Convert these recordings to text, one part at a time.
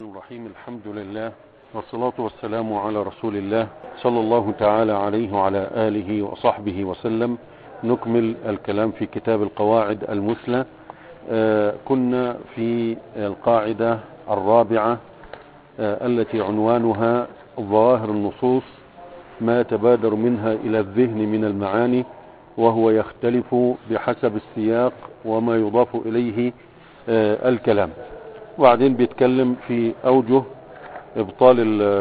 الرحيم الحمد لله والصلاة والسلام على رسول الله صلى الله تعالى عليه وعلى آله وصحبه وسلم نكمل الكلام في كتاب القواعد المثلى آه كنا في القاعدة الرابعة آه التي عنوانها ظواهر النصوص ما يتبادر منها إلى الذهن من المعاني وهو يختلف بحسب السياق وما يضاف إليه آه الكلام وبعدين بيتكلم في أوجه إبطال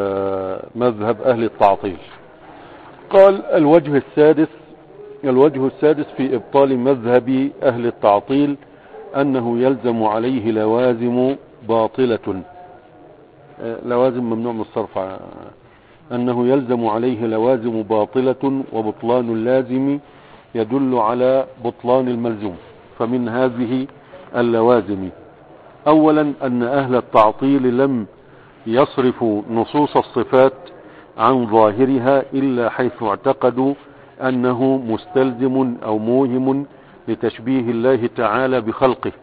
مذهب أهل التعطيل قال الوجه السادس الوجه السادس في إبطال مذهب أهل التعطيل أنه يلزم عليه لوازم باطلة لوازم ممنوع من الصرف أنه يلزم عليه لوازم باطلة وبطلان اللازم يدل على بطلان الملزوم فمن هذه اللوازم اولا ان اهل التعطيل لم يصرفوا نصوص الصفات عن ظاهرها الا حيث اعتقدوا انه مستلزم او موهم لتشبيه الله تعالى بخلقه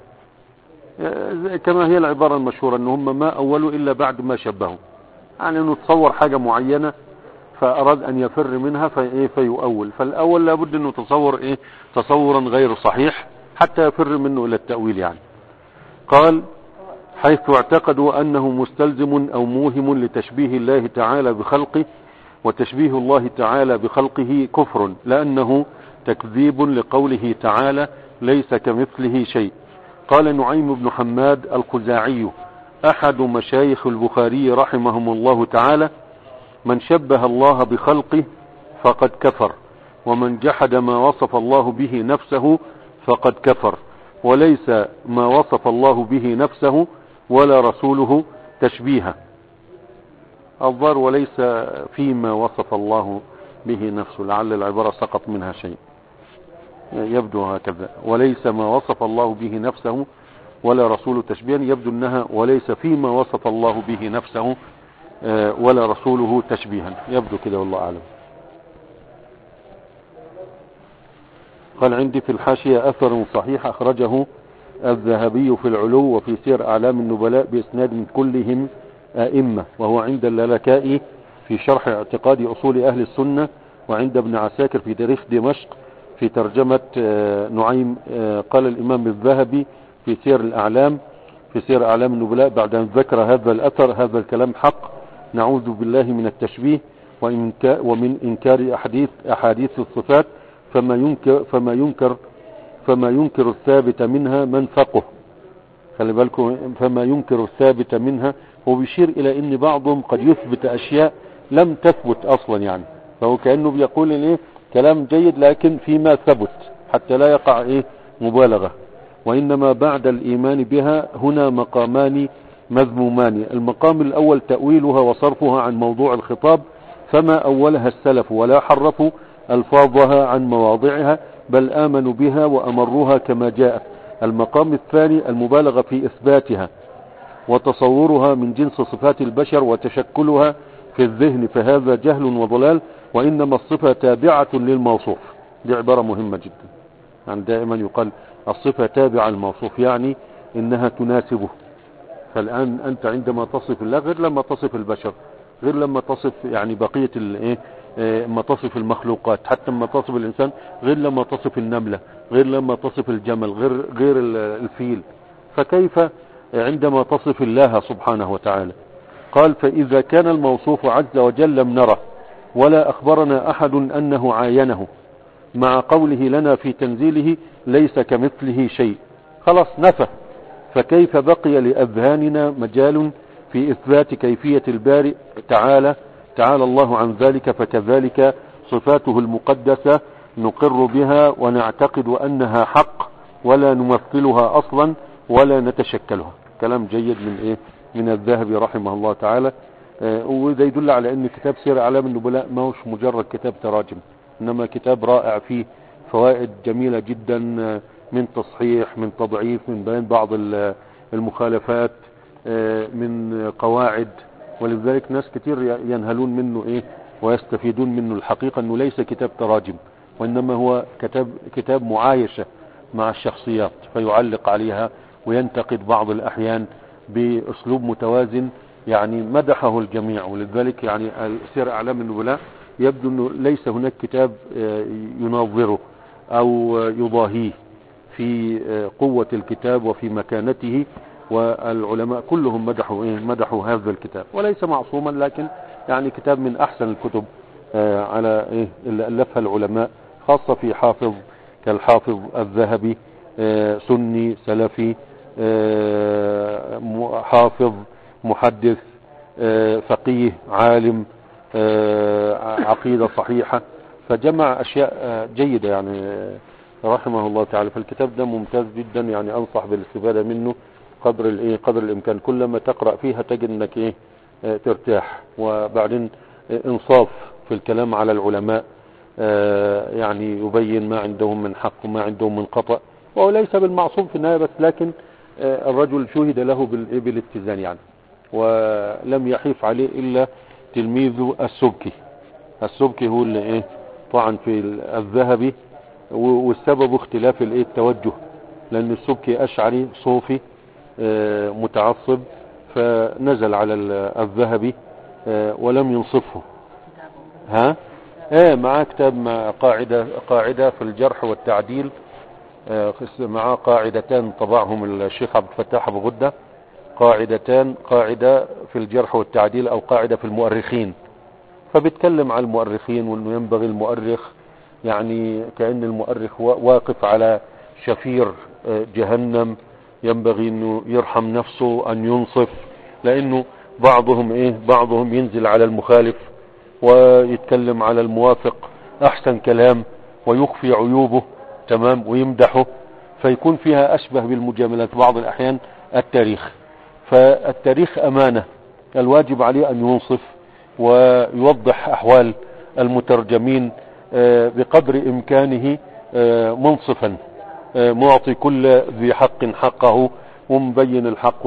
كما هي العبارة المشهورة ان هم ما اولوا الا بعد ما شبهوا يعني انه تصور حاجة معينة فاراد ان يفر منها في فيؤول فالاول لابد انه تصور ايه تصورا غير صحيح حتى يفر منه الى التأويل يعني قال حيث اعتقدوا أنه مستلزم أو موهم لتشبيه الله تعالى بخلقه وتشبيه الله تعالى بخلقه كفر لأنه تكذيب لقوله تعالى ليس كمثله شيء قال نعيم بن حماد الخزاعي أحد مشايخ البخاري رحمهم الله تعالى من شبه الله بخلقه فقد كفر ومن جحد ما وصف الله به نفسه فقد كفر وليس ما وصف الله به نفسه ولا رسوله تشبيها الظاهر وليس فيما وصف الله به نفسه لعل العبارة سقط منها شيء يبدو هكذا وليس ما وصف الله به نفسه ولا رسوله تشبيها يبدو انها وليس فيما وصف الله به نفسه ولا رسوله تشبيها يبدو كده والله اعلم قال عندي في الحاشية أثر صحيح أخرجه الذهبي في العلو وفي سير أعلام النبلاء بإسناد من كلهم أئمة وهو عند اللالكائي في شرح اعتقاد أصول أهل السنة وعند ابن عساكر في تاريخ دمشق في ترجمة نعيم قال الإمام الذهبي في سير الأعلام في سير أعلام النبلاء بعد أن ذكر هذا الأثر هذا الكلام حق نعوذ بالله من التشبيه ومن إنكار أحاديث أحاديث الصفات فما ينكر فما ينكر فما ينكر الثابت منها من فقه خلي بالكم فما ينكر الثابت منها هو بيشير الى ان بعضهم قد يثبت اشياء لم تثبت اصلا يعني فهو كانه بيقول ان ايه كلام جيد لكن فيما ثبت حتى لا يقع ايه مبالغه وانما بعد الايمان بها هنا مقامان مذمومان المقام الاول تاويلها وصرفها عن موضوع الخطاب فما اولها السلف ولا حرفوا ألفاظها عن مواضعها بل آمنوا بها وأمروها كما جاءت المقام الثاني المبالغة في إثباتها وتصورها من جنس صفات البشر وتشكلها في الذهن فهذا جهل وضلال وإنما الصفة تابعة للموصوف دي عبارة مهمة جدا يعني دائما يقال الصفة تابعة للموصوف يعني إنها تناسبه فالآن أنت عندما تصف الله غير لما تصف البشر غير لما تصف يعني بقية الايه لما تصف المخلوقات حتى لما تصف الإنسان غير لما تصف النملة غير لما تصف الجمل غير, غير الفيل فكيف عندما تصف الله سبحانه وتعالى قال فإذا كان الموصوف عز وجل لم نره ولا أخبرنا أحد أنه عاينه مع قوله لنا في تنزيله ليس كمثله شيء خلاص نفى فكيف بقي لأذهاننا مجال في إثبات كيفية البارئ تعالى تعالى الله عن ذلك فكذلك صفاته المقدسة نقر بها ونعتقد أنها حق ولا نمثلها أصلا ولا نتشكلها كلام جيد من إيه من الذهبي رحمه الله تعالى آه وده يدل على أن كتاب سير أعلام النبلاء ما هوش مجرد كتاب تراجم إنما كتاب رائع فيه فوائد جميلة جدا من تصحيح من تضعيف من بيان بعض المخالفات آه من قواعد ولذلك ناس كتير ينهلون منه ايه ويستفيدون منه الحقيقة انه ليس كتاب تراجم وانما هو كتاب, كتاب معايشة مع الشخصيات فيعلق عليها وينتقد بعض الاحيان باسلوب متوازن يعني مدحه الجميع ولذلك يعني سير أعلام النبلاء يبدو أنه ليس هناك كتاب آه، يناظره أو يضاهيه في آه، قوة الكتاب وفي مكانته والعلماء كلهم مدحوا إيه مدحوا هذا الكتاب وليس معصوما لكن يعني كتاب من أحسن الكتب آه، على إيه اللي ألفها العلماء خاصة في حافظ كالحافظ الذهبي سني سلفي حافظ محدث آه، فقيه عالم آه، عقيدة صحيحة فجمع أشياء آه، جيدة يعني رحمه الله تعالى فالكتاب ده ممتاز جدا يعني أنصح بالاستفادة منه قدر الايه قدر الامكان كلما تقرا فيها تجد انك ايه ترتاح وبعدين انصاف في الكلام على العلماء يعني يبين ما عندهم من حق وما عندهم من خطا وهو ليس بالمعصوم في النهايه بس لكن الرجل شهد له بالاتزان يعني ولم يحيف عليه الا تلميذه السبكي السبكي هو اللي ايه طعن في الذهبي والسبب اختلاف الايه التوجه لان السبكي اشعري صوفي آه، متعصب فنزل على الذهبي آه، ولم ينصفه ها ايه معاه كتاب مع قاعدة قاعدة في الجرح والتعديل آه، معاه قاعدتان طبعهم الشيخ عبد الفتاح ابو غده قاعدتان قاعدة في الجرح والتعديل او قاعدة في المؤرخين فبيتكلم عن المؤرخين وانه ينبغي المؤرخ يعني كأن المؤرخ واقف على شفير آه، جهنم ينبغي انه يرحم نفسه ان ينصف لانه بعضهم ايه بعضهم ينزل على المخالف ويتكلم على الموافق احسن كلام ويخفي عيوبه تمام ويمدحه فيكون فيها اشبه بالمجاملات بعض الاحيان التاريخ فالتاريخ امانة الواجب عليه ان ينصف ويوضح احوال المترجمين آه، بقدر امكانه آه، منصفا آه، معطي كل ذي حق حقه ومبين الحق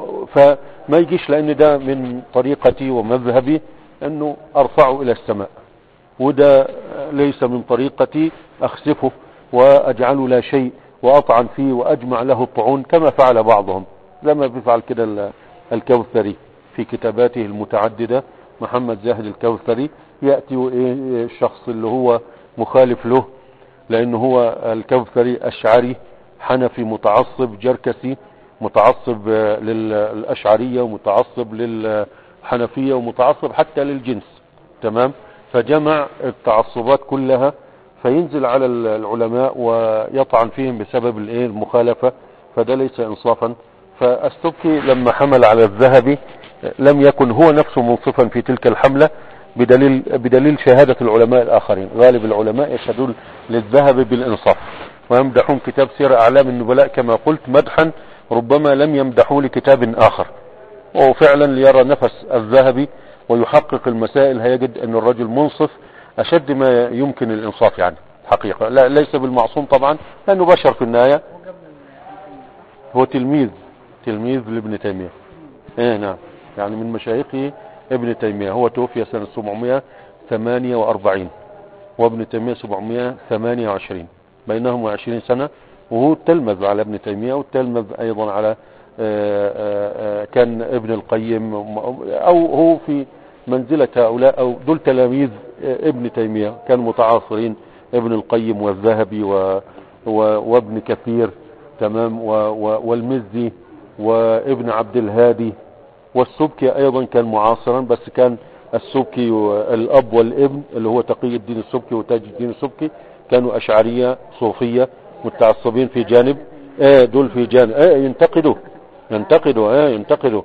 فما يجيش لان ده من طريقتي ومذهبي انه ارفعه الى السماء وده ليس من طريقتي اخسفه واجعله لا شيء واطعن فيه واجمع له الطعون كما فعل بعضهم زي ما بيفعل كده الكوثري في كتاباته المتعددة محمد زاهد الكوثري يأتي الشخص اللي هو مخالف له لانه هو الكوثري اشعري حنفي متعصب جركسي متعصب للاشعرية ومتعصب للحنفية ومتعصب حتى للجنس تمام فجمع التعصبات كلها فينزل على العلماء ويطعن فيهم بسبب الايه المخالفة فده ليس انصافا فالسبكي لما حمل على الذهبي لم يكن هو نفسه منصفا في تلك الحملة بدليل, بدليل شهادة العلماء الآخرين غالب العلماء يشهدون للذهب بالإنصاف ويمدحون كتاب سير أعلام النبلاء كما قلت مدحا ربما لم يمدحوا لكتاب آخر وفعلا ليرى نفس الذهبي ويحقق المسائل هيجد أن الرجل منصف أشد ما يمكن الإنصاف يعني حقيقة لا ليس بالمعصوم طبعا لأنه بشر في النهاية هو تلميذ تلميذ لابن تيمية ايه نعم يعني من مشايخه ابن تيمية هو توفي سنة 748 وابن تيمية 728 بينهم 20 سنة وهو تلمذ على ابن تيمية والتلمذ ايضا على آآ آه، آآ آه، كان ابن القيم او هو في منزلة هؤلاء او دول تلاميذ ابن تيمية كانوا متعاصرين ابن القيم والذهبي و وابن كثير تمام والمزي وابن عبد الهادي والسبكي ايضا كان معاصرا بس كان السبكي الاب والابن اللي هو تقي الدين السبكي وتاج الدين السبكي كانوا اشعرية صوفية متعصبين في جانب ايه دول في جانب ايه ينتقدوا ينتقدوا ايه ينتقدوا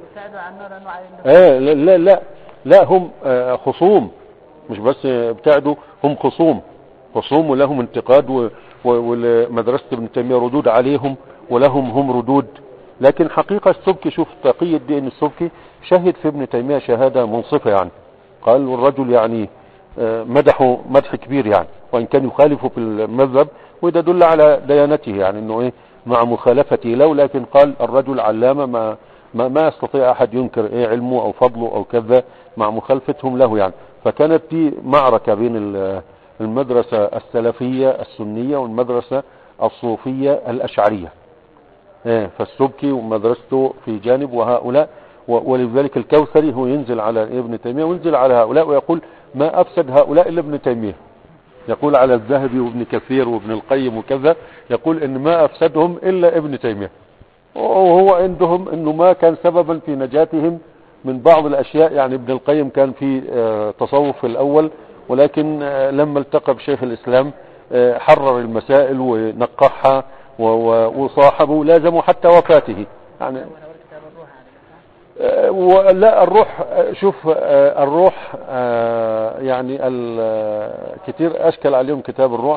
ايه لا لا لا, لا هم آه، خصوم مش بس ابتعدوا هم خصوم خصوم ولهم انتقاد ومدرسة ابن تيمية ردود عليهم ولهم هم ردود لكن حقيقة السبكي شوف تقي الدين السبكي شهد في ابن تيمية شهادة منصفة يعني قال والرجل يعني آه، مدحه مدح كبير يعني وان كان يخالفه في المذهب وده دل على ديانته يعني انه ايه مع مخالفته له لكن قال الرجل علامة ما ما, ما يستطيع احد ينكر ايه علمه او فضله او كذا مع مخالفتهم له يعني فكانت دي معركة بين المدرسة السلفية السنية والمدرسة الصوفية الاشعرية إيه، فالسبكي ومدرسته في جانب وهؤلاء و- ولذلك الكوثري هو ينزل على ابن تيمية وينزل على هؤلاء ويقول ما أفسد هؤلاء إلا ابن تيمية يقول على الذهبي وابن كثير وابن القيم وكذا يقول ان ما افسدهم الا ابن تيمية وهو عندهم انه ما كان سببا في نجاتهم من بعض الاشياء يعني ابن القيم كان في آه، تصوف في الاول ولكن آه، لما التقى بشيخ الاسلام آه، حرر المسائل ونقحها و- و- وصاحبه لازمه حتى وفاته يعني ولو كتاب الروح هذا آه، ولا الروح آه، شوف آه، الروح آه، يعني ال- آه، كتير اشكل عليهم كتاب الروح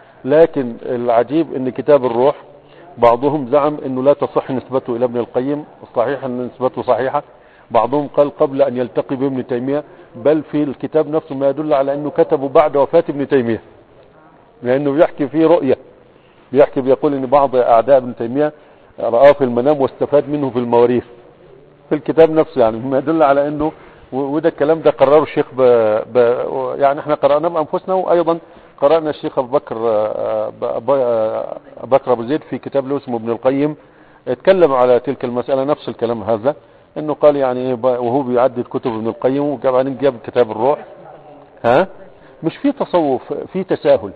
لكن العجيب ان كتاب الروح بعضهم زعم انه لا تصح نسبته الى ابن القيم الصحيح ان نسبته صحيحة بعضهم قال قبل ان يلتقي بابن تيمية بل في الكتاب نفسه ما يدل على انه كتبه بعد وفاة ابن تيمية لانه بيحكي فيه رؤية بيحكي بيقول ان بعض اعداء ابن تيمية رآه في المنام واستفاد منه في المواريث في الكتاب نفسه يعني ما يدل على انه و- وده الكلام ده قرره الشيخ ب... ب... يعني احنا قرأناه بانفسنا وايضا قرأنا الشيخ ابو بكر آه، ب... ب... آه، بكر ابو زيد في كتاب له اسمه ابن القيم اتكلم على تلك المسألة نفس الكلام هذا انه قال يعني إيه ب- وهو بيعدد كتب ابن القيم وبعدين جاب كتاب الروح ها مش في تصوف في تساهل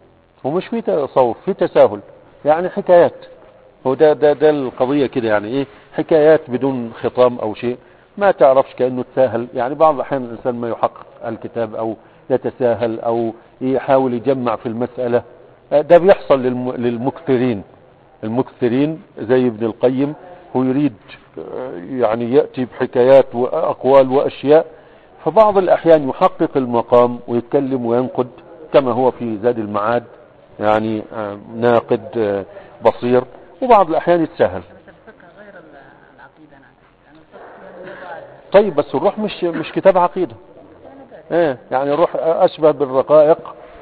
ومش في تصوف في تساهل يعني حكايات هو ده ده ده القضية كده يعني ايه حكايات بدون خطام او شيء ما تعرفش كأنه تساهل يعني بعض الأحيان الإنسان ما يحقق الكتاب أو يتساهل أو يحاول يجمع في المسألة آه، ده بيحصل للم- للمكثرين المكثرين زي ابن القيم هو يريد آه، يعني يأتي بحكايات وأقوال وأشياء فبعض الأحيان يحقق المقام ويتكلم وينقد كما هو في زاد المعاد يعني آه، ناقد آه، بصير وبعض الأحيان يتساهل بس الفقه غير ال- العقيدة نعم يعني الفقه فيها موضوعات طيب بس الروح مش مش كتاب عقيدة ايه يعني الروح اشبه بالرقائق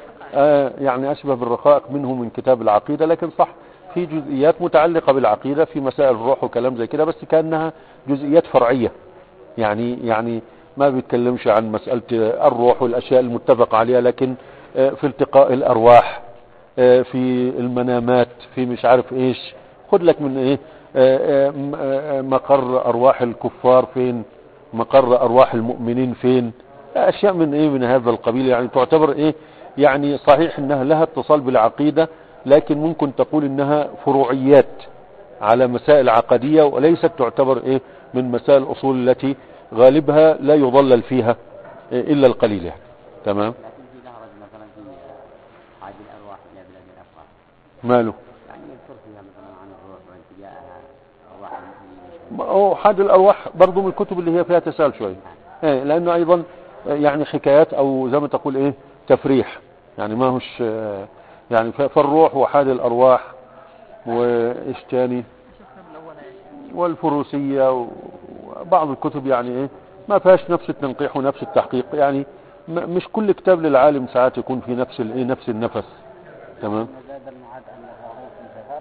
آه يعني اشبه بالرقائق منه من كتاب العقيدة لكن صح في جزئيات متعلقة بالعقيدة في مسائل الروح وكلام زي كده بس كأنها جزئيات فرعية يعني يعني ما بيتكلمش عن مسألة الروح والاشياء المتفق عليها لكن آه في التقاء الارواح آه في المنامات في مش عارف ايش خد لك من ايه آه، آه، م- آه، مقر ارواح الكفار فين مقر ارواح المؤمنين فين اشياء من ايه من هذا القبيل يعني تعتبر ايه يعني صحيح انها لها اتصال بالعقيدة لكن ممكن تقول انها فروعيات على مسائل عقدية وليست تعتبر ايه من مسائل الاصول التي غالبها لا يضلل فيها إيه الا القليل يعني تمام لكن في دهرج مثلا في عاد الارواح الى بلاد الافراح ماله يعني يذكر فيها مثلا عن الروح وانتجائها ارواح المؤمنين ما هو حاد الارواح برضو من الكتب اللي هي فيها تساهل شويه إيه لانه ايضا يعني حكايات او زي ما تقول ايه تفريح يعني ما هوش آه، يعني ف- فالروح وحاد الارواح وايش تاني شوف الأول يا شيخ والفروسية وبعض الكتب يعني ايه ما فيهاش نفس التنقيح ونفس التحقيق يعني م- مش كل كتاب للعالم ساعات يكون في نفس الايه نفس النفس تمام زاد المعاد انه هو في سفر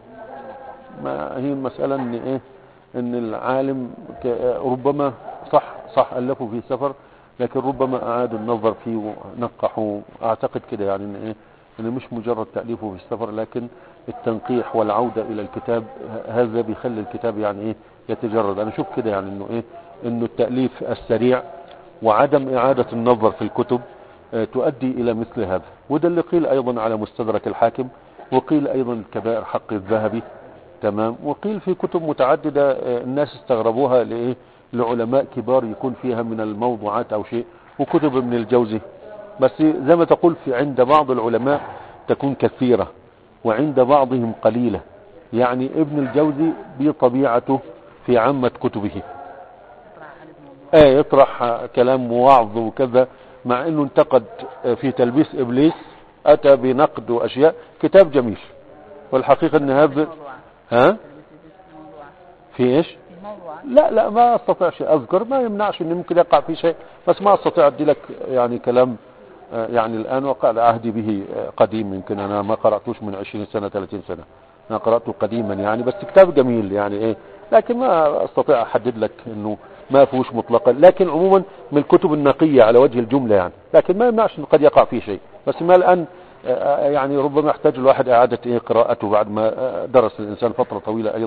ولكنه ما هي المسألة ان ايه ان العالم ك- ربما صح صح ألفوا في سفر لكن ربما أعاد النظر فيه ونقحوا أعتقد كده يعني ان ايه ان مش مجرد تأليفه في السفر لكن التنقيح والعودة إلى الكتاب ه- هذا بيخلي الكتاب يعني ايه يتجرد أنا شوف كده يعني انه ايه انه التأليف السريع وعدم إعادة النظر في الكتب آه، تؤدي إلى مثل هذا وده اللي قيل أيضا على مستدرك الحاكم وقيل أيضا الكبائر حق الذهبي تمام وقيل في كتب متعددة آه، الناس استغربوها لإيه لعلماء كبار يكون فيها من الموضوعات أو شيء وكتب ابن الجوزي بس زي ما تقول في عند بعض العلماء تكون كثيرة وعند بعضهم قليلة يعني ابن الجوزي بطبيعته في عامة كتبه يطرح حديث موضوع ايه يطرح آه، كلام ووعظ وكذا مع انه انتقد آه، في تلبيس ابليس اتى بنقد واشياء كتاب جميل والحقيقة ان هذا موضوع ها تلبس في موضوع في ايش في موضوع لا لا ما استطيع شيء اذكر ما يمنعش ان ممكن يقع في شيء بس ما استطيع ادي لك يعني كلام آه، يعني الان وقع عهدي به آه، قديم يمكن انا ما قراتوش من 20 سنه 30 سنه انا قراته قديما يعني بس كتاب جميل يعني ايه لكن ما استطيع احدد لك انه ما فيهوش مطلقا لكن عموما من الكتب النقيه على وجه الجمله يعني لكن ما يمنعش ان قد يقع فيه شيء بس ما الان آه، آه، يعني ربما يحتاج الواحد اعاده ايه قراءته بعد ما آه، درس الانسان فتره طويله ايضا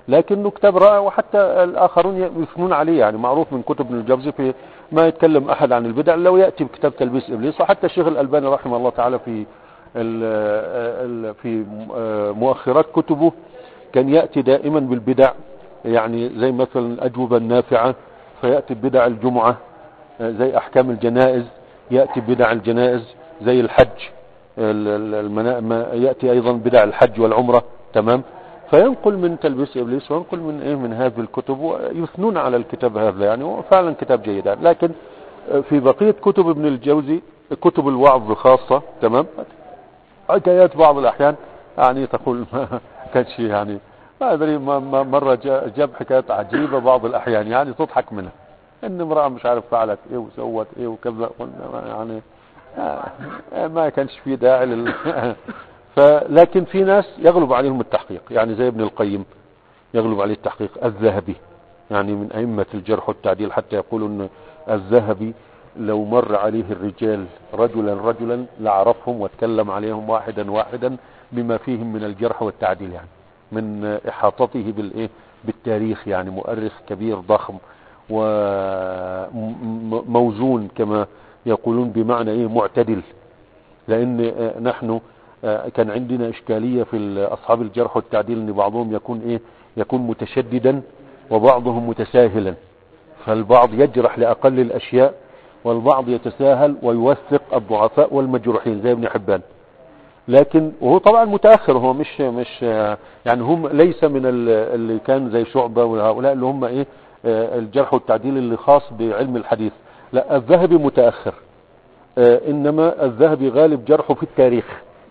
لكنه كتاب رائع وحتى الآخرون يثنون عليه يعني معروف من كتب ابن الجوزي في ما يتكلم أحد عن البدع لو يأتي بكتاب تلبيس إبليس وحتى الشيخ الألباني رحمه الله تعالى في ال ال في مؤخرات كتبه كان يأتي دائما بالبدع يعني زي مثلا الأجوبة النافعة فيأتي ببدع الجمعة زي أحكام الجنائز يأتي ببدع الجنائز زي الحج ال- ال- المنا... ما يأتي أيضا بدع الحج والعمرة تمام فينقل من تلبيس إبليس وينقل من إيه من هذه الكتب ويثنون على الكتاب هذا يعني وفعلا كتاب جيد يعني. لكن في بقية كتب ابن الجوزي كتب الوعظ خاصة تمام حكايات بعض الأحيان يعني تقول ما كانش يعني ما أدري ما- ما- مرة جا- جاب حكايات عجيبة بعض الأحيان يعني تضحك منها إن امرأة مش عارف فعلت إيه وسوت إيه وكذا قلنا يعني آه، ما كانش في داعي لل فلكن في ناس يغلب عليهم التحقيق يعني زي ابن القيم يغلب عليه التحقيق الذهبي يعني من أئمة الجرح والتعديل حتى يقول أن الذهبي لو مر عليه الرجال رجلا رجلا لعرفهم واتكلم عليهم واحدا واحدا بما فيهم من الجرح والتعديل يعني من إحاطته بالإيه بالتاريخ يعني مؤرخ كبير ضخم وموزون كما يقولون بمعنى إيه معتدل لأن آه، نحن آه، كان عندنا إشكالية في أصحاب الجرح والتعديل أن بعضهم يكون إيه يكون متشددا وبعضهم متساهلا فالبعض يجرح لأقل الأشياء والبعض يتساهل ويوثق الضعفاء والمجروحين زي ابن حبان لكن وهو طبعا متأخر هو مش مش آه، يعني هم ليس من ال- اللي كان زي شعبة وهؤلاء اللي هم ايه آه، الجرح والتعديل اللي خاص بعلم الحديث لا الذهبي متأخر آه، انما الذهبي غالب جرحه في التاريخ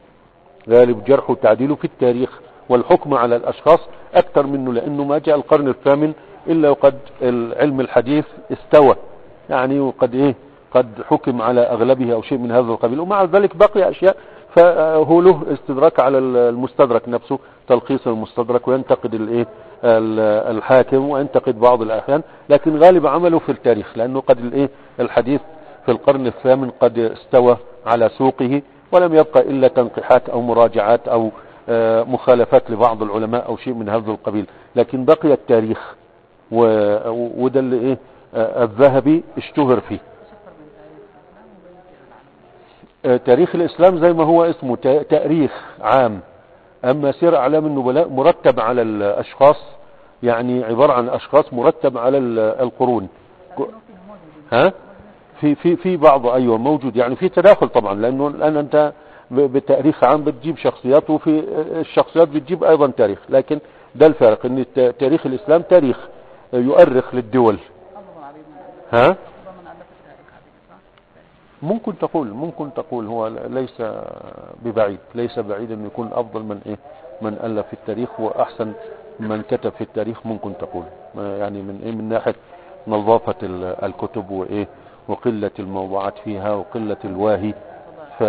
غالب جرحه وتعديله في التاريخ والحكم على الاشخاص اكثر منه لانه ما جاء القرن الثامن الا وقد علم الحديث استوى يعني وقد ايه قد حكم على اغلبه او شيء من هذا القبيل ومع ذلك بقي اشياء فهو له استدراك على المستدرك نفسه تلخيص المستدرك وينتقد الايه ال- الحاكم وينتقد بعض الاحيان لكن غالب عمله في التاريخ لانه قد الايه الحديث في القرن الثامن قد استوى على سوقه ولم يبقى الا تنقيحات او مراجعات او آه، مخالفات لبعض العلماء او شيء من هذا القبيل لكن بقي التاريخ و- وده اللي ايه آه، الذهبي اشتهر فيه شفر من تاريخ الإسلام وبين سير العالم آه، تاريخ الإسلام زي ما هو اسمه تا- تاريخ عام أما سير أعلام النبلاء مرتب على الأشخاص يعني عبارة عن أشخاص مرتب على ال- القرون لكنه فيه موجود ها في في في بعض أيوة موجود يعني في تداخل طبعا لأنه الآن أنت ب- بتاريخ عام بتجيب شخصيات وفي الشخصيات بتجيب أيضا تاريخ لكن ده الفارق أن الت- تاريخ الإسلام تاريخ يؤرخ للدول أفضل عديد من ألف ها أفضل من ألف التاريخ عديد صح؟ ممكن تقول ممكن تقول هو ليس ببعيد ليس بعيد انه يكون افضل من ايه من الف في التاريخ واحسن من كتب في التاريخ ممكن تقول ما يعني من ايه من ناحيه نظافه ال- الكتب وايه وقله الموضوعات فيها وقله الواهي ف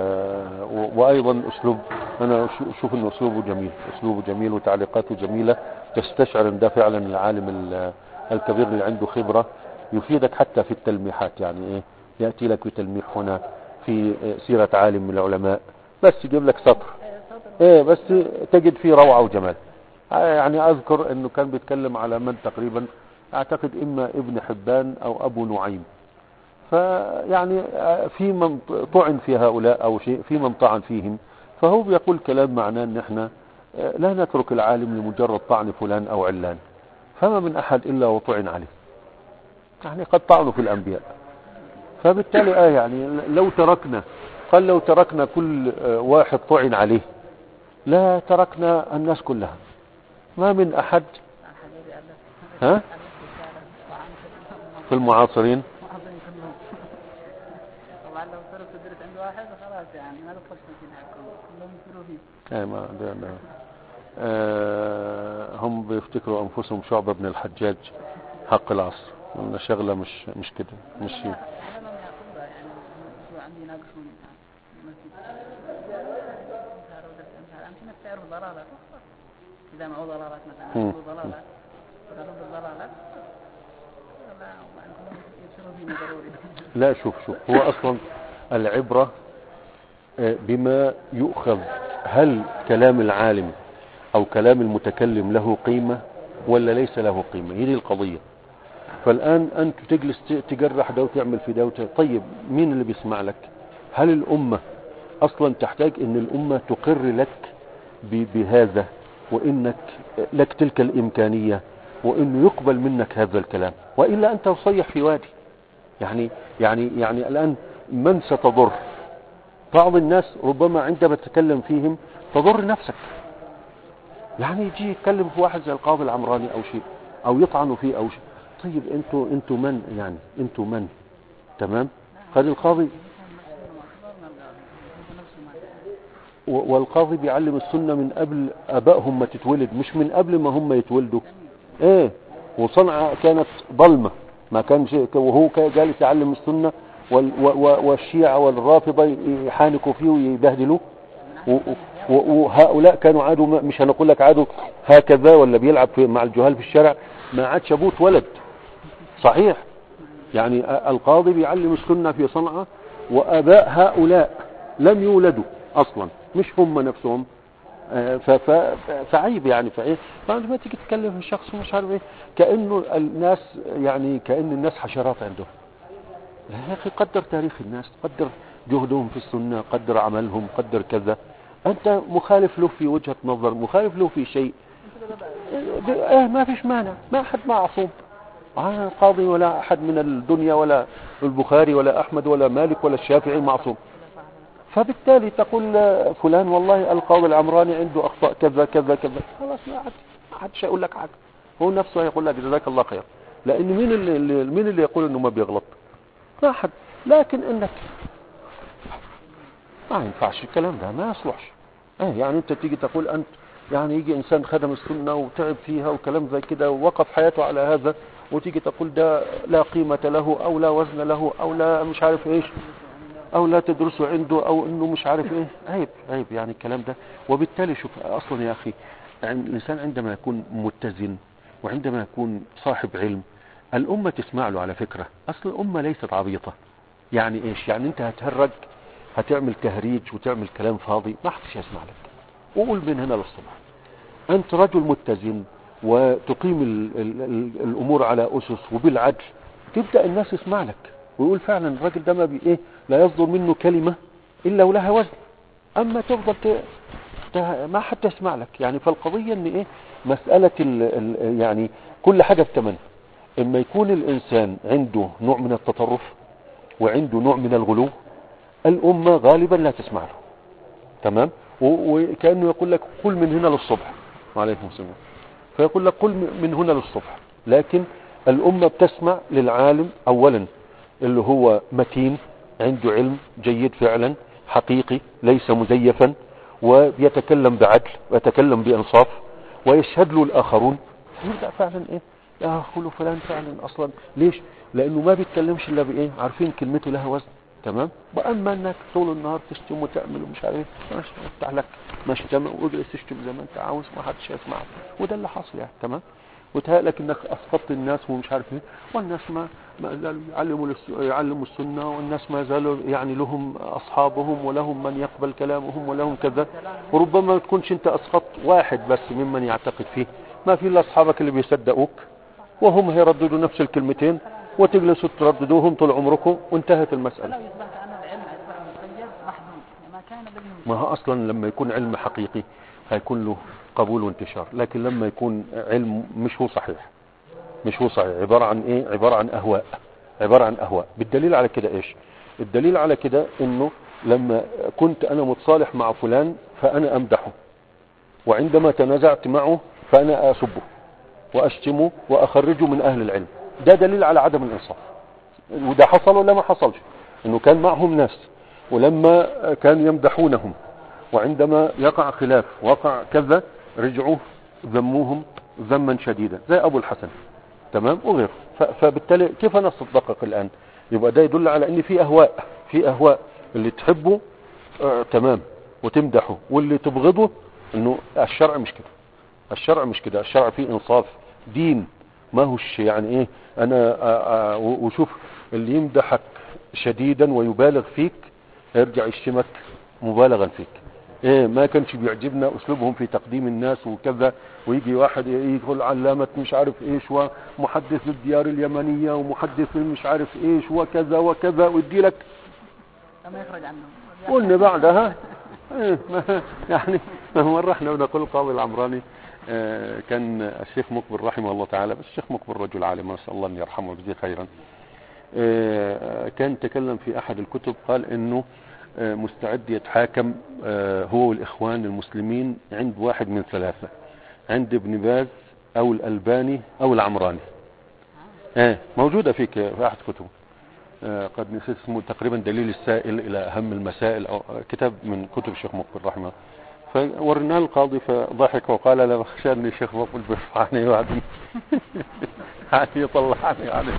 و- وايضا اسلوب انا أش- اشوف انه اسلوبه جميل اسلوبه جميل وتعليقاته جميله تستشعر ان ده فعلا العالم ال- الكبير اللي عنده خبره يفيدك حتى في التلميحات يعني ايه ياتي لك بتلميح هنا في سيره عالم من العلماء بس يجيب لك سطر إيه، صدر ايه بس تجد فيه روعه وجمال يعني اذكر انه كان بيتكلم على من تقريبا اعتقد اما ابن حبان او ابو نعيم فيعني في من طعن في هؤلاء او شيء في من طعن فيهم فهو بيقول كلام معناه ان احنا لا نترك العالم لمجرد طعن فلان او علان فما من احد الا وطعن عليه يعني قد طعنوا في الانبياء فبالتالي اه يعني لو تركنا قال لو تركنا كل آه، واحد طعن عليه لا تركنا الناس كلها ما من احد الحبيبي ألف ها ألف رسالة وعن كلهم في المعاصرين معظم كلهم طبعا لو صرت تدرس عند واحد خلاص يعني ما تدخلش في الدين حقهم كلهم يصيروا فيه اي ما ده ده آه هم بيفتكروا انفسهم شعبة بن الحجاج حق العصر وإن شغلة مش مش كده مش شيء أنا لم يقول يعني شو عندي يناقشون المسجد أمشي تعرف ضلالات إذا معه ضلالات مثلا مم. عنده ضلالات وترد الضلالات لا وأن كلهم يبصروا فيني ضروري لا شوف شوف هو اصلا العبرة آه، بما يؤخذ هل كلام العالم او كلام المتكلم له قيمة ولا ليس له قيمة هي دي القضية فالآن أنت تجلس ت- تجرح ده وتعمل في ده وت- طيب مين اللي بيسمع لك هل الأمة أصلا تحتاج أن الأمة تقر لك ب- بهذا وإنك لك تلك الإمكانية وإنه يقبل منك هذا الكلام وإلا أنت تصيح في وادي يعني يعني يعني الآن من ستضر بعض الناس ربما عندما تتكلم فيهم تضر نفسك يعني يجي يتكلم في واحد زي القاضي العمراني او شيء او يطعنوا فيه او شيء طيب انتوا انتوا من يعني انتوا من تمام قال القاضي و- والقاضي بيعلم السنة من قبل ابائهم ما تتولد مش من قبل ما هم يتولدوا ايه وصنعاء كانت ظلمة ما كان شيء وهو كان جالس يعلم السنة وال- و- و- والشيعة والرافضة يحانكوا فيه ويبهدلوه و- و- وهؤلاء كانوا عادوا ما- مش هنقول لك عادوا هكذا ولا بيلعب في مع الجهال في الشارع ما عادش ابوه اتولد صحيح يعني أ- القاضي بيعلم السنة في صنعاء واباء هؤلاء لم يولدوا اصلا مش هم نفسهم آه، ف- ف- فعيب يعني فايه فلما تيجي تتكلم في الشخص مش عارف ايه كانه الناس يعني كان الناس حشرات عندهم يا اخي قدر تاريخ الناس قدر جهدهم في السنه قدر عملهم قدر كذا انت مخالف له في وجهه نظر مخالف له في شيء ايه ما فيش مانع ما حد معصوم آه القاضي ولا احد من الدنيا ولا البخاري ولا احمد ولا مالك ولا الشافعي معصوم فبالتالي تقول آه، فلان والله القاضي العمراني عنده اخطاء كذا كذا كذا خلاص ما حد ما حدش هيقول لك حاجه هو نفسه هيقول لك جزاك الله خير لان مين اللي اللي- مين اللي يقول انه ما بيغلط ما حد لكن انك ما ينفعش الكلام ده ما يصلحش اه يعني انت تيجي تقول انت يعني يجي انسان خدم السنه وتعب فيها وكلام زي كده ووقف حياته على هذا وتيجي تقول ده لا قيمه له او لا وزن له او لا مش عارف ايش او لا تدرسه عنده او انه مش عارف ايه عيب عيب يعني الكلام ده وبالتالي شوف اصلا يا اخي يعني الانسان عندما يكون متزن وعندما يكون صاحب علم الامه تسمع له على فكره اصل الامه ليست عبيطه يعني ايش يعني انت هتهرج هتعمل تهريج وتعمل كلام فاضي ما حدش يسمع لك وقول من هنا للصبح انت رجل متزن وتقيم ال ال ال الامور على اسس وبالعدل تبدا الناس يسمع لك ويقول فعلا الراجل ده ما بي ايه لا يصدر منه كلمه الا ولها وزن اما تفضل ت... ت... ما حد يسمع لك يعني فالقضيه ان ايه مساله ال... ال... يعني كل حاجه بثمن اما يكون الانسان عنده نوع من التطرف وعنده نوع من الغلو الامه غالبا لا تسمع له تمام و- وكانه يقول لك قل من هنا للصبح وعليكم السلام فيقول لك قل من هنا للصبح لكن الامه بتسمع للعالم اولا اللي هو متين عنده علم جيد فعلا حقيقي ليس مزيفا ويتكلم بعدل ويتكلم بانصاف ويشهد له الاخرون يبدا فعلا ايه يا اخو فلان فعلا اصلا ليش لانه ما بيتكلمش الا بايه عارفين كلمته لها وزن تمام واما انك طول النهار تشتم وتعمل ومش عارف ايه ماشي افتح لك مشتمه واجلس تشتم زي ما انت عاوز ما حدش يسمعك وده اللي حصل يعني تمام وتهيألك انك اسقطت الناس ومش عارف ايه والناس ما ما زالوا يعلموا للس- يعلموا السنه والناس ما زالوا يعني لهم اصحابهم ولهم من يقبل كلامهم ولهم كذا وربما ما تكونش انت اسقطت واحد بس ممن يعتقد فيه ما في الا اصحابك اللي بيصدقوك وهم هيرددوا نفس الكلمتين وتجلسوا ترددوهم طول عمركم وانتهت المساله لو يصبح كأن العلم يصبح مقيد محدود ما كان بدهم ما هو اصلا لما يكون علم حقيقي هيكون له قبول وانتشار لكن لما يكون علم مش هو صحيح مش هو صحيح عبارة عن ايه عبارة عن اهواء عبارة عن اهواء بالدليل على كده ايش الدليل على كده انه لما كنت انا متصالح مع فلان فانا امدحه وعندما تنازعت معه فانا اسبه واشتمه واخرجه من اهل العلم ده دليل على عدم الانصاف وده حصل ولا ما حصلش انه كان معهم ناس ولما كانوا يمدحونهم وعندما يقع خلاف وقع كذا رجعوا ذموهم ذما شديدا زي ابو الحسن تمام وغيره ف- فبالتالي كيف انا اصدقك الان يبقى ده يدل على ان في اهواء في اهواء اللي تحبه آه تمام وتمدحه واللي تبغضه انه الشرع مش كده الشرع مش كده الشرع فيه انصاف دين ما هوش يعني ايه انا آه آه و- وشوف اللي يمدحك شديدا ويبالغ فيك يرجع يشتمك مبالغا فيك ايه ما كانش بيعجبنا اسلوبهم في تقديم الناس وكذا ويجي واحد يدخل علامة مش عارف ايش ومحدث الديار اليمنية ومحدث مش عارف ايش وكذا وكذا ويدي لك لما يخرج عنه قلنا بعدها إيه، ما- يعني مرة احنا بنقول القاضي العمراني آه، كان الشيخ مقبل رحمه الله تعالى بس الشيخ مقبل رجل عالم نسأل الله ان يرحمه ويجزيه خيرا آه، كان تكلم في احد الكتب قال انه آه، مستعد يتحاكم آه، هو والاخوان المسلمين عند واحد من ثلاثة عند ابن باز او الالباني او العمراني ايه موجودة فيك في احد كتبه آه، قد نسيت اسمه تقريبا دليل السائل الى اهم المسائل او آه، كتاب من كتب الشيخ مقبل رحمه الله فورناه القاضي فضحك وقال لا بخشى ان الشيخ مقبل بيرفعني وعدني يعني يطلعني يعني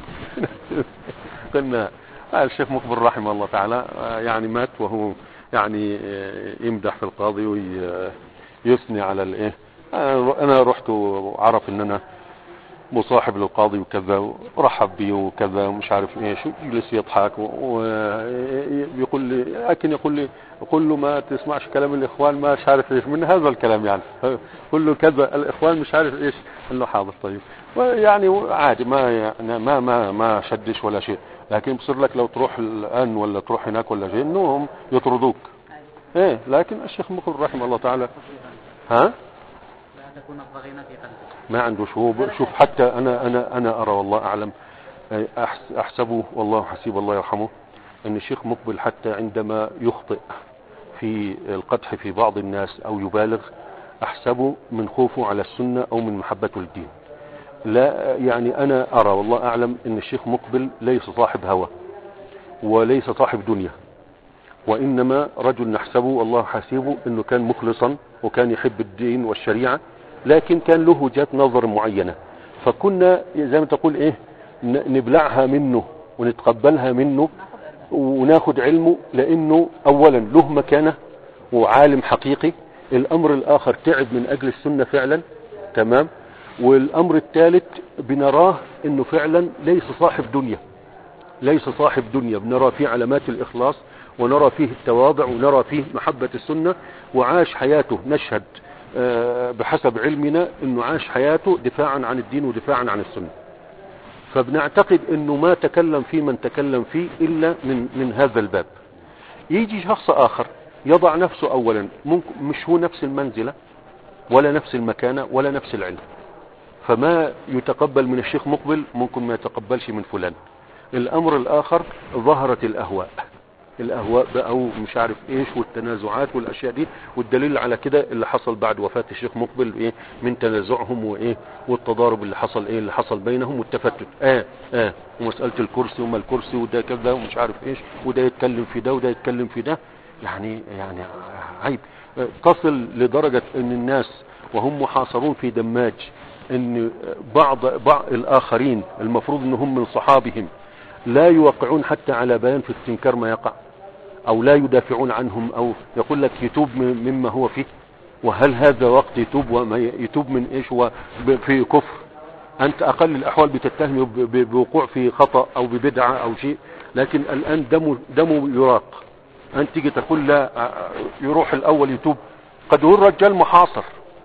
قلنا آه، الشيخ مقبل رحمه الله تعالى آه، يعني مات وهو يعني آه، يمدح في القاضي ويثني على الايه آه، انا رحت وعرف ان انا مصاحب للقاضي وكذا ورحب بي وكذا ومش عارف ايش يجلس يضحك ويقول لي لكن يقول لي يقول له ما تسمعش كلام الاخوان ما مش عارف ايش من هذا الكلام يعني قل له كذا الاخوان مش عارف ايش قال له حاضر طيب ويعني عادي ما يعني ما ما ما شدش ولا شيء لكن بصير لك لو تروح الان ولا تروح هناك ولا شيء انهم يطردوك ايه لكن الشيخ مقبل رحمه الله تعالى ها لا تكون الضغينة في قلبك ما عنده شوف شوف حتى انا انا انا ارى والله اعلم أحس- احسبه والله حسيب الله يرحمه ان الشيخ مقبل حتى عندما يخطئ في القدح في بعض الناس او يبالغ احسبه من خوفه على السنة او من محبته للدين لا يعني انا ارى والله اعلم ان الشيخ مقبل ليس صاحب هوى وليس صاحب دنيا وإنما رجل نحسبه الله حسيبه أنه كان مخلصا وكان يحب الدين والشريعة لكن كان له وجهات نظر معينة فكنا زي ما تقول إيه ن- نبلعها منه ونتقبلها منه وناخد علمه لأنه أولا له مكانة وعالم حقيقي الأمر الآخر تعب من أجل السنة فعلا تمام والأمر الثالث بنراه أنه فعلا ليس صاحب دنيا ليس صاحب دنيا بنرى فيه علامات الإخلاص ونرى فيه التواضع ونرى فيه محبة السنة وعاش حياته نشهد آه، بحسب علمنا انه عاش حياته دفاعا عن الدين ودفاعا عن السنة فبنعتقد انه ما تكلم فيه من تكلم فيه الا من, من هذا الباب يجي شخص اخر يضع نفسه اولا ممكن مش هو نفس المنزلة ولا نفس المكانة ولا نفس العلم فما يتقبل من الشيخ مقبل ممكن ما يتقبلش من فلان الامر الاخر ظهرت الاهواء الاهواء بقى ومش عارف ايش والتنازعات والاشياء دي والدليل على كده اللي حصل بعد وفاة الشيخ مقبل ايه من تنازعهم وايه والتضارب اللي حصل ايه اللي حصل بينهم والتفتت اه اه ومسألة الكرسي وما الكرسي وده كذا ومش عارف ايش وده يتكلم في ده وده يتكلم في ده يعني يعني عيب آه، تصل لدرجة ان الناس وهم محاصرون في دماج ان بعض بعض الاخرين المفروض انهم من صحابهم لا يوقعون حتى على بيان في استنكار ما يقع او لا يدافعون عنهم او يقول لك يتوب م- مما هو فيه وهل هذا وقت يتوب وما ي- يتوب من ايش هو ب- في كفر انت اقل الاحوال بتتهمه ب- ب- بوقوع في خطأ او ببدعة او شيء لكن الان دمه دمه يراق انت تيجي تقول لا ع- يروح الاول يتوب قد هو الرجال محاصر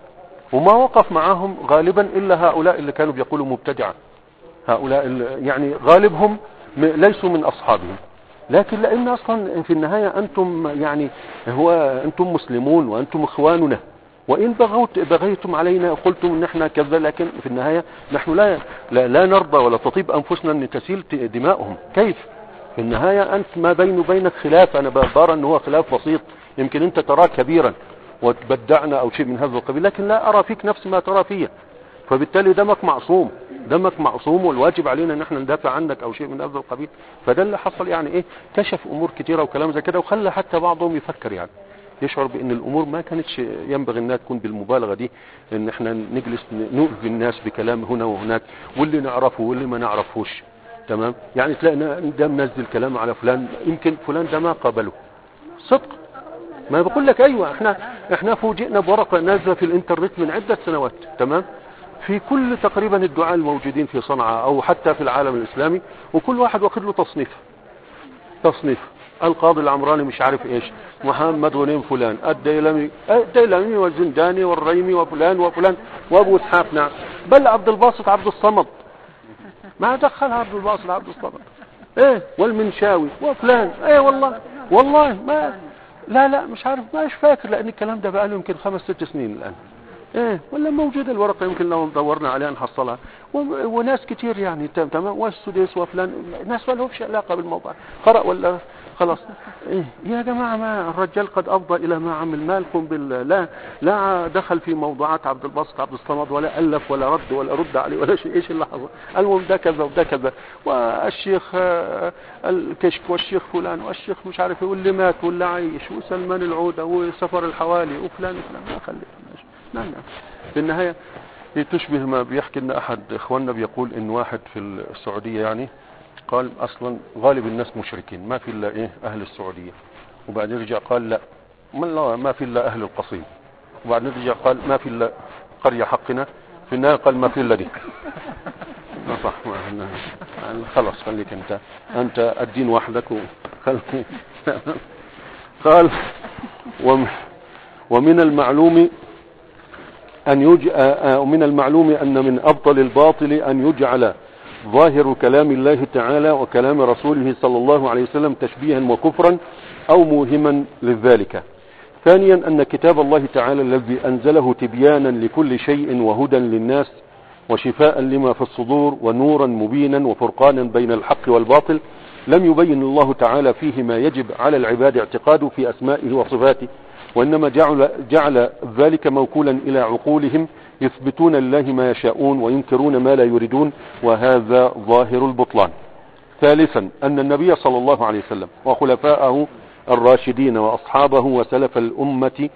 وما وقف معهم غالبا الا هؤلاء اللي كانوا بيقولوا مبتدعه هؤلاء ال- يعني غالبهم م- ليسوا من اصحابهم لكن لان اصلا في النهايه انتم يعني هو انتم مسلمون وانتم اخواننا وان بغوت بغيتم علينا قلتم ان احنا كذا لكن في النهايه نحن لا لا, لا نرضى ولا تطيب انفسنا ان تسيل ت- دماؤهم كيف في النهايه انت ما بيني وبينك خلاف انا برى ان هو خلاف بسيط يمكن انت تراه كبيرا وتبدعنا او شيء من هذا القبيل لكن لا ارى فيك نفس ما ترى فيه فبالتالي دمك معصوم دمك معصوم والواجب علينا ان احنا ندافع عنك او شيء من هذا القبيل فده اللي حصل يعني ايه كشف امور كتيره وكلام زي كده وخلى حتى بعضهم يفكر يعني يشعر بان الامور ما كانتش ينبغي انها تكون بالمبالغه دي ان احنا نجلس نؤذي الناس بكلام هنا وهناك واللي نعرفه واللي ما نعرفوش تمام يعني تلاقي ده منزل كلام على فلان يمكن فلان ده ما قابله صدق ما بقول لك ايوه احنا احنا فوجئنا بورقه نازله في الانترنت من عده سنوات تمام في كل تقريبا الدعاء الموجودين في صنعاء او حتى في العالم الاسلامي وكل واحد واخد له تصنيف تصنيف القاضي العمراني مش عارف ايش محمد غنيم فلان الديلمي الديلمي والزنداني والريمي وفلان وفلان وابو اسحاق نعم بل عبد الباسط عبد الصمد ما دخلها عبد الباسط عبد الصمد ايه والمنشاوي وفلان ايه والله والله ما لا لا مش عارف مش فاكر لان الكلام ده بقى له يمكن خمس ست سنين الان ايه ولا موجودة الورقة يمكن لو دورنا عليها نحصلها و- وناس كتير يعني تم- تمام والسديس وفلان ناس ما لهمش علاقة بالموضوع قرأ ولا خلاص إيه يا جماعة ما الرجال قد أفضى إلى ما عمل مالكم بالله لا لا دخل في موضوعات عبد الباسط عبد الصمد ولا ألف ولا رد ولا رد عليه ولا شيء إيش اللي حصل المهم ده كذا وده كذا والشيخ آه، الكشك والشيخ فلان والشيخ مش عارف إيه واللي مات واللي عايش وسلمان العودة وسفر الحوالي وفلان وفلان ما خلي ماشي. لا لا في النهاية هي تشبه ما بيحكي لنا أحد إخواننا بيقول إن واحد في السعودية يعني قال أصلا غالب الناس مشركين ما في إلا إيه أهل السعودية وبعدين رجع قال لا ما, لا ما في إلا أهل القصيم وبعدين رجع قال ما في إلا قرية حقنا في النهاية قال ما في إلا دي ما صح ما ما- خلاص خليك أنت أنت الدين وحدك وخلي قال وم- ومن المعلوم أن يج... آه، آه، ومن المعلوم أن من أبطل الباطل أن يجعل ظاهر كلام الله تعالى وكلام رسوله صلى الله عليه وسلم تشبيها وكفرا أو موهما لذلك ثانيا أن كتاب الله تعالى الذي أنزله تبيانا لكل شيء وهدى للناس وشفاء لما في الصدور ونورا مبينا وفرقانا بين الحق والباطل لم يبين الله تعالى فيه ما يجب على العباد اعتقاده في أسمائه وصفاته وإنما جعل, جعل ذلك موكولا إلى عقولهم يثبتون لله ما يشاءون وينكرون ما لا يريدون وهذا ظاهر البطلان ثالثا أن النبي صلى الله عليه وسلم وخلفاءه الراشدين وأصحابه وسلف الأمة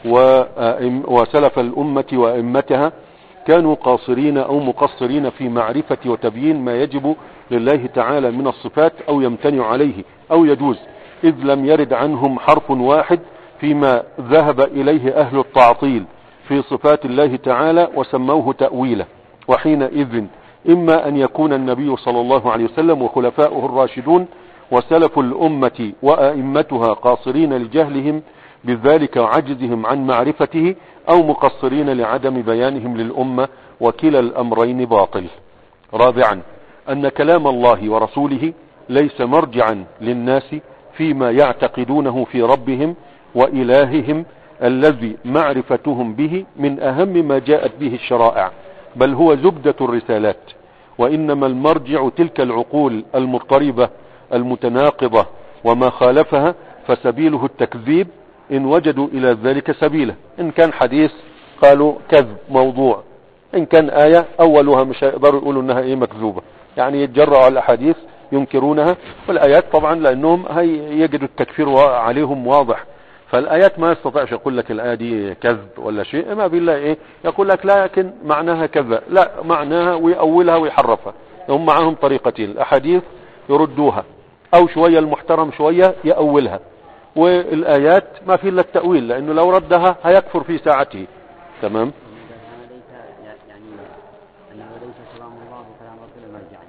وأئم- وسلف الأمة وأئمتها كانوا قاصرين أو مقصرين في معرفة وتبيين ما يجب لله تعالى من الصفات أو يمتنع عليه أو يجوز إذ لم يرد عنهم حرف واحد فيما ذهب إليه أهل التعطيل في صفات الله تعالى وسموه تأويلا وحينئذ إما أن يكون النبي صلى الله عليه وسلم وخلفاؤه الراشدون وسلف الأمة وأئمتها قاصرين لجهلهم بذلك وعجزهم عن معرفته أو مقصرين لعدم بيانهم للأمة وكلا الأمرين باطل رابعا أن كلام الله ورسوله ليس مرجعا للناس فيما يعتقدونه في ربهم وإلههم الذي معرفتهم به من أهم ما جاءت به الشرائع بل هو زبدة الرسالات وإنما المرجع تلك العقول المضطربة المتناقضة وما خالفها فسبيله التكذيب إن وجدوا إلى ذلك سبيلا إن كان حديث قالوا كذب موضوع إن كان آية أولها مش هيقدروا يقولوا إنها إيه مكذوبة يعني يتجرعوا على الأحاديث ينكرونها والآيات طبعا لأنهم هي يجدوا التكفير وا- عليهم واضح فالآيات ما يستطيعش يقول لك الآية دي كذب ولا شيء ما بالله إيه يقول لك لكن معناها كذا لا معناها ويأولها ويحرفها هم معهم طريقتين الأحاديث يردوها أو شوية المحترم شوية يأولها والآيات ما في إلا التأويل لأنه لو ردها هيكفر في ساعته تمام هذا ليس يعني أنه ليس كلام الله وكلام رسوله مرجعا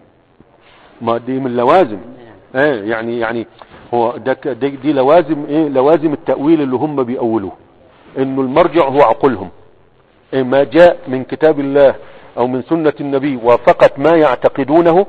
ما دي من لوازم نعم ايه يعني يعني هو ده ك- دي, دي لوازم ايه لوازم التأويل اللي هم بيأولوه انه المرجع هو عقولهم إيه ما جاء من كتاب الله او من سنة النبي وافقت ما يعتقدونه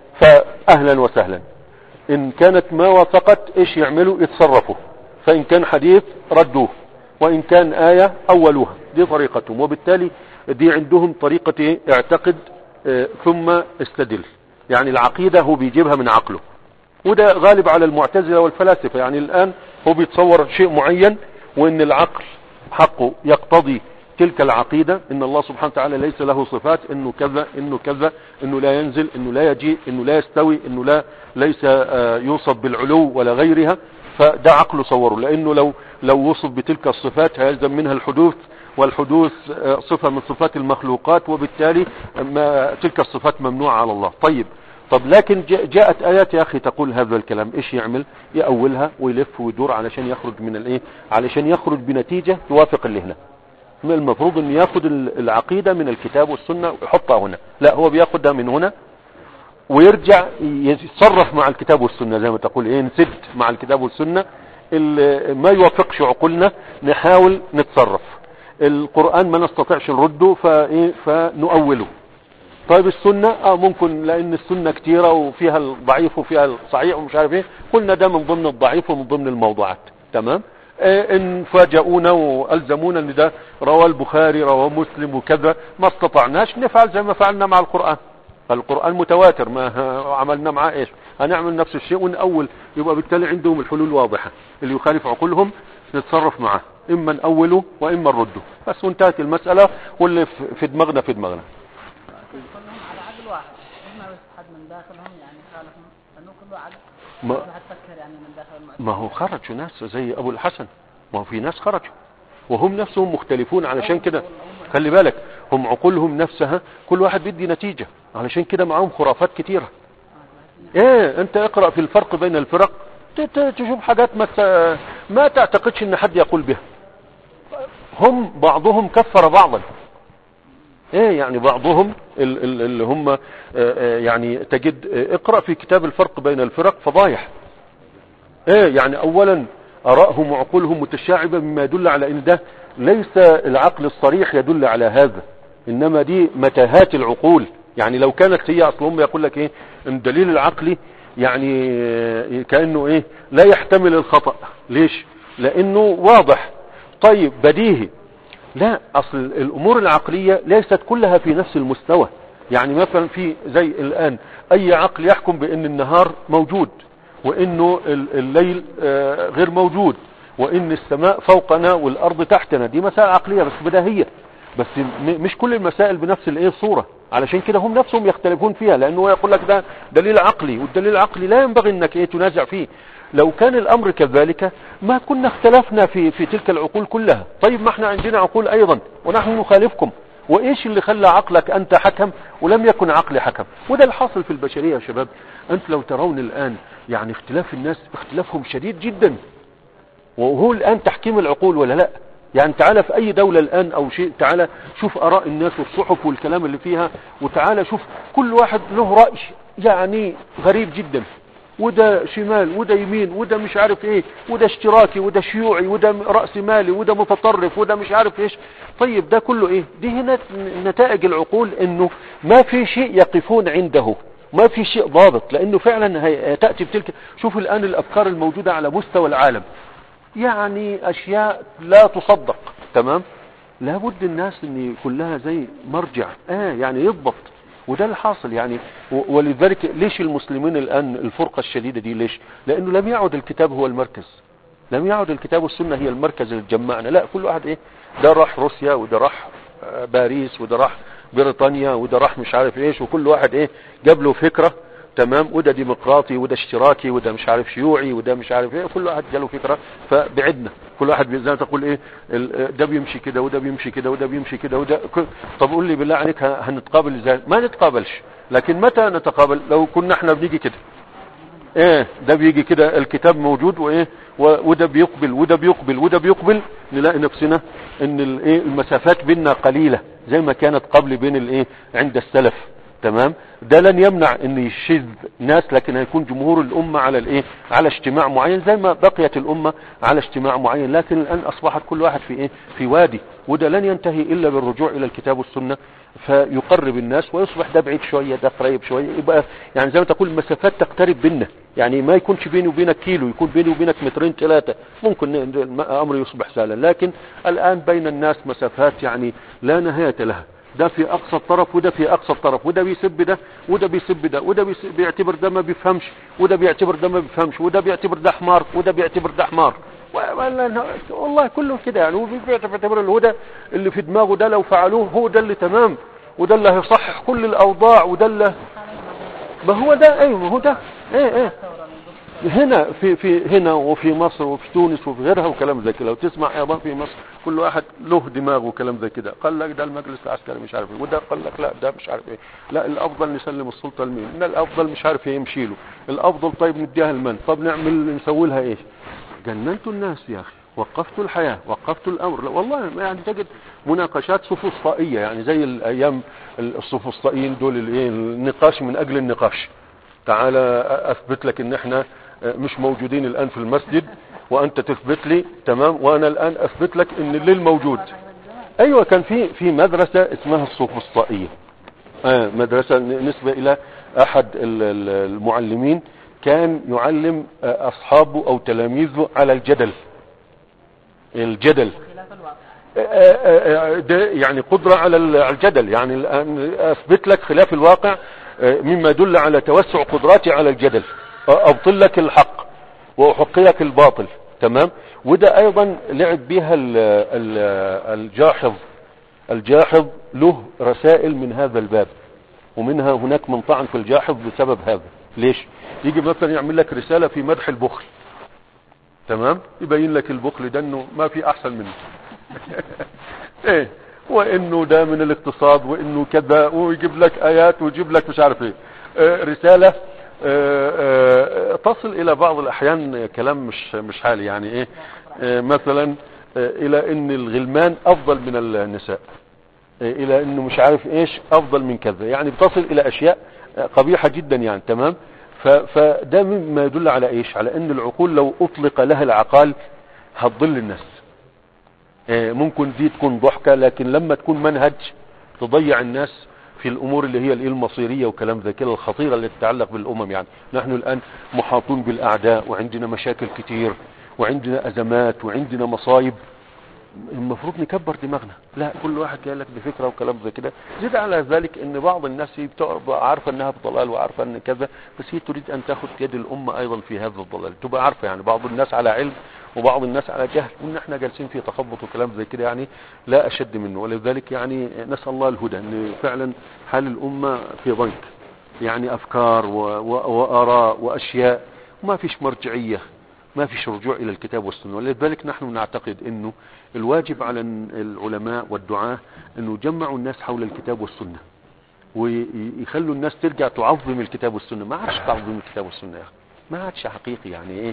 فاهلا وسهلا ان كانت ما وافقت ايش يعملوا يتصرفوا فان كان حديث ردوه وان كان آية اولوها دي طريقتهم وبالتالي دي عندهم طريقة إيه؟ اعتقد اه ثم استدل يعني العقيدة هو بيجيبها من عقله وده غالب على المعتزلة والفلاسفة يعني الآن هو بيتصور شيء معين وإن العقل حقه يقتضي تلك العقيدة إن الله سبحانه وتعالى ليس له صفات إنه كذا إنه كذا إنه لا ينزل إنه لا يجيء إنه لا يستوي إنه لا ليس آه، يوصف بالعلو ولا غيرها فده عقله صوره لأنه لو لو وصف بتلك الصفات هيلزم منها الحدوث والحدوث آه، صفة من صفات المخلوقات وبالتالي ما تلك الصفات ممنوعة على الله طيب طب لكن جاء- جاءت آيات يا أخي تقول هذا الكلام إيش يعمل يأولها ويلف ويدور علشان يخرج من الإيه علشان يخرج بنتيجة توافق اللي هنا من المفروض أن ياخد ال- العقيدة من الكتاب والسنة ويحطها هنا لا هو بياخدها من هنا ويرجع يتصرف مع الكتاب والسنة زي ما تقول ايه نسد مع الكتاب والسنة ال- ما يوافقش عقولنا نحاول نتصرف القرآن ما نستطيعش نرده فايه فنؤوله طيب السنة اه ممكن لان السنة كتيرة وفيها الضعيف وفيها الصحيح ومش عارف ايه قلنا ده من ضمن الضعيف ومن ضمن الموضوعات تمام آه ان فاجئونا والزمونا ان ده رواه البخاري رواه مسلم وكذا ما استطعناش نفعل زي ما فعلنا مع القرآن القرآن متواتر ما ه- عملنا معاه ايش هنعمل نفس الشيء ونأول يبقى بالتالي عندهم الحلول واضحة اللي يخالف عقولهم نتصرف معاه اما نأوله واما نرده بس وانتهت المسألة واللي في- في دماغنا في دماغنا كلهم على عدل واحد ما بس حد من داخلهم يعني خالفهم لانه كله عدل ما, ما حد فكر يعني من داخل المؤسسة ما هو خرجوا ناس زي ابو الحسن ما هو في ناس خرجوا وهم نفسهم مختلفون علشان كده خلي بالك هم عقولهم نفسها كل واحد بيدي نتيجة علشان كده معاهم خرافات كتيرة ايه انت اقرأ في الفرق بين الفرق ت- ت- تشوف حاجات ما ت- ما تعتقدش ان حد يقول بها هم بعضهم كفر بعضا ايه يعني بعضهم ال- ال- اللي هم آه، آه، يعني تجد آه، اقرأ في كتاب الفرق بين الفرق فضايح ايه يعني اولا ارائهم وعقولهم متشعبة مما يدل على ان ده ليس العقل الصريح يدل على هذا انما دي متاهات العقول يعني لو كانت هي اصلا يقول لك ايه ان الدليل العقلي يعني آه، كأنه ايه لا يحتمل الخطأ ليش لانه واضح طيب بديهي لا اصل الامور العقلية ليست كلها في نفس المستوى يعني مثلا في زي الان اي عقل يحكم بان النهار موجود وانه ال- الليل آه، غير موجود وان السماء فوقنا والارض تحتنا دي مسائل عقلية بس بديهية بس م- مش كل المسائل بنفس الايه الصورة علشان كده هم نفسهم يختلفون فيها لانه هو يقول لك ده دليل عقلي والدليل العقلي لا ينبغي انك ايه تنازع فيه لو كان الامر كذلك ما كنا اختلفنا في في تلك العقول كلها طيب ما احنا عندنا عقول ايضا ونحن نخالفكم وايش اللي خلى عقلك انت حكم ولم يكن عقلي حكم وده الحاصل في البشرية يا شباب انت لو ترون الان يعني اختلاف الناس اختلافهم شديد جدا وهو الآن تحكيم العقول ولا لا يعني تعالى في أي دولة الآن أو شيء تعالى شوف آراء الناس والصحف والكلام اللي فيها وتعالى شوف كل واحد له رأي يعني غريب جدا وده شمال وده يمين وده مش عارف ايه وده اشتراكي وده شيوعي وده رأس مالي وده متطرف وده مش عارف ايش طيب ده كله ايه دي هنا نتائج العقول انه ما في شيء يقفون عنده ما في شيء ضابط لانه فعلا هي- تأتي بتلك شوف الان الافكار الموجودة على مستوى العالم يعني اشياء لا تصدق تمام لابد الناس ان يكون لها زي مرجع اه يعني يضبط وده الحاصل يعني و- ولذلك ليش المسلمين الان الفرقة الشديدة دي ليش لانه لم يعد الكتاب هو المركز لم يعد الكتاب والسنة هي المركز اللي جمعنا لا كل واحد ايه ده راح روسيا وده راح آه، باريس وده راح بريطانيا وده راح مش عارف ايش وكل واحد ايه جاب له فكرة تمام وده ديمقراطي وده اشتراكي وده مش عارف شيوعي وده مش عارف ايه كل واحد جاله فكرة فبعدنا كل واحد زي ما تقول ايه ال- ده بيمشي كده وده بيمشي كده وده بيمشي كده وده كل- طب قول لي بالله عليك ه- هنتقابل ازاي ما نتقابلش لكن متى نتقابل لو كنا احنا بنيجي كده ايه ده بيجي كده الكتاب موجود وايه و- وده بيقبل وده بيقبل وده بيقبل نلاقي نفسنا ان الايه المسافات بيننا قليلة زي ما كانت قبل بين الايه عند السلف تمام ده لن يمنع ان يشذ ناس لكن هيكون جمهور الامة على الايه على اجتماع معين زي ما بقيت الامة على اجتماع معين لكن الان اصبحت كل واحد في ايه في وادي وده لن ينتهي الا بالرجوع الى الكتاب والسنة فيقرب الناس ويصبح ده بعيد شوية ده قريب شوية يبقى يعني زي ما تقول المسافات تقترب بينا يعني ما يكونش بيني وبينك كيلو يكون بيني وبينك مترين ثلاثة ممكن الامر يصبح سهلا لكن الان بين الناس مسافات يعني لا نهاية لها ده في اقصى الطرف وده في اقصى الطرف وده بيسب ده وده بيسب ده وده بيس- بيعتبر ده ما بيفهمش وده بيعتبر ده ما بيفهمش وده بيعتبر ده حمار وده بيعتبر ده حمار و- ولا- والله كله كده يعني وبيعتبر الهدى اللي في دماغه ده لو فعلوه هو ده اللي تمام وده اللي هيصحح كل الاوضاع وده اللي ما هو ده ايوه ما هو ده ايه ايه هنا في في هنا وفي مصر وفي تونس وفي غيرها وكلام زي كده لو تسمع ايضا في مصر كل واحد له دماغ وكلام زي كده قال لك ده المجلس العسكري مش عارف ايه وده قال لك لا ده مش عارف ايه لا الافضل نسلم السلطه لمين لا الافضل مش عارف ايه يمشي له الافضل طيب نديها لمن طب نعمل نسوي لها ايش جننتوا الناس يا اخي وقفتوا الحياة وقفتوا الامر لا والله يعني تجد مناقشات سفسطائية يعني زي الايام السفسطائيين دول الايه النقاش من اجل النقاش تعالى اثبت لك ان احنا مش موجودين الان في المسجد وانت تثبت لي تمام وانا الان اثبت لك ان الليل موجود ايوه كان في في مدرسة اسمها السوفسطائية آه مدرسة نسبة الى احد ال- ال- المعلمين كان يعلم آه، اصحابه او تلاميذه على الجدل الجدل خلاف الواقع آه، آه، ده يعني قدرة على ال- على الجدل يعني الآن أثبت لك خلاف الواقع آه، مما يدل على توسع قدراتي على الجدل آه، أبطل لك الحق وأحق لك الباطل تمام وده أيضا لعب بها ال- ال- الجاحظ الجاحظ له رسائل من هذا الباب ومنها هناك من طعن في الجاحظ بسبب هذا ليش يجي مثلا يعمل لك رسالة في مدح البخل تمام يبين لك البخل ده انه ما في احسن منه ايه وانه ده من الاقتصاد وانه كذا ويجيب لك ايات ويجيب لك مش عارف ايه آه، رسالة آه، آه، تصل الى بعض الاحيان كلام مش مش حالي يعني ايه آه، مثلا آه، الى ان الغلمان افضل من النساء آه، الى انه مش عارف ايش افضل من كذا يعني بتصل الى اشياء آه، قبيحة جدا يعني تمام ف- فده مما يدل على ايش على ان العقول لو اطلق لها العقال هتضل الناس آه، ممكن دي تكون ضحكة لكن لما تكون منهج تضيع الناس في الامور اللي هي الايه المصيرية وكلام زي كده الخطيرة اللي تتعلق بالامم يعني نحن الان محاطون بالاعداء وعندنا مشاكل كتير وعندنا ازمات وعندنا مصايب المفروض نكبر دماغنا لا كل واحد جاي لك بفكره وكلام زي كده زيد على ذلك ان بعض الناس هي بتبقى عارفه انها في ضلال وعارفه ان كذا بس هي تريد ان تاخذ يد الامه ايضا في هذا الضلال تبقى عارفه يعني بعض الناس على علم وبعض الناس على جهل وان احنا جالسين في تخبط وكلام زي كده يعني لا اشد منه ولذلك يعني نسال الله الهدى ان فعلا حال الامه في ضنك يعني افكار و... و... واراء واشياء وما فيش مرجعيه ما فيش رجوع الى الكتاب والسنه ولذلك نحن نعتقد انه الواجب على العلماء والدعاة انه يجمعوا الناس حول الكتاب والسنة ويخلوا الناس ترجع تعظم الكتاب والسنة ما عادش تعظم الكتاب والسنة يا اخي ما عادش حقيقي يعني ايه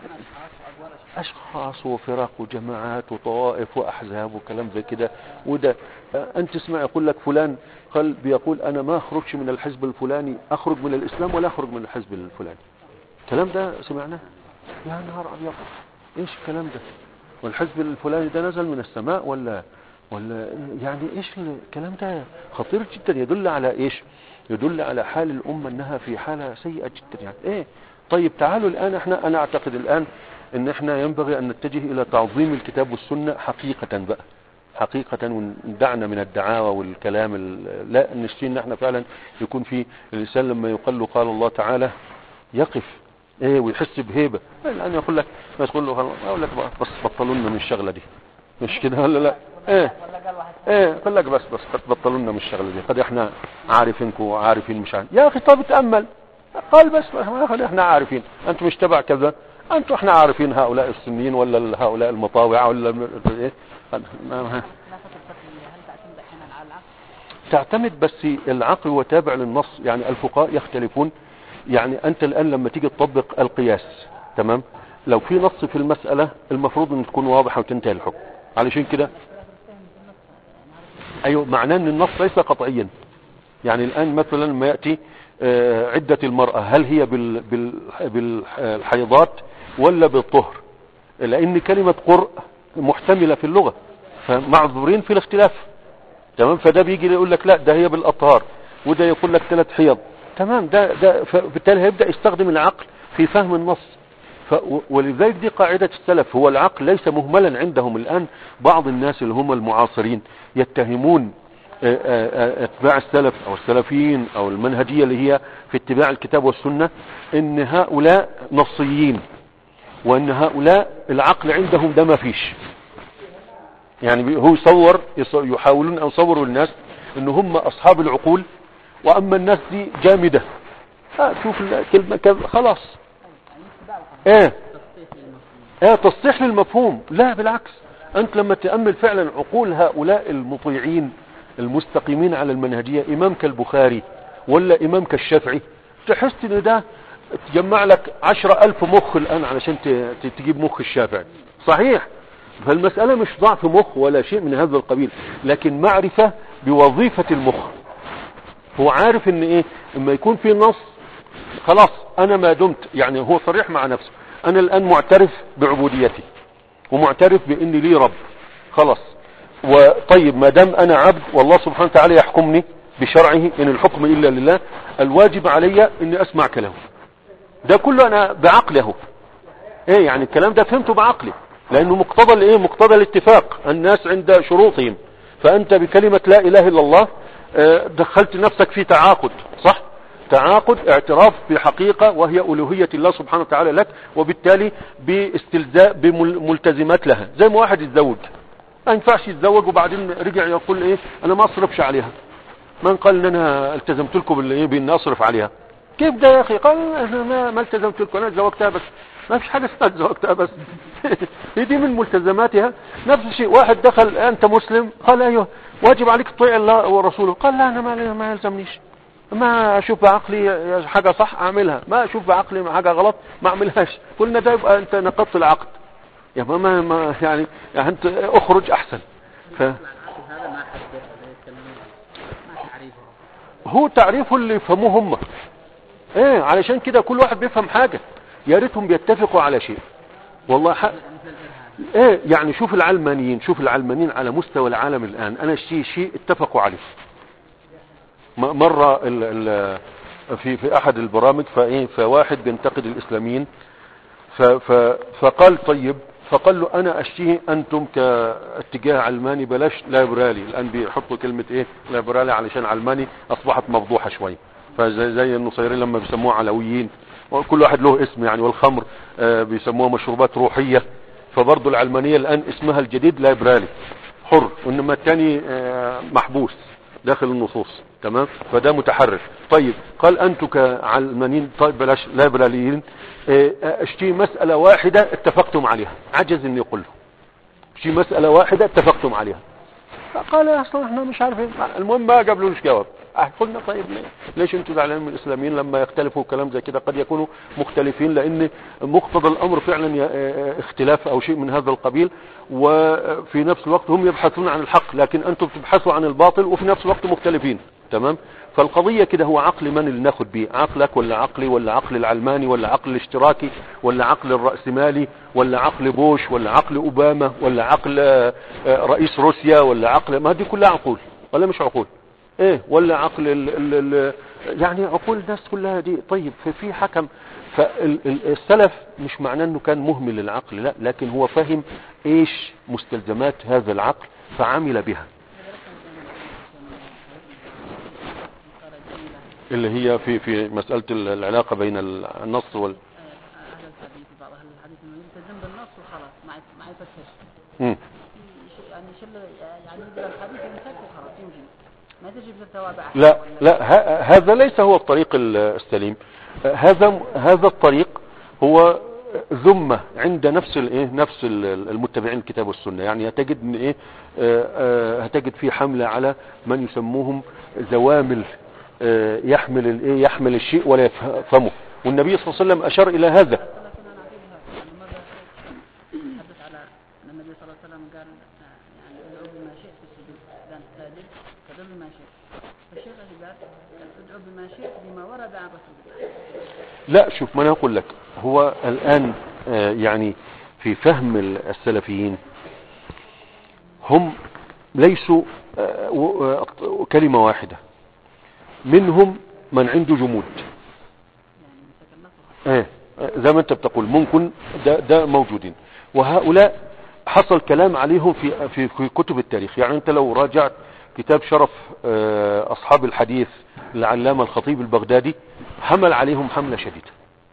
اشخاص وفرق وجماعات وطوائف واحزاب وكلام زي كده وده آه، انت تسمع يقول لك فلان قال بيقول انا ما اخرجش من الحزب الفلاني اخرج من الاسلام ولا اخرج من الحزب الفلاني الكلام ده سمعناه يا نهار ابيض ايش الكلام ده والحزب الفلاني ده نزل من السماء ولا ولا يعني ايش الكلام ده خطير جدا يدل على ايش يدل على حال الامه انها في حاله سيئه جدا يعني ايه طيب تعالوا الان احنا انا اعتقد الان ان احنا ينبغي ان نتجه الى تعظيم الكتاب والسنه حقيقه بقى حقيقة وندعنا من الدعاوى والكلام ال- لا نشتي ان احنا فعلا يكون في الانسان لما يقال له قال الله تعالى يقف ايه ويحس بهيبة الان يقول لك ما تقول له خلاص اقول لك بقى بس بطلوا لنا من الشغلة دي مش كده ولا لا ايه ولا قال واحد ايه يقول لك بس بس قد بطلوا لنا من الشغلة دي قد احنا عارفينكم وعارفين مش عارف يا اخي طب اتأمل قال بس ما خلي احنا عارفين انتم مش تبع كذا انتم احنا عارفين هؤلاء السنيين ولا هؤلاء المطاوعة ولا م- ايه قال ما- ما- خلافة الفقهية هل تعتمد احيانا على العقل؟ تعتمد بس العقل هو تابع للنص يعني الفقهاء يختلفون يعني انت الان لما تيجي تطبق القياس تمام لو في نص في المسألة المفروض ان تكون واضحة وتنتهي الحكم علشان كده ايوه معناه ان النص ليس قطعيا يعني الان مثلا لما يأتي آه، عدة المرأة هل هي بال بال بالحيضات ولا بالطهر لان كلمة قرء محتملة في اللغة فمعذورين في الاختلاف تمام فده بيجي يقول لك لا ده هي بالاطهار وده يقول لك ثلاث حيض تمام ده ده فبالتالي هيبدا يستخدم العقل في فهم النص ف ولذلك دي قاعدة السلف هو العقل ليس مهملا عندهم الآن بعض الناس اللي هم المعاصرين يتهمون آه، آه، آه، اتباع السلف او السلفيين او المنهجية اللي هي في اتباع الكتاب والسنة ان هؤلاء نصيين وان هؤلاء العقل عندهم ده ما فيش يعني بي- هو يصور يص- يحاولون ان يصوروا الناس ان هم اصحاب العقول واما الناس دي جامدة آه شوف الكلمة كذا خلاص ايه ايه تصحيح للمفهوم لا بالعكس انت لما تأمل فعلا عقول هؤلاء المطيعين المستقيمين على المنهجية امام كالبخاري ولا امام كالشافعي تحس ان ده تجمع لك عشرة الف مخ الان علشان ت- ت- تجيب مخ الشافعي صحيح فالمسألة مش ضعف مخ ولا شيء من هذا القبيل لكن معرفة بوظيفة المخ هو عارف ان ايه اما يكون في نص خلاص انا ما دمت يعني هو صريح مع نفسه انا الان معترف بعبوديتي ومعترف باني لي رب خلاص وطيب ما دام انا عبد والله سبحانه وتعالى يحكمني بشرعه ان الحكم الا لله الواجب علي اني اسمع كلامه ده كله انا بعقله ايه يعني الكلام ده فهمته بعقلي لانه مقتضى الايه مقتضى الاتفاق الناس عند شروطهم فانت بكلمة لا اله الا الله آه، دخلت نفسك في تعاقد صح تعاقد اعتراف بحقيقة وهي ألوهية الله سبحانه وتعالى لك وبالتالي باستلزاء بملتزمات لها زي ما واحد يتزوج ما ينفعش يتزوج وبعدين رجع يقول ايه انا ما اصرفش عليها من قال ان انا التزمت لكم بالايه بان اصرف عليها كيف ده يا اخي قال انا ما, ما التزمت لكم انا تزوجتها بس ما فيش حاجه اسمها تزوجتها بس هي دي من ملتزماتها نفس الشيء واحد دخل انت مسلم قال ايوه واجب عليك تطيع الله ورسوله قال لا انا ما ما يلزمنيش ما اشوف بعقلي حاجه صح اعملها ما اشوف بعقلي حاجه غلط ما اعملهاش قلنا ده يبقى انت نقضت العقد يا ما ما يعني, يعني انت اخرج احسن ف هذا ما حد يتكلمون ما تعريفه هو تعريفه اللي يفهموه هم ايه علشان كده كل واحد بيفهم حاجة يا ريتهم بيتفقوا على شيء والله حق مثل الارهاب ايه يعني شوف العلمانيين شوف العلمانيين على مستوى العالم الان انا شيء شيء اتفقوا عليه م- مرة ال ال في في احد البرامج فايه فواحد بينتقد الاسلاميين ف ف فقال طيب فقال له انا اشتهي انتم كاتجاه علماني بلاش ليبرالي الان بيحطوا كلمة ايه ليبرالي علشان علماني اصبحت مفضوحة شوي فزي زي النصيرين لما بيسموها علويين وكل واحد له اسم يعني والخمر آه، بيسموها مشروبات روحية فبرضه العلمانية الان اسمها الجديد ليبرالي حر وانما الثاني آه، محبوس داخل النصوص تمام فده متحرر طيب قال انتم كعلمانيين طيب بلاش ليبراليين آه، اشتي مسألة واحدة اتفقتم عليها عجز اني يقول له اشتي مسألة واحدة اتفقتم عليها قال اصلا احنا مش عارفين المهم ما قبلوش جواب اه قلنا طيب ليه؟ ليش انتوا زعلانين من الاسلاميين لما يختلفوا كلام زي كده قد يكونوا مختلفين لان مقتضى الامر فعلا ي- اه اختلاف او شيء من هذا القبيل وفي نفس الوقت هم يبحثون عن الحق لكن انتم بتبحثوا عن الباطل وفي نفس الوقت مختلفين تمام فالقضية كده هو عقل من اللي ناخد بيه عقلك ولا عقلي ولا عقل العلماني ولا عقل الاشتراكي ولا عقل الرأسمالي ولا عقل بوش ولا عقل اوباما ولا عقل آه، آه، رئيس روسيا ولا عقل ما دي كلها عقول ولا مش عقول ايه ولا عقل ال ال ال يعني عقول الناس كلها دي طيب في في حكم فالسلف مش معناه انه كان مهمل للعقل لا لكن هو فهم ايش مستلزمات هذا العقل فعمل بها اللي هي في في مسألة العلاقة بين النص وال اهل الحديث بعض اهل الحديث انه يلتزم بالنص وخلاص ما يت- ما يفتش مم. ي- يعني شل يعني يقرا الحديث يمسك وخلاص يمشي ما تجي تتوابع لا لا ه- هذا ليس هو الطريق ال- السليم هذا هذا الطريق هو ذمة عند نفس الايه نفس ال- المتبعين الكتاب والسنة يعني هتجد ان ايه آه، آه، هتجد في حملة على من يسموهم زوامل آه، يحمل الايه يحمل الشيء ولا يفهمه والنبي صلى الله عليه وسلم اشار الى هذا لكن انا اعطيها يعني مره تحدث على ان النبي صلى الله عليه وسلم قال آه، يعني ادعو بما شئت في السجود اذا ساجد فادعو بما شئت فالشيخ اللي قال ادعو بما شئت بما ورد عن رسول الله لا شوف ما انا اقول لك هو الان آه، يعني في فهم السلفيين هم ليسوا آه، و- آه، كلمة واحدة منهم من عنده جمود يعني مسك النص ايه زي ما انت بتقول ممكن ده, ده موجودين وهؤلاء حصل كلام عليهم في, في, في كتب التاريخ يعني انت لو راجعت كتاب شرف آه، اصحاب الحديث للعلامة الخطيب البغدادي حمل عليهم حملة شديدة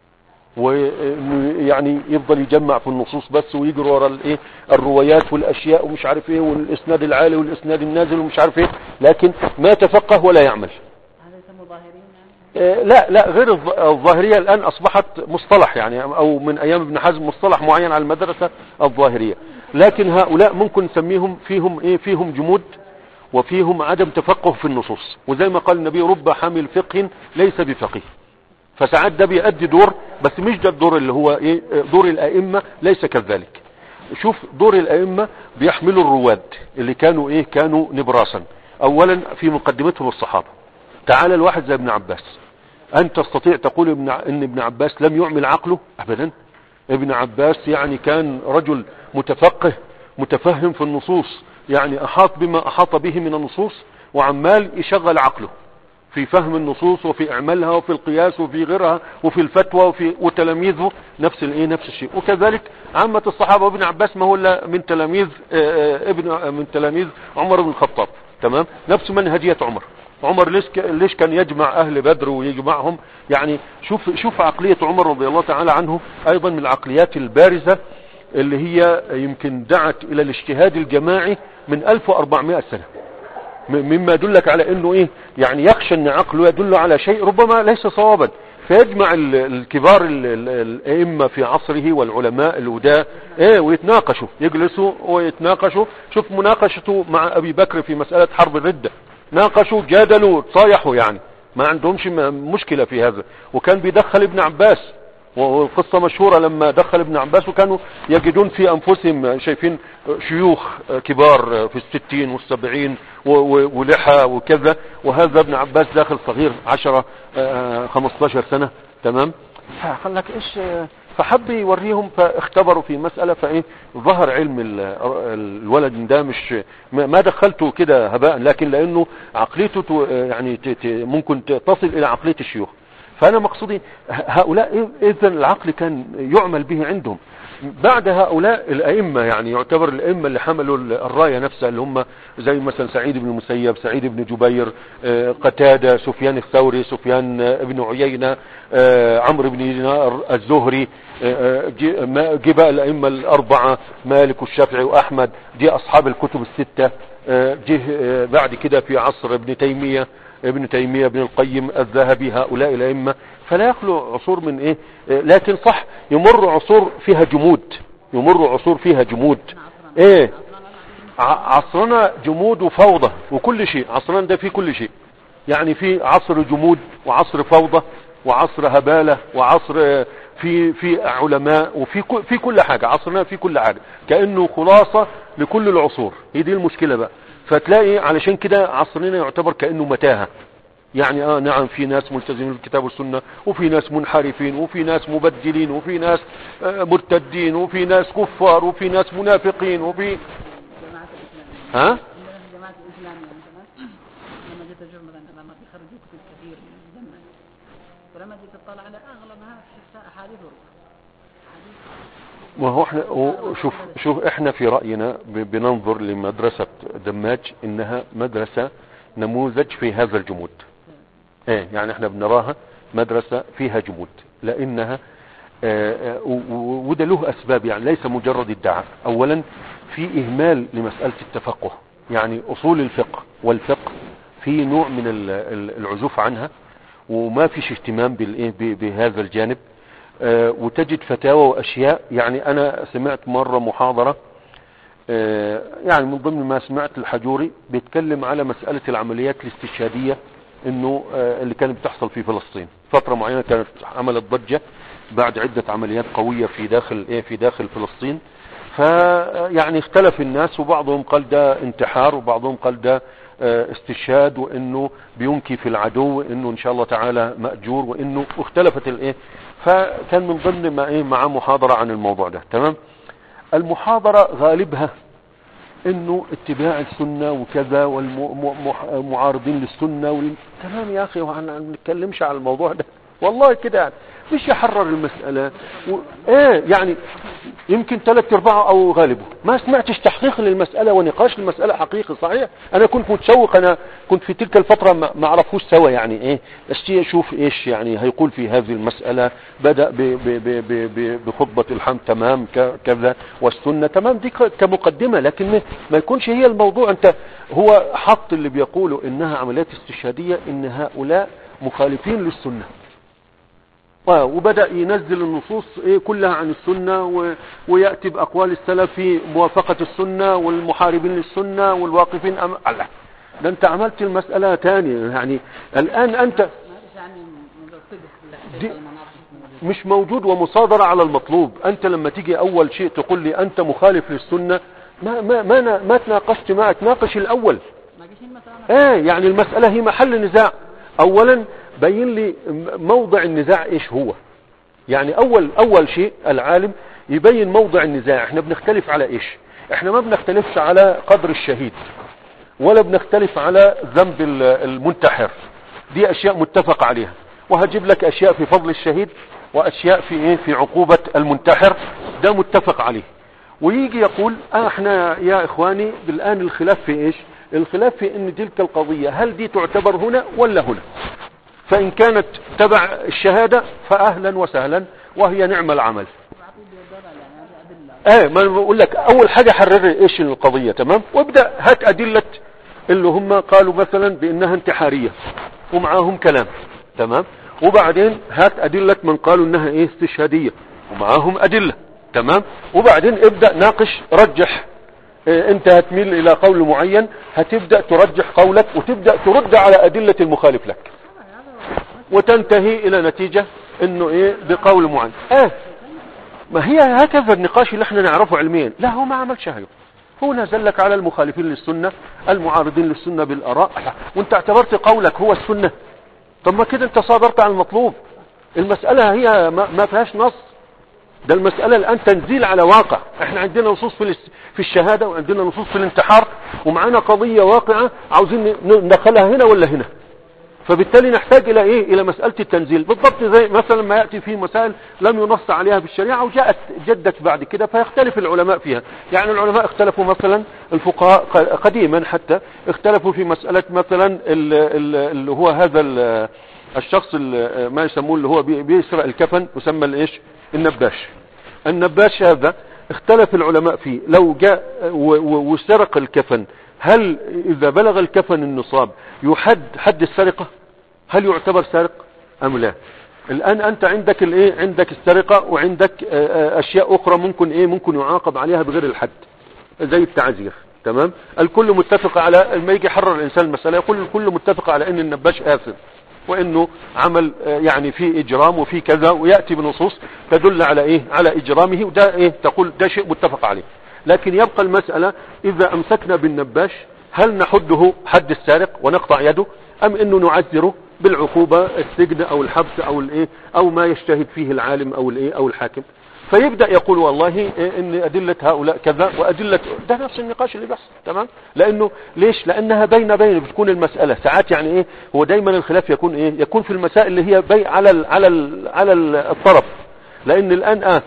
ويعني يفضل يجمع في النصوص بس ويجري ورا الايه الروايات والاشياء ومش عارف ايه والاسناد العالي والاسناد النازل ومش عارف ايه لكن ما تفقه ولا يعمل هذا يسمى ظاهرين يعني آه، لا لا غير الظ- الظاهرية الآن أصبحت مصطلح يعني أو من أيام ابن حزم مصطلح معين على المدرسة الظاهرية لكن هؤلاء ممكن نسميهم فيهم إيه فيهم جمود وفيهم عدم تفقه في النصوص وزي ما قال النبي رب حامل فقه ليس بفقيه فساعات ده بيأدي دور بس مش ده الدور اللي هو ايه دور الائمة ليس كذلك شوف دور الائمة بيحملوا الرواد اللي كانوا ايه كانوا نبراسا اولا في مقدمتهم الصحابة تعال الواحد زي ابن عباس أن تستطيع تقول ابن ع- ان ابن عباس لم يعمل عقله ابدا ابن عباس يعني كان رجل متفقه متفهم في النصوص يعني احاط بما احاط به من النصوص وعمال يشغل عقله في فهم النصوص وفي اعمالها وفي القياس وفي غيرها وفي الفتوى وفي وتلاميذه نفس الايه نفس الشيء وكذلك عامة الصحابة وابن عباس ما هو الا من تلاميذ آه، آه، ابن آه، من تلاميذ عمر بن الخطاب تمام نفس منهجية عمر عمر ليش ك- ليش كان يجمع اهل بدر ويجمعهم يعني شوف شوف عقلية عمر رضي الله تعالى عنه ايضا من العقليات البارزة اللي هي يمكن دعت الى الاجتهاد الجماعي من 1400 سنة م- مما يدلك على انه ايه يعني يخشى ان عقله يدل على شيء ربما ليس صوابا فيجمع ال- الكبار ال- ال- الائمه في عصره والعلماء الوداء ايه ويتناقشوا يجلسوا ويتناقشوا شوف مناقشته مع ابي بكر في مساله حرب الرده ناقشوا جادلوا تصايحوا يعني ما عندهمش م- مشكله في هذا وكان بيدخل ابن عباس والقصة مشهورة لما دخل ابن عباس وكانوا يجدون في أنفسهم شايفين شيوخ كبار في الستين والسبعين و- و- ولحى وكذا وهذا ابن عباس داخل صغير عشرة آه، خمستاشر سنة تمام فقال لك ايش آه، فحب يوريهم فاختبروا في مسألة فايه ظهر علم ال- الولد ده مش ما ما دخلته كده هباء لكن لانه عقليته تو- يعني ت- ت- ممكن ت- تصل الى عقلية الشيوخ فانا مقصودي ه- هؤلاء اذا العقل كان يعمل به عندهم بعد هؤلاء الائمه يعني يعتبر الائمه اللي حملوا ال- الرايه نفسها اللي هم زي مثلا سعيد بن المسيب سعيد بن جبير آه، قتاده سفيان الثوري سفيان آه، بن عيينه آه، عمرو بن دينار الزهري آه، آه، جي- ما- جه بقى الائمه الاربعه مالك والشافعي واحمد دي اصحاب الكتب السته آه، جه آه، بعد كده في عصر ابن تيميه ابن تيمية ابن القيم الذهبي هؤلاء الأئمة فلا يخلو عصور من ايه آه، لكن صح يمر عصور فيها جمود يمر عصور فيها جمود ايه ع- عصرنا جمود وفوضى وكل شيء عصرنا ده فيه كل شيء يعني في عصر جمود وعصر فوضى وعصر هبالة وعصر آه، في في علماء وفي كل- في كل حاجة عصرنا في كل حاجة كأنه خلاصة لكل العصور هي دي المشكلة بقى فتلاقي علشان كده عصرنا يعتبر كأنه متاهة يعني اه نعم في ناس ملتزمين بالكتاب والسنة وفي ناس منحرفين وفي ناس مبدلين وفي ناس آه، مرتدين وفي ناس كفار وفي ناس منافقين وفي جماعة الإسلامية ها عندنا في جماعة الإسلامية مثلا لما جيت أشوف مثلا لما بيخرجوا كتب كثير من الجنة ولما جيت تطلع على أغلبها تحسها أحاديث ورقة أحاديث ما هو احنا هو شوف شوف احنا في رأينا ب- بننظر لمدرسة دماج انها مدرسة نموذج في هذا الجمود ايه يعني احنا بنراها مدرسة فيها جمود لانها آه، آه، و- و- وده له اسباب يعني ليس مجرد ادعاء اولا في اهمال لمسألة التفقه يعني اصول الفقه والفقه في نوع من ال- ال- العزوف عنها وما فيش اهتمام بالايه ب- بهذا الجانب آه، وتجد فتاوى واشياء يعني انا سمعت مرة محاضرة آه، يعني من ضمن ما سمعت الحجوري بيتكلم على مسألة العمليات الاستشهادية انه آه، اللي كانت بتحصل في فلسطين فترة معينة كانت عملت ضجة بعد عدة عمليات قوية في داخل ايه في داخل فلسطين فيعني اختلف الناس وبعضهم قال ده انتحار وبعضهم قال ده آه، استشهاد وانه بينكي في العدو وانه ان شاء الله تعالى مأجور وانه اختلفت الايه فكان من ضمن ما ايه معاه محاضرة عن الموضوع ده تمام المحاضرة غالبها انه اتباع السنة وكذا والمعارضين للسنة وال... تمام يا اخي وانا ما بنتكلمش على الموضوع ده والله كده يعني مش يحرر المسألة و... ايه يعني يمكن ثلاث ارباعه او غالبه ما سمعتش تحقيق للمسألة ونقاش المسألة حقيقي صحيح انا كنت متشوق انا كنت في تلك الفترة ما ما اعرفوش سوا يعني ايه اشتي اشوف ايش يعني هيقول في هذه المسألة بدأ ب... ب... ب... ب... ب... بخطبة الحمد تمام ك... كذا والسنة تمام دي ك- كمقدمة لكن ما... ما يكونش هي الموضوع انت هو حط اللي بيقولوا انها عمليات استشهادية ان هؤلاء مخالفين للسنة آه، وبدأ ينزل النصوص إيه كلها عن السنة و... ويأتي بأقوال السلف في موافقة السنة والمحاربين للسنة والواقفين أم... الله ده أنت عملت المسألة تاني يعني الآن أنت ما فيش يعني من الصدق دي- في المناطق مش موجود ومصادرة على المطلوب أنت لما تيجي أول شيء تقول لي أنت مخالف للسنة ما ما ما, نا- ما تناقشت معك ناقش الأول ما جيش مثلا ايه يعني المسألة هي محل نزاع اولا بين لي موضع النزاع ايش هو يعني اول اول شيء العالم يبين موضع النزاع احنا بنختلف على ايش احنا ما بنختلفش على قدر الشهيد ولا بنختلف على ذنب ال- المنتحر دي اشياء متفق عليها وهجيب لك اشياء في فضل الشهيد واشياء في ايه في عقوبة المنتحر ده متفق عليه ويجي يقول آه احنا يا اخواني الان الخلاف في ايش الخلاف في ان تلك القضية هل دي تعتبر هنا ولا هنا فان كانت تبع الشهادة فاهلا وسهلا وهي نعم العمل وعطيه بالدلال يعني هذه أدلة ايه ما بقول لك اول حاجة حرر ايش القضية تمام وابدأ هات ادلة اللي هم قالوا مثلا بانها انتحارية ومعاهم كلام تمام وبعدين هات ادلة من قالوا انها ايه استشهادية ومعاهم ادلة تمام وبعدين ابدأ ناقش رجح إيه انت هتميل الى قول معين هتبدأ ترجح قولك وتبدأ ترد على ادلة المخالف لك وتنتهي الى نتيجة انه ايه بقول معين اه ما هي هكذا النقاش اللي احنا نعرفه علميا لا هو ما عملش هاي هو نزل لك على المخالفين للسنة المعارضين للسنة بالآراء وانت اعتبرت قولك هو السنة طب ما كده انت صابرت على المطلوب المسألة هي ما, ما فيهاش نص ده المسألة الآن تنزيل على واقع احنا عندنا نصوص في, الاس- في الشهادة وعندنا نصوص في الانتحار ومعانا قضية واقعة عاوزين ن- ندخلها هنا ولا هنا فبالتالي نحتاج الى ايه الى مسألة التنزيل بالضبط زي مثلا ما يأتي في مسائل لم ينص عليها في الشريعة وجاءت جدت بعد كده فيختلف العلماء فيها يعني العلماء اختلفوا مثلا الفقهاء ق- قديما حتى اختلفوا في مسألة مثلا ال- ال- اللي هو هذا ال- الشخص ال- ما يسموه اللي هو بي- بيسرق الكفن يسمى الايش النباش النباش هذا اختلف العلماء فيه لو جاء و- و- وسرق الكفن هل اذا بلغ الكفن النصاب يحد حد السرقة هل يعتبر سارق ام لا الان انت عندك الايه عندك السرقة وعندك آه، آه، اشياء اخرى ممكن ايه ممكن يعاقب عليها بغير الحد زي التعزير تمام الكل متفق على لما يجي يحرر الانسان المسألة يقول الكل متفق على ان النباش آثم وانه عمل آه، يعني في اجرام وفي كذا ويأتي بنصوص تدل على ايه على اجرامه وده ايه تقول ده شيء متفق عليه لكن يبقى المسألة اذا امسكنا بالنباش هل نحده حد السارق ونقطع يده ام انه نعذره بالعقوبة السجن او الحبس او الايه او ما يجتهد فيه العالم او الايه او الحاكم فيبدأ يقول والله إيه ان ادلة هؤلاء كذا وادلة ده نفس النقاش اللي بيحصل تمام لانه ليش لانها بين بين بتكون المسألة ساعات يعني ايه هو دايما الخلاف يكون ايه يكون في المسائل اللي هي بي على ال على ال على ال- الطرف لان الان اه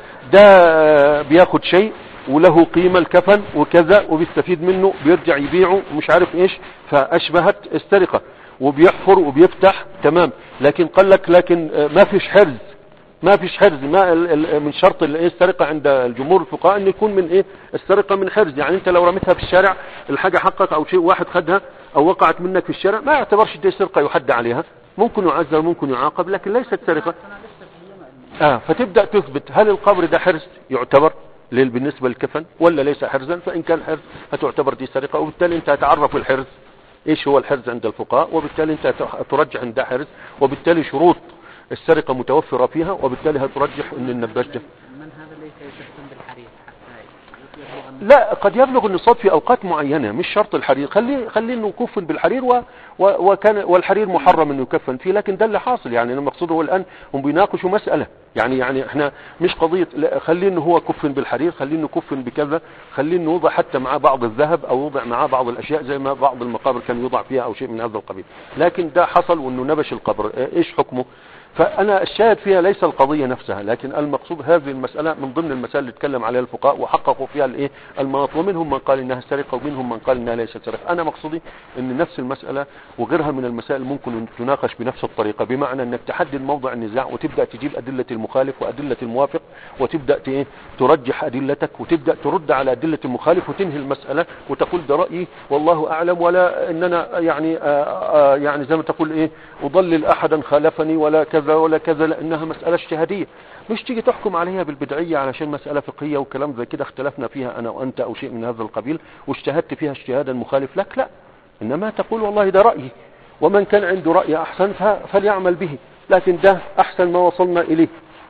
ده بياخد شيء وله قيمة الكفن وكذا وبيستفيد منه بيرجع يبيعه ومش عارف ايش فاشبهت السرقة وبيحفر وبيفتح تمام لكن قال لك لكن آه، ما فيش حرز ما فيش حرز ما ال- ال- من شرط ال- إيه السرقة عند الجمهور الفقهاء ان يكون من ايه السرقة من حرز يعني انت لو رميتها في الشارع الحاجة حقك او شيء واحد خدها او وقعت منك في الشارع ما يعتبرش دي سرقة يحد عليها ممكن يعذر ممكن يعاقب لكن ليست سرقة أنا لسه في اليمن آه فتبدأ تثبت هل القبر ده حرز يعتبر لل- بالنسبة للكفن ولا ليس حرزا فإن كان حرز هتعتبر دي سرقة وبالتالي انت هتعرف الحرز ايش هو الحرز عند الفقهاء وبالتالي انت هت- ترجح ان ده حرز وبالتالي شروط السرقة متوفرة فيها وبالتالي هترجح ان النباش ده من هذا ليس يكفن بالحرير حتى يبلغ النصاب لا قد يبلغ النصاب في اوقات معينة مش شرط الحرير خليه خليه انه يكفن بالحرير و و وكان والحرير محرم انه يكفن فيه لكن ده اللي حاصل يعني أنا المقصود هو الان هم بيناقشوا مسألة يعني يعني احنا مش قضية لا، خليه انه هو كفن بالحرير خليه انه كفن بكذا خليه انه يوضع حتى معاه بعض الذهب او يوضع معاه بعض الاشياء زي ما بعض المقابر كان يوضع فيها او شيء من هذا القبيل لكن ده حصل وانه نبش القبر إيه- ايش حكمه فأنا الشاهد فيها ليس القضية نفسها لكن المقصود هذه المسألة من ضمن المسائل اللي اتكلم عليها الفقهاء وحققوا فيها الايه المناط ومنهم من قال انها سرقة ومنهم من قال انها ليست سرقة انا مقصودي ان نفس المسألة وغيرها من المسائل ممكن أن تناقش بنفس الطريقة بمعنى انك تحدد موضع النزاع وتبدأ تجيب ادلة المخالف وادلة الموافق وتبدأ ت- إيه؟ ترجح ادلتك وتبدأ ترد على ادلة المخالف وتنهي المسألة وتقول ده رأيي والله اعلم ولا اننا يعني آآ آآ يعني زي ما تقول ايه اضلل احدا خالفني ولا كذا ولا كذا لانها مسألة اجتهادية مش تيجي تحكم عليها بالبدعية علشان مسألة فقهية وكلام زي كده اختلفنا فيها انا وانت او شيء من هذا القبيل واجتهدت فيها اجتهادا مخالف لك لا انما تقول والله ده رأيي ومن كان عنده رأي احسن ف- فليعمل به لكن ده احسن ما وصلنا اليه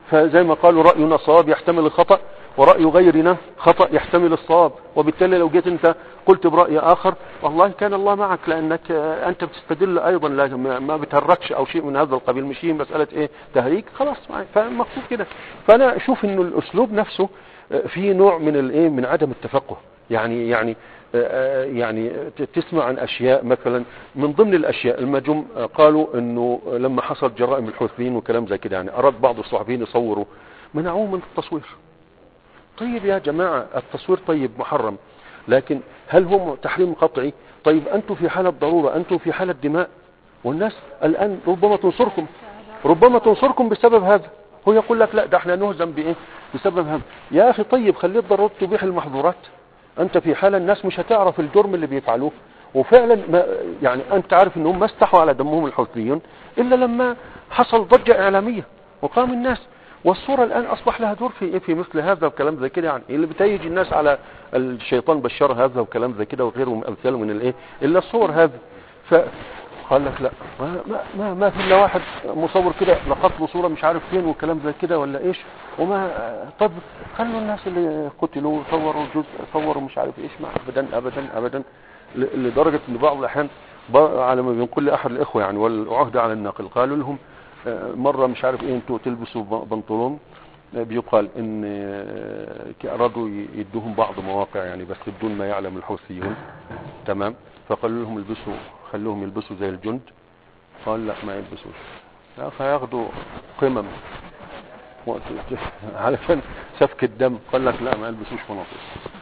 فزي ما قالوا رأينا صواب يحتمل الخطأ ورأي غيرنا خطأ يحتمل الصواب وبالتالي لو جيت انت قلت برأي آخر والله كان الله معك لأنك آه، أنت بتستدل أيضا لا ما- ما بتهركش أو شيء من هذا القبيل مش هي مسألة إيه تهريج خلاص معي. فمقصود كده فأنا أشوف إنه الأسلوب نفسه آه، فيه نوع من الإيه من عدم التفقه يعني يعني آه، يعني ت- تسمع عن أشياء مثلا من ضمن الأشياء لما جم آه، قالوا إنه لما حصل جرائم الحوثيين وكلام زي كده يعني أراد بعض الصحفيين يصوروا منعوه من التصوير طيب يا جماعة التصوير طيب محرم لكن هل هو تحريم قطعي طيب أنتم في حالة ضرورة أنتم في حالة دماء والناس الآن ربما تنصركم ربما تنصركم بسبب هذا هو يقول لك لا ده احنا نهزم بإيه بسبب هذا يا أخي طيب خليه الضرورة تبيح المحظورات أنت في حالة الناس مش هتعرف الجرم اللي بيفعلوه وفعلا ما يعني أنت عارف أنهم ما استحوا على دمهم الحوثيون إلا لما حصل ضجة إعلامية وقام الناس والصورة الآن أصبح لها دور في في مثل هذا وكلام زي كده يعني اللي بتهيج الناس على الشيطان بشار هذا وكلام زي كده وغيره من أمثاله من الإيه إلا الصور هذه فقال لك لا ما ما ما, ما في إلا واحد مصور كده لقط له صورة مش عارف فين وكلام زي كده ولا إيش وما طب خلوا الناس اللي قتلوا صوروا جزء صوروا مش عارف إيش ما أبدا أبدا أبدا ل- لدرجة إن بعض الأحيان ب- على ما بنقول لأحد الإخوة يعني والعهد على الناقل قالوا لهم آه، مرة مش عارف ايه انتوا تلبسوا ب- بنطلون آه، بيقال ان آه، ارادوا ي- يدوهم بعض مواقع يعني بس بدون ما يعلم الحوثيون تمام فقالوا لهم البسوا خلوهم يلبسوا زي الجند قال لا ما يلبسوش لا فياخدوا قمم وقت علشان سفك الدم قال لك لا ما يلبسوش مناطق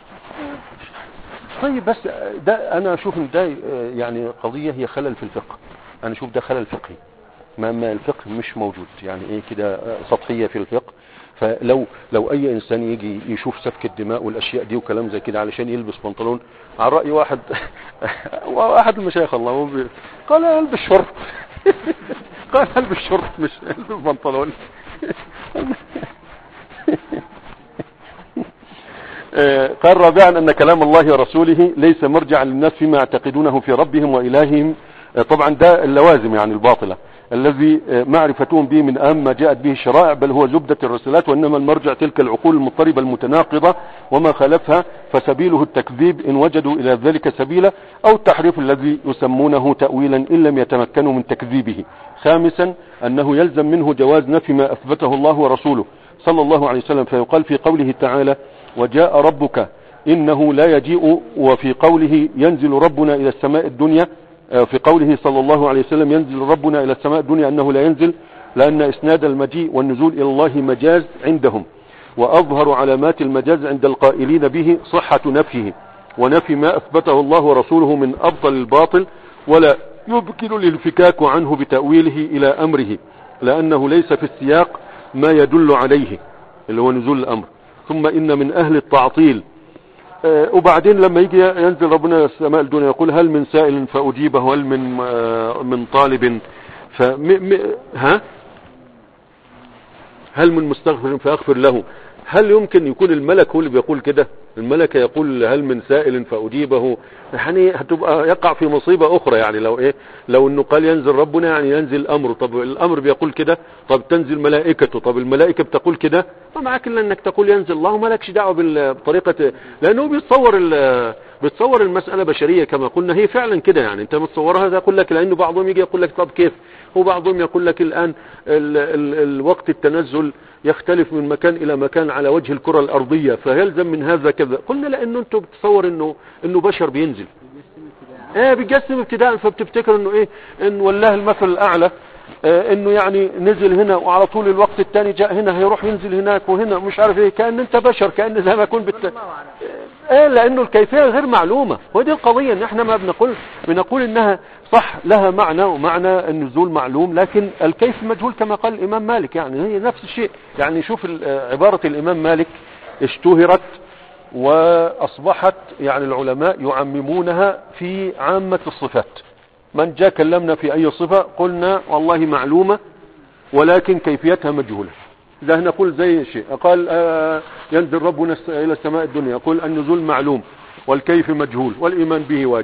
طيب بس ده انا اشوف ان ده آه، يعني قضية هي خلل في الفقه انا اشوف ده خلل فقهي ما ما الفقه مش موجود يعني ايه كده آه، سطحية في الفقه فلو لو اي انسان يجي يشوف سفك الدماء والاشياء دي وكلام زي كده علشان يلبس بنطلون على راي واحد واحد المشايخ الله هو بي- قال البس شورت قال البس شورت مش البس بنطلون آه، قال رابعا أن كلام الله ورسوله ليس مرجعا للناس فيما يعتقدونه في ربهم وإلههم آه، طبعا ده اللوازم يعني الباطلة الذي آه، معرفتهم به من أهم ما جاءت به الشرائع بل هو زبدة الرسالات وإنما المرجع تلك العقول المضطربة المتناقضة وما خالفها فسبيله التكذيب إن وجدوا إلى ذلك سبيلا أو التحريف الذي يسمونه تأويلا إن لم يتمكنوا من تكذيبه خامسا أنه يلزم منه جواز نفي ما أثبته الله ورسوله صلى الله عليه وسلم فيقال في قوله تعالى وجاء ربك إنه لا يجيء وفي قوله ينزل ربنا إلى السماء الدنيا آه، في قوله صلى الله عليه وسلم ينزل ربنا إلى السماء الدنيا أنه لا ينزل لأن إسناد المجيء والنزول إلى الله مجاز عندهم وأظهر علامات المجاز عند القائلين به صحة نفيه ونفي ما أثبته الله ورسوله من أبطل الباطل ولا يمكن الانفكاك عنه بتأويله إلى أمره لأنه ليس في السياق ما يدل عليه اللي هو نزول الأمر ثم إن من أهل التعطيل آه، وبعدين لما يجي ينزل ربنا السماء الدنيا يقول هل من سائل فأجيبه هل من آه، من طالب فم م ها هل من مستغفر فأغفر له هل يمكن يكون الملك هو اللي بيقول كده الملك يقول هل من سائل فأجيبه يعني هتبقى يقع في مصيبة أخرى يعني لو إيه لو إنه قال ينزل ربنا يعني ينزل أمره طب الأمر بيقول كده طب تنزل ملائكته طب الملائكة بتقول كده ما معاك إلا إنك تقول ينزل الله مالكش دعوة بال- بطريقة لأنه بيتصور ال- بيتصور المسألة بشرية كما قلنا هي فعلا كده يعني أنت متصورها هذا يقول لك لأنه بعضهم يجي يقول لك طب كيف وبعضهم يقول لك الآن ال ال الوقت التنزل يختلف من مكان إلى مكان على وجه الكرة الأرضية فيلزم من هذا كذا قلنا لأنه أنتم بتصور إنه إنه بشر بينزل ايه بيقسم ابتداء فبتفتكر انه ايه ان والله المثل الاعلى آه انه يعني نزل هنا وعلى طول الوقت الثاني جاء هنا هيروح ينزل هناك وهنا مش عارف ايه كأن انت بشر كأن زي ما يكون بت... ايه لانه الكيفية غير معلومة ودي القضية ان احنا ما بنقول بنقول انها صح لها معنى ومعنى النزول معلوم لكن الكيف مجهول كما قال الامام مالك يعني هي نفس الشيء يعني شوف ال- آه، عبارة الامام مالك اشتهرت واصبحت يعني العلماء يعممونها في عامة الصفات من جاء كلمنا في اي صفة قلنا والله معلومة ولكن كيفيتها مجهولة ده نقول زي شيء قال آه، ينزل ربنا الس- الى السماء الدنيا يقول النزول معلوم والكيف مجهول والايمان به واجب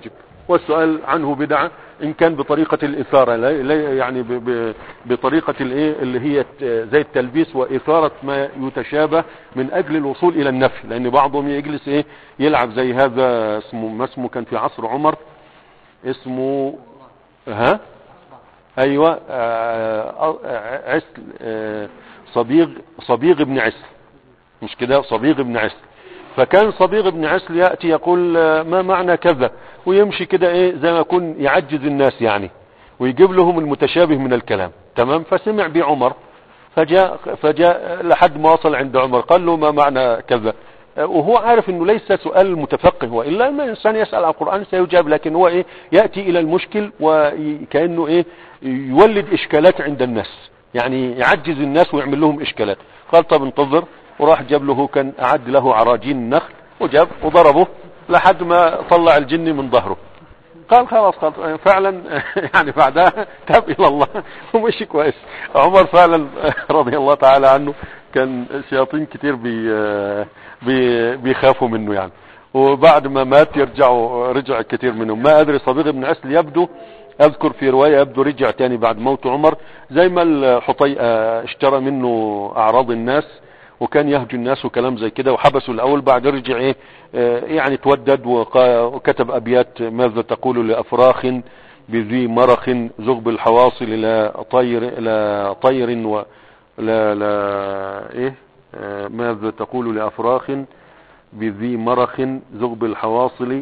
والسؤال عنه بدعة ان كان بطريقة الاثارة لا لا يعني ب- ب- بطريقة الايه اللي هي ت- زي التلبيس واثارة ما يتشابه من اجل الوصول الى النفي لان بعضهم يجلس ايه يلعب زي هذا اسمه ما اسمه كان في عصر عمر اسمه ها ايوه آه، آه، عسل آه، صبيغ صبيغ ابن عسل مش كده صبيغ ابن عسل فكان صبيغ ابن عسل يأتي يقول آه، ما معنى كذا ويمشي كده ايه زي ما يكون يعجز الناس يعني ويجيب لهم المتشابه من الكلام تمام فسمع بعمر فجاء فجاء لحد ما وصل عند عمر قال له ما معنى كذا آه، وهو عارف انه ليس سؤال متفقه والا ما الانسان يسال عن القران سيجاب لكن هو ايه ياتي الى المشكل وكانه ايه يولد اشكالات عند الناس يعني يعجز الناس ويعمل لهم اشكالات قال طب انتظر وراح جاب له كان اعد له عراجين النخل وجاب وضربه لحد ما طلع الجن من ظهره قال خلاص خلاص فعلا يعني بعدها تاب الى الله ومشي كويس عمر فعلا رضي الله تعالى عنه كان شياطين كتير بي بي بيخافوا منه يعني وبعد ما مات يرجعوا رجع كتير منهم ما ادري صديق ابن عسل يبدو اذكر في رواية يبدو رجع تاني بعد موت عمر زي ما الحطي آه، اشترى منه اعراض الناس وكان يهجو الناس وكلام زي كده وحبسه الاول بعد رجع ايه آه، يعني تودد وقا- وكتب ابيات ماذا تقول لافراخ بذي مرخ زغب الحواصل الى طير الى طير و لا لا ايه آه، ماذا تقول لافراخ بذي مرخ زغب الحواصل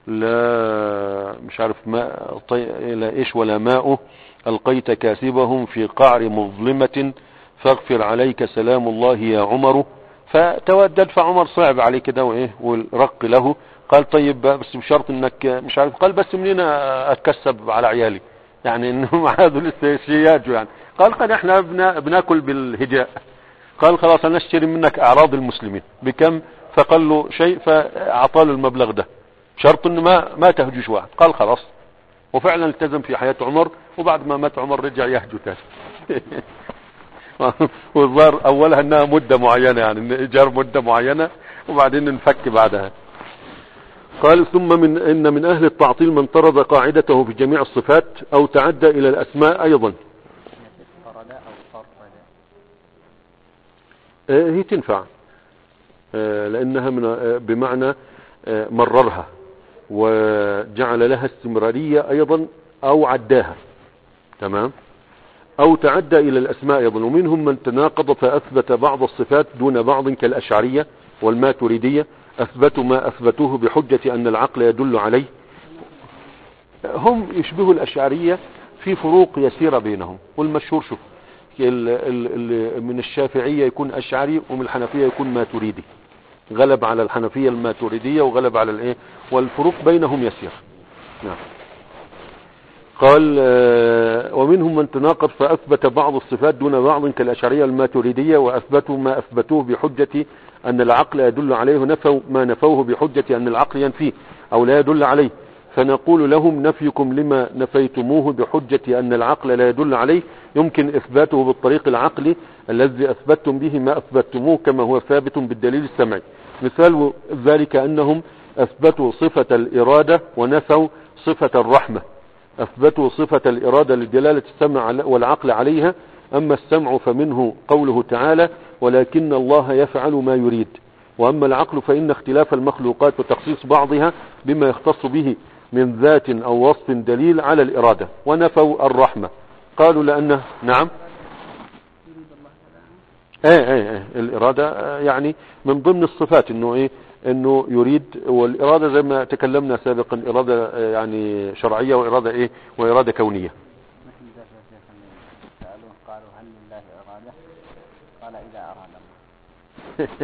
لا مش عارف ماء طي... لا ايش ولا ماءه القيت كاسبهم في قعر مظلمة فاغفر عليك سلام الله يا عمر فتودد فعمر صعب عليه كده وايه والرق له قال طيب بس بشرط انك مش عارف قال بس منين اتكسب على عيالي يعني انهم هذول السياج يعني قال قد احنا بنا بناكل بالهجاء قال خلاص انا اشتري منك اعراض المسلمين بكم فقال له شيء فاعطاه له المبلغ ده شرط ان ما ما تهجوش واحد قال خلاص وفعلا التزم في حياة عمر وبعد ما مات عمر رجع يهجو تاني والظاهر اولها انها مدة معينة يعني إن ايجار مدة معينة وبعدين نفك بعدها قال ثم من ان من اهل التعطيل من طرد قاعدته في جميع الصفات او تعدى الى الاسماء ايضا فرد أو فرد آه، هي تنفع آه، لانها من آه، بمعنى آه، مررها وجعل لها استمرارية ايضا او عداها تمام او تعدى الى الاسماء ايضا ومنهم من تناقض فاثبت بعض الصفات دون بعض كالاشعرية والماتريدية اثبتوا ما اثبتوه بحجة ان العقل يدل عليه هم يشبهوا الاشعرية في فروق يسيرة بينهم والمشهور شوف ال- ال- ال- من الشافعية يكون أشعري ومن الحنفية يكون ماتريدي غلب على الحنفية الماتريدية وغلب على الايه والفروق بينهم يسير نعم قال آه، ومنهم من تناقض فأثبت بعض الصفات دون بعض كالأشعرية الماتريدية وأثبتوا ما أثبتوه بحجة أن العقل يدل عليه ونفوا ما نفوه بحجة أن العقل ينفيه أو لا يدل عليه فنقول لهم نفيكم لما نفيتموه بحجة أن العقل لا يدل عليه يمكن إثباته بالطريق العقلي الذي أثبتتم به ما أثبتموه كما هو ثابت بالدليل السمعي مثال ذلك أنهم أثبتوا صفة الإرادة ونفوا صفة الرحمة أثبتوا صفة الإرادة لدلالة السمع على- والعقل عليها أما السمع فمنه قوله تعالى ولكن الله يفعل ما يريد وأما العقل فإن اختلاف المخلوقات وتخصيص بعضها بما يختص به من ذات أو وصف دليل على الإرادة ونفوا الرحمة قالوا لأنه نعم يريد الله تعالى ايه ايه ايه الإرادة آه، يعني من ضمن الصفات انه ايه انه يريد والإرادة زي ما تكلمنا سابقا إرادة آه، يعني شرعية وإرادة ايه وإرادة كونية مثل ذلك يا شيخ اللي سألوه قالوا هل لله إرادة قال إذا أراد الله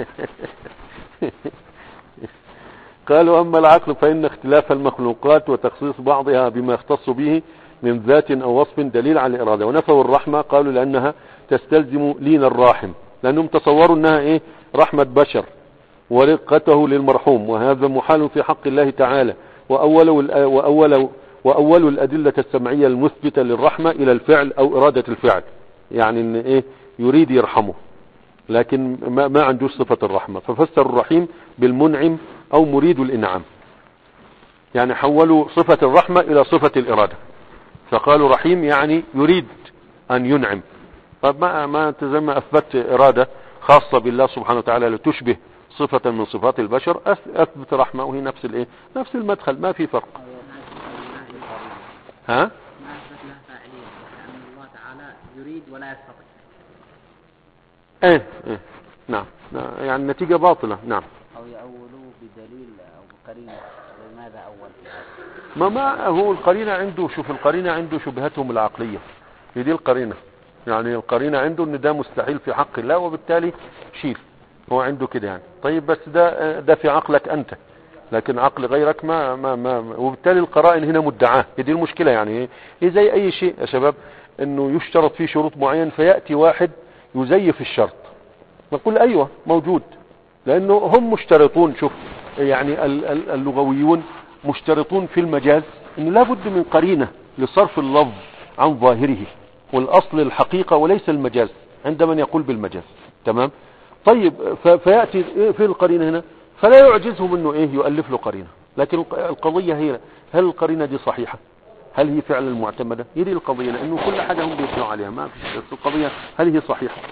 قالوا أما العقل فإن اختلاف المخلوقات وتخصيص بعضها بما يختص به من ذات أو وصف دليل على الإرادة ونفوا الرحمة قالوا لأنها تستلزم لين الراحم لأنهم تصوروا أنها إيه رحمة بشر ورقته للمرحوم وهذا محال في حق الله تعالى وأول وأول وأول الأدلة السمعية المثبتة للرحمة إلى الفعل أو إرادة الفعل يعني إن إيه يريد يرحمه لكن ما, ما عندوش صفة الرحمة ففسر الرحيم بالمنعم او مريد الانعام يعني حولوا صفة الرحمة الى صفة الارادة فقالوا رحيم يعني يريد ان ينعم طب ما ما انت زي ما اثبت ارادة خاصة بالله سبحانه وتعالى لتشبه صفة من صفات البشر أث- اثبت رحمة وهي نفس الايه نفس المدخل ما في فرق ها ما أثبت لها فاعلية لأن الله تعالى يريد ولا يستطيع ايه ايه نعم نعم، يعني النتيجة باطلة نعم أو يأولوا بدليل أو بقرينة لماذا أول في هذا ما ما هو القرينة عنده شوف القرينة عنده شبهتهم العقلية هي دي القرينة يعني القرينة عنده ان ده مستحيل في حق الله وبالتالي شيل هو عنده كده يعني طيب بس ده ده في عقلك انت لكن عقل غيرك ما ما ما وبالتالي القرائن هنا مدعاه هي دي المشكلة يعني هي زي اي شيء يا شباب انه يشترط فيه شروط معين فيأتي واحد يزيف الشرط نقول ايوه موجود لانه هم مشترطون شوف يعني ال- ال- اللغويون مشترطون في المجاز انه لابد من قرينة لصرف اللفظ عن ظاهره والاصل الحقيقة وليس المجاز عند من يقول بالمجاز تمام طيب ف- فيأتي إيه في القرينة هنا فلا يعجزهم انه ايه يؤلف له قرينة لكن الق- القضية هي هل القرينة دي صحيحة هل هي فعلا معتمدة هي دي القضية لانه كل حاجة هم بيبنوا عليها ما فيش بس القضية هل هي صحيحة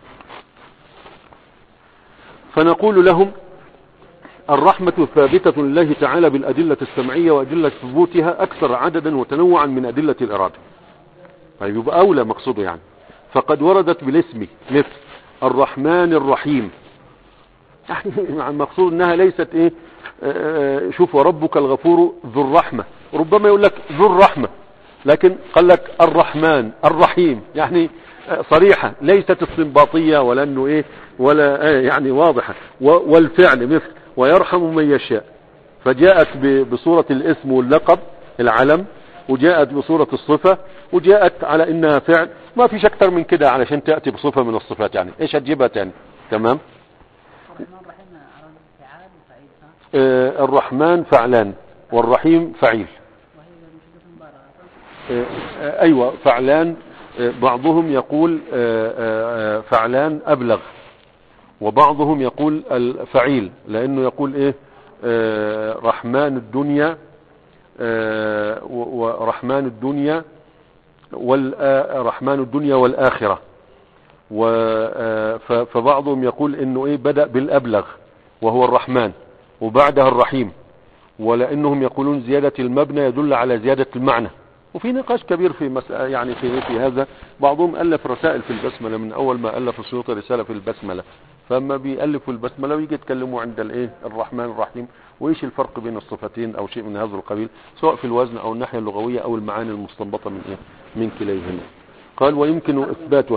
فنقول لهم الرحمة ثابتة لله تعالى بالأدلة السمعية وأدلة ثبوتها أكثر عددا وتنوعا من أدلة الإرادة طيب يبقى أولى مقصوده يعني فقد وردت بالاسم مثل الرحمن الرحيم يعني المقصود انها ليست ايه آه، شوف وربك الغفور ذو الرحمة ربما يقول لك ذو الرحمة لكن قال لك الرحمن الرحيم يعني آه، صريحة ليست استنباطية ولا انه ايه ولا آه، يعني واضحة و- والفعل مثل ويرحم من يشاء فجاءت ب- بصورة الاسم واللقب العلم وجاءت بصورة الصفة وجاءت على انها فعل ما فيش اكتر من كده علشان تأتي بصفة من الصفات يعني ايش هتجيبها تاني تمام الرحمن الرحيم على فعال وفعيل ها آه، الرحمن فعلان والرحيم فعيل وهي مشبهة مبالغة صح؟ آه، آه، ايوه فعلان آه، بعضهم يقول آه، آه، آه، فعلان ابلغ وبعضهم يقول الفعيل لانه يقول ايه آه، رحمن الدنيا آه، و- ورحمن الدنيا والرحمن الدنيا والآخرة و- آه، ف- فبعضهم يقول انه ايه بدأ بالابلغ وهو الرحمن وبعدها الرحيم ولانهم يقولون زيادة المبنى يدل على زيادة المعنى وفي نقاش كبير في مسألة يعني في في هذا بعضهم الف رسائل في البسمله من اول ما الف السيوطي رساله في البسمله فما بيالفوا البسمله ويجي يتكلموا عند الايه الرحمن الرحيم وايش الفرق بين الصفتين او شيء من هذا القبيل سواء في الوزن او الناحيه اللغويه او المعاني المستنبطه من ايه من كليهما قال ويمكن اثباتها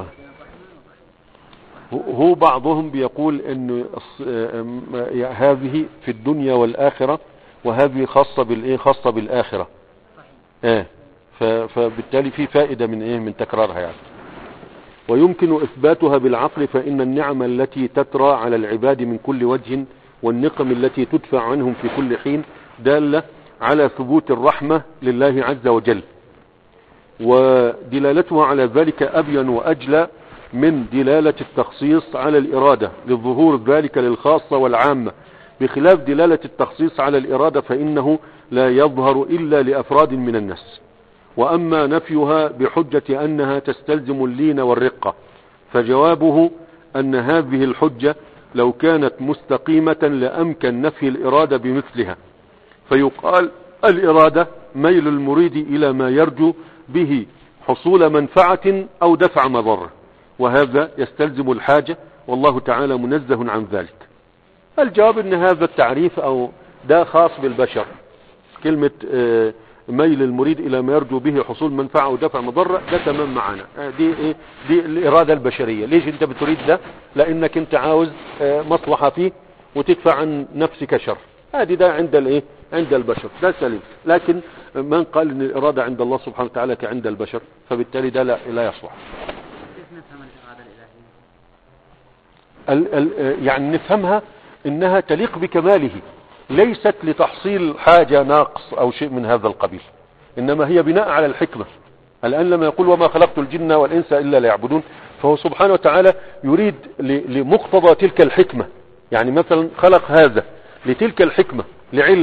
هو- هو بعضهم بيقول ان الص- آه، آه، هذه في الدنيا والاخره وهذه خاصه بالايه خاصه بالاخره ايه ف- فبالتالي في فائدة من ايه من تكرارها يعني ويمكن اثباتها بالعقل فان النعم التي تترى على العباد من كل وجه والنقم التي تدفع عنهم في كل حين دالة على ثبوت الرحمة لله عز وجل ودلالتها على ذلك ابين واجلى من دلالة التخصيص على الارادة لظهور ذلك للخاصة والعامة بخلاف دلالة التخصيص على الارادة فانه لا يظهر الا لافراد من الناس واما نفيها بحجة انها تستلزم اللين والرقة فجوابه ان هذه الحجة لو كانت مستقيمة لامكن نفي الارادة بمثلها فيقال الارادة ميل المريد الى ما يرجو به حصول منفعة او دفع مضرة وهذا يستلزم الحاجة والله تعالى منزه عن ذلك الجواب ان هذا التعريف او ده خاص بالبشر كلمة آه، ميل المريد الى ما يرجو به حصول منفعة ودفع مضرة ده تمام معانا آه، دي ايه دي الارادة البشرية ليش انت بتريد ده لانك انت عاوز آه، مصلحة فيه وتدفع عن نفسك شر هذه ده عند الايه عند البشر ده سليم لكن من قال ان الارادة عند الله سبحانه وتعالى كعند البشر فبالتالي ده لا, لا يصلح كيف نفهم الإرادة الإلهية؟ ال ال يعني نفهمها انها تليق بكماله ليست لتحصيل حاجة ناقص او شيء من هذا القبيل انما هي بناء على الحكمة الان لما يقول وما خلقت الجن والانس الا ليعبدون فهو سبحانه وتعالى يريد ل- لمقتضى تلك الحكمة يعني مثلا خلق هذا لتلك الحكمة لعلة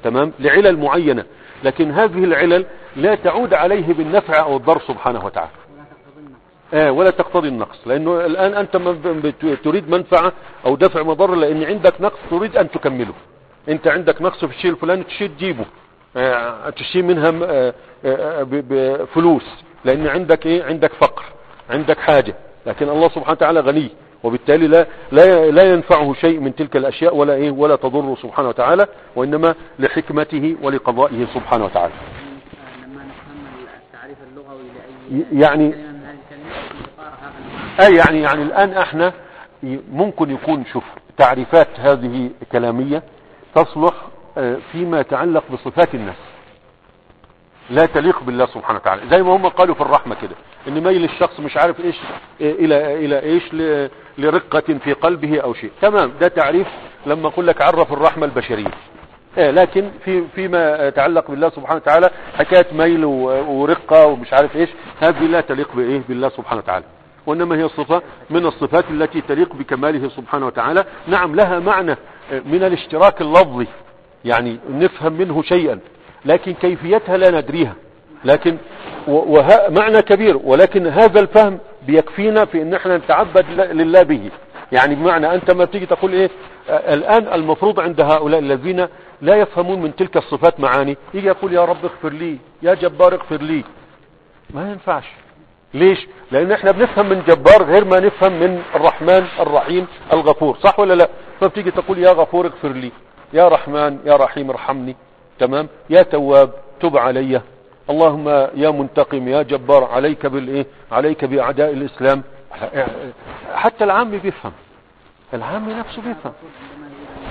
تمام لعلل معينة لكن هذه العلل لا تعود عليه بالنفع او الضر سبحانه وتعالى ولا تقتضي النقص آه ولا تقتضي النقص لانه الان انت م- بت- تريد منفعة او دفع مضر لان عندك نقص تريد ان تكمله انت عندك نقص في الشيء الفلاني تشيل تجيبه آه، تشيل منها م- آه، آه، ب- بفلوس لان عندك ايه عندك فقر عندك حاجة لكن الله سبحانه وتعالى غني وبالتالي لا لا لا ينفعه شيء من تلك الاشياء ولا ايه ولا تضره سبحانه وتعالى وانما لحكمته ولقضائه سبحانه وتعالى آه، لما نفهم التعريف اللغوي لأي ي- يعني- كلمة من هذه الكلمات في إطار هذا المعنى اي يعني يعني الان احنا ي- ممكن يكون شوف تعريفات هذه كلامية تصلح آه، فيما يتعلق بصفات الناس لا تليق بالله سبحانه وتعالى زي ما هم قالوا في الرحمة كده ان ميل الشخص مش عارف ايش آه، الى الى ايش ل- لرقة في قلبه او شيء تمام ده تعريف لما اقول لك عرف الرحمة البشرية إيه لكن في فيما يتعلق بالله سبحانه وتعالى حكاية ميل و- ورقة ومش عارف ايش هذه لا تليق بايه بالله سبحانه وتعالى وانما هي صفة من الصفات التي تليق بكماله سبحانه وتعالى نعم لها معنى آه، من الاشتراك اللفظي يعني نفهم منه شيئا لكن كيفيتها لا ندريها لكن و- وه معنى كبير ولكن هذا الفهم بيكفينا في ان احنا نتعبد ل- لله به يعني بمعنى انت ما بتيجي تقول ايه آه، الان المفروض عند هؤلاء الذين لا يفهمون من تلك الصفات معاني يجي يقول يا رب اغفر لي يا جبار اغفر لي ما ينفعش ليش لان احنا بنفهم من جبار غير ما نفهم من الرحمن الرحيم الغفور صح ولا لا فبتيجي تقول يا غفور اغفر لي يا رحمن يا رحيم ارحمني تمام يا تواب تب علي اللهم يا منتقم يا جبار عليك بالايه عليك باعداء الاسلام حتى العام بيفهم العام نفسه بيفهم عندما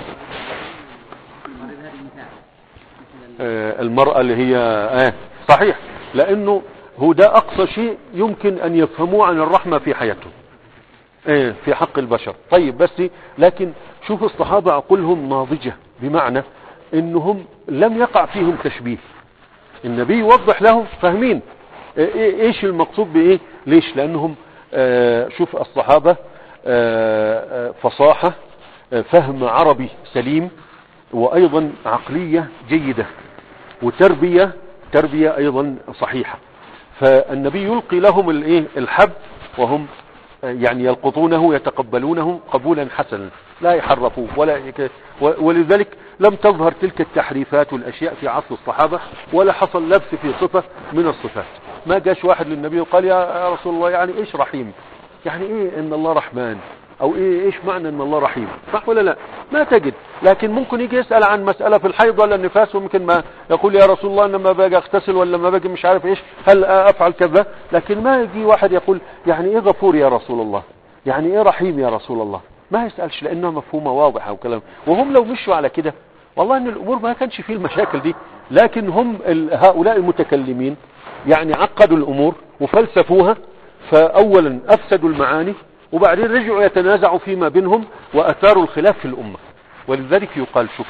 يريد أن يضرب هذا المثال مثل ال- آه، المرأة اللي هي آه صحيح لانه هو ده اقصى شيء يمكن ان يفهموه عن الرحمة في حياتهم آه، في حق البشر طيب بس لكن شوف الصحابة عقولهم ناضجة بمعنى انهم لم يقع فيهم تشبيه النبي يوضح لهم فاهمين آه، إيه- ايش المقصود بايه ليش لانهم آه، شوف الصحابة آه، آه، فصاحة آه، فهم عربي سليم وايضا عقلية جيدة وتربية تربية ايضا صحيحة فالنبي يلقي لهم الايه الحب وهم آه، يعني يلقطونه يتقبلونه قبولا حسنا لا يحرفوا ولا يك... و- ولذلك لم تظهر تلك التحريفات والاشياء في عصر الصحابة ولا حصل لبس في صفة من الصفات ما جاش واحد للنبي وقال يا يا رسول الله يعني ايش رحيم يعني ايه ان الله رحمن او ايه ايش معنى ان الله رحيم صح ولا لا ما تجد لكن ممكن يجي يسأل عن مسألة في الحيض ولا النفاس وممكن ما يقول يا رسول الله لما باجي اغتسل ولا لما باجي مش عارف ايش هل افعل كذا لكن ما يجي واحد يقول يعني ايه غفور يا رسول الله يعني ايه رحيم يا رسول الله ما يسألش لانها مفهومة واضحة وكلام وهم لو مشوا على كده والله ان الامور ما كانش فيه المشاكل دي لكن هم ال- هؤلاء المتكلمين يعني عقدوا الامور وفلسفوها فاولا افسدوا المعاني وبعدين رجعوا يتنازعوا فيما بينهم واثاروا الخلاف في الامه ولذلك يقال شوف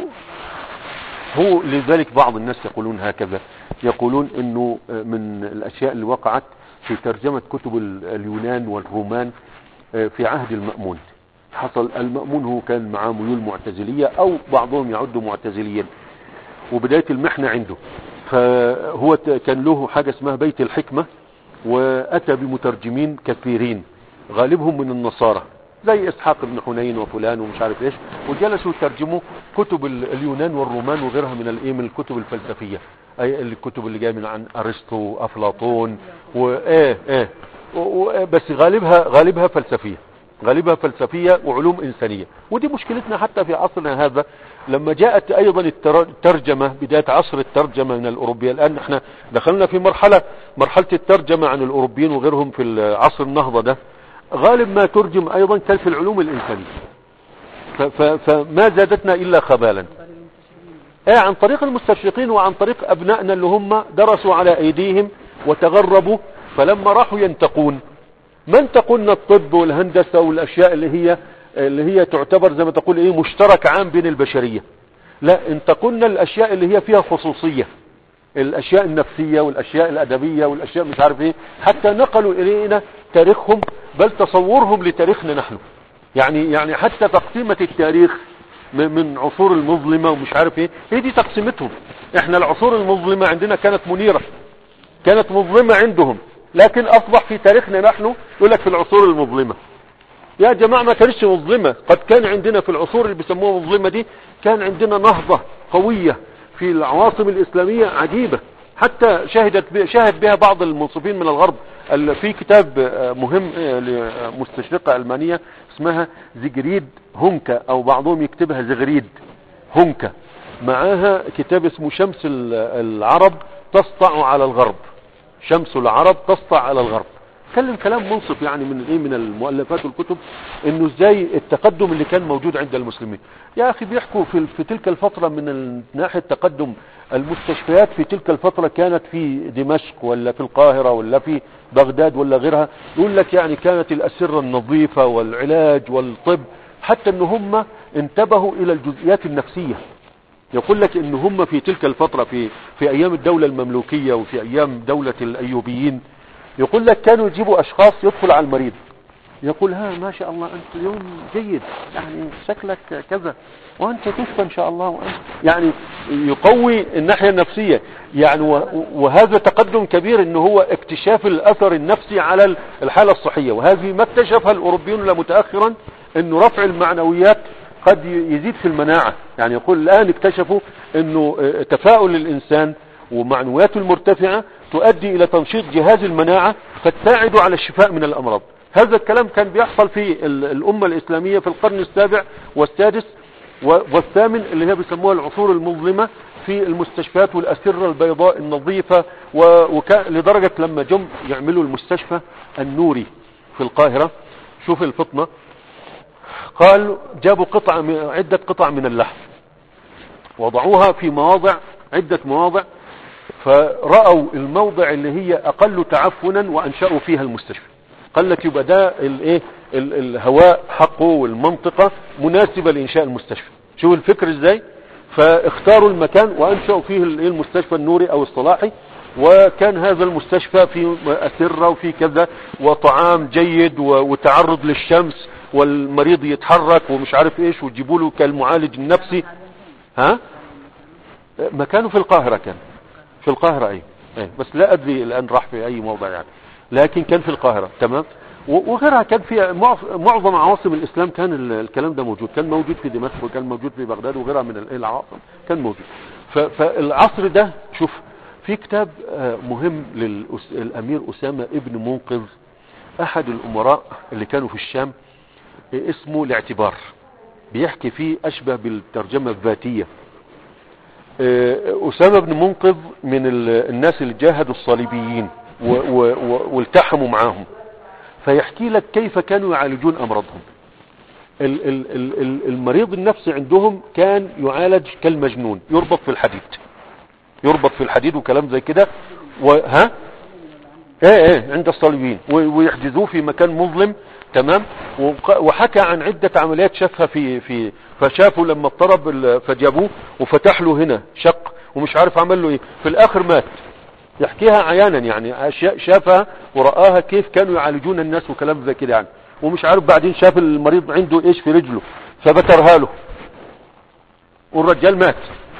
هو لذلك بعض الناس يقولون هكذا يقولون انه من الاشياء اللي وقعت في ترجمة كتب ال- اليونان والرومان في عهد المأمون حصل المأمون هو كان معاه ميول معتزلية او بعضهم يعد معتزليا وبداية المحنة عنده فهو ت- كان له حاجة اسمها بيت الحكمة واتى بمترجمين كثيرين غالبهم من النصارى زي اسحاق بن حنين وفلان ومش عارف ايش وجلسوا يترجموا كتب ال- اليونان والرومان وغيرها من الايه من الكتب الفلسفيه اي الكتب اللي جايه من عن ارسطو افلاطون وايه ايه و- و- بس غالبها غالبها فلسفيه غالبها فلسفيه وعلوم انسانيه ودي مشكلتنا حتى في عصرنا هذا لما جاءت ايضا التر- الترجمه بدايه عصر الترجمه من الاوروبيه الان احنا دخلنا في مرحله مرحله الترجمه عن الاوروبيين وغيرهم في عصر النهضه ده غالب ما ترجم ايضا كان في العلوم الانسانيه ف- ف- فما زادتنا الا خبالا ايه عن طريق المستشرقين وعن طريق ابنائنا اللي هم درسوا على ايديهم وتغربوا فلما راحوا ينتقون ما انتقلنا الطب والهندسة والاشياء اللي هي اللي هي تعتبر زي ما تقول ايه مشترك عام بين البشرية لا انتقلنا الاشياء اللي هي فيها خصوصية الاشياء النفسية والاشياء الادبية والاشياء مش عارف ايه حتى نقلوا الينا تاريخهم بل تصورهم لتاريخنا نحن يعني يعني حتى تقسيمة التاريخ م- من عصور المظلمة ومش عارف ايه هي دي تقسيمتهم احنا العصور المظلمة عندنا كانت منيرة كانت مظلمة عندهم لكن اصبح في تاريخنا نحن يقول لك في العصور المظلمة يا جماعة ما كانتش مظلمة قد كان عندنا في العصور اللي بيسموها مظلمة دي كان عندنا نهضة قوية في العواصم الإسلامية عجيبة حتى شهدت ب- شاهد بها بعض المنصفين من الغرب ال- في كتاب آه، مهم آه، لمستشرقة ألمانية اسمها زيجريد هونكا أو بعضهم يكتبها زغريد هونكا معاها كتاب اسمه شمس ال- العرب تسطع على الغرب شمس العرب تسطع على الغرب تكلم كلام منصف يعني من ايه من المؤلفات والكتب انه ازاي التقدم اللي كان موجود عند المسلمين يا اخي بيحكوا في, في تلك الفترة من ال- ناحية تقدم المستشفيات في تلك الفترة كانت في دمشق ولا في القاهرة ولا في بغداد ولا غيرها يقول لك يعني كانت الاسرة النظيفة والعلاج والطب حتى ان هم انتبهوا الى الجزئيات النفسية يقول لك ان هم في تلك الفترة في في ايام الدولة المملوكية وفي ايام دولة الايوبيين يقول لك كانوا يجيبوا اشخاص يدخل على المريض يقول ها ما شاء الله انت اليوم جيد يعني شكلك كذا وانت تشفى ان شاء الله وأنت يعني يقوي الناحية النفسية يعني و- وهذا تقدم كبير ان هو اكتشاف الاثر النفسي على الحالة الصحية وهذه ما اكتشفها الاوروبيون الا متأخرا انه رفع المعنويات قد يزيد في المناعة يعني يقول الآن اكتشفوا أنه آه، تفاؤل الإنسان ومعنوياته المرتفعة تؤدي إلى تنشيط جهاز المناعة فتساعد على الشفاء من الأمراض هذا الكلام كان بيحصل في ال- الأمة الإسلامية في القرن السابع والسادس و- والثامن اللي هي بيسموها العصور المظلمة في المستشفيات والأسرة البيضاء النظيفة و- وكا- لدرجة لما جم يعملوا المستشفى النوري في القاهرة شوف الفطنة قال جابوا قطع من- عدة قطع من اللحم وضعوها في مواضع عدة مواضع فرأوا الموضع اللي هي أقل تعفنا وأنشأوا فيها المستشفى قال لك يبقى ده الايه ال- الهواء حقه والمنطقة مناسبة لإنشاء المستشفى شوف الفكر ازاي فاختاروا المكان وأنشأوا فيه ال- إيه المستشفى النوري أو الصلاحي وكان هذا المستشفى في أسرة وفي كذا وطعام جيد و- وتعرض للشمس والمريض يتحرك ومش عارف ايش ويجيبوا له كالمعالج النفسي ها مكانه في القاهرة كان في القاهرة اي اي بس لا ادري الان راح في اي موضع يعني لكن كان في القاهرة تمام و- وغيرها كان في معظ- معظم عواصم الاسلام كان ال- الكلام ده موجود كان موجود في دمشق وكان موجود في بغداد وغيرها من ال- العواصم كان موجود ف- فالعصر ده شوف في كتاب آه، مهم للامير اسامة ابن منقذ احد الامراء اللي كانوا في الشام آه، اسمه الاعتبار بيحكي فيه اشبه بالترجمة الذاتية آه، أسامة بن منقذ من ال- الناس اللي جاهدوا الصليبيين و- و- و- والتحموا معاهم فيحكي لك كيف كانوا يعالجون أمراضهم ال- ال- ال- ال- المريض النفسي عندهم كان يعالج كالمجنون يربط في الحديد يربط في الحديد وكلام زي كده وها ايه ايه عند الصليبيين و- ويحجزوه في مكان مظلم تمام وق- وحكى عن عدة عمليات شافها في في فشافوا لما اضطرب ال- فجابوه وفتح له هنا شق ومش عارف عمل له ايه في الاخر مات يحكيها عيانا يعني اشياء شافها ورآها كيف كانوا يعالجون الناس وكلام زي كده يعني ومش عارف بعدين شاف المريض عنده ايش في رجله فبترها له والرجال مات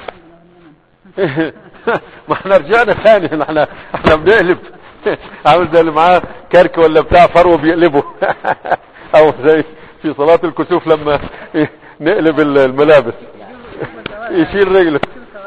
ما احنا رجعنا ثاني احنا احنا بنقلب عامل زي اللي معاه كرك ولا بتاع فروه بيقلبه او زي في صلاة الكسوف لما نقلب الملابس يشيل رجله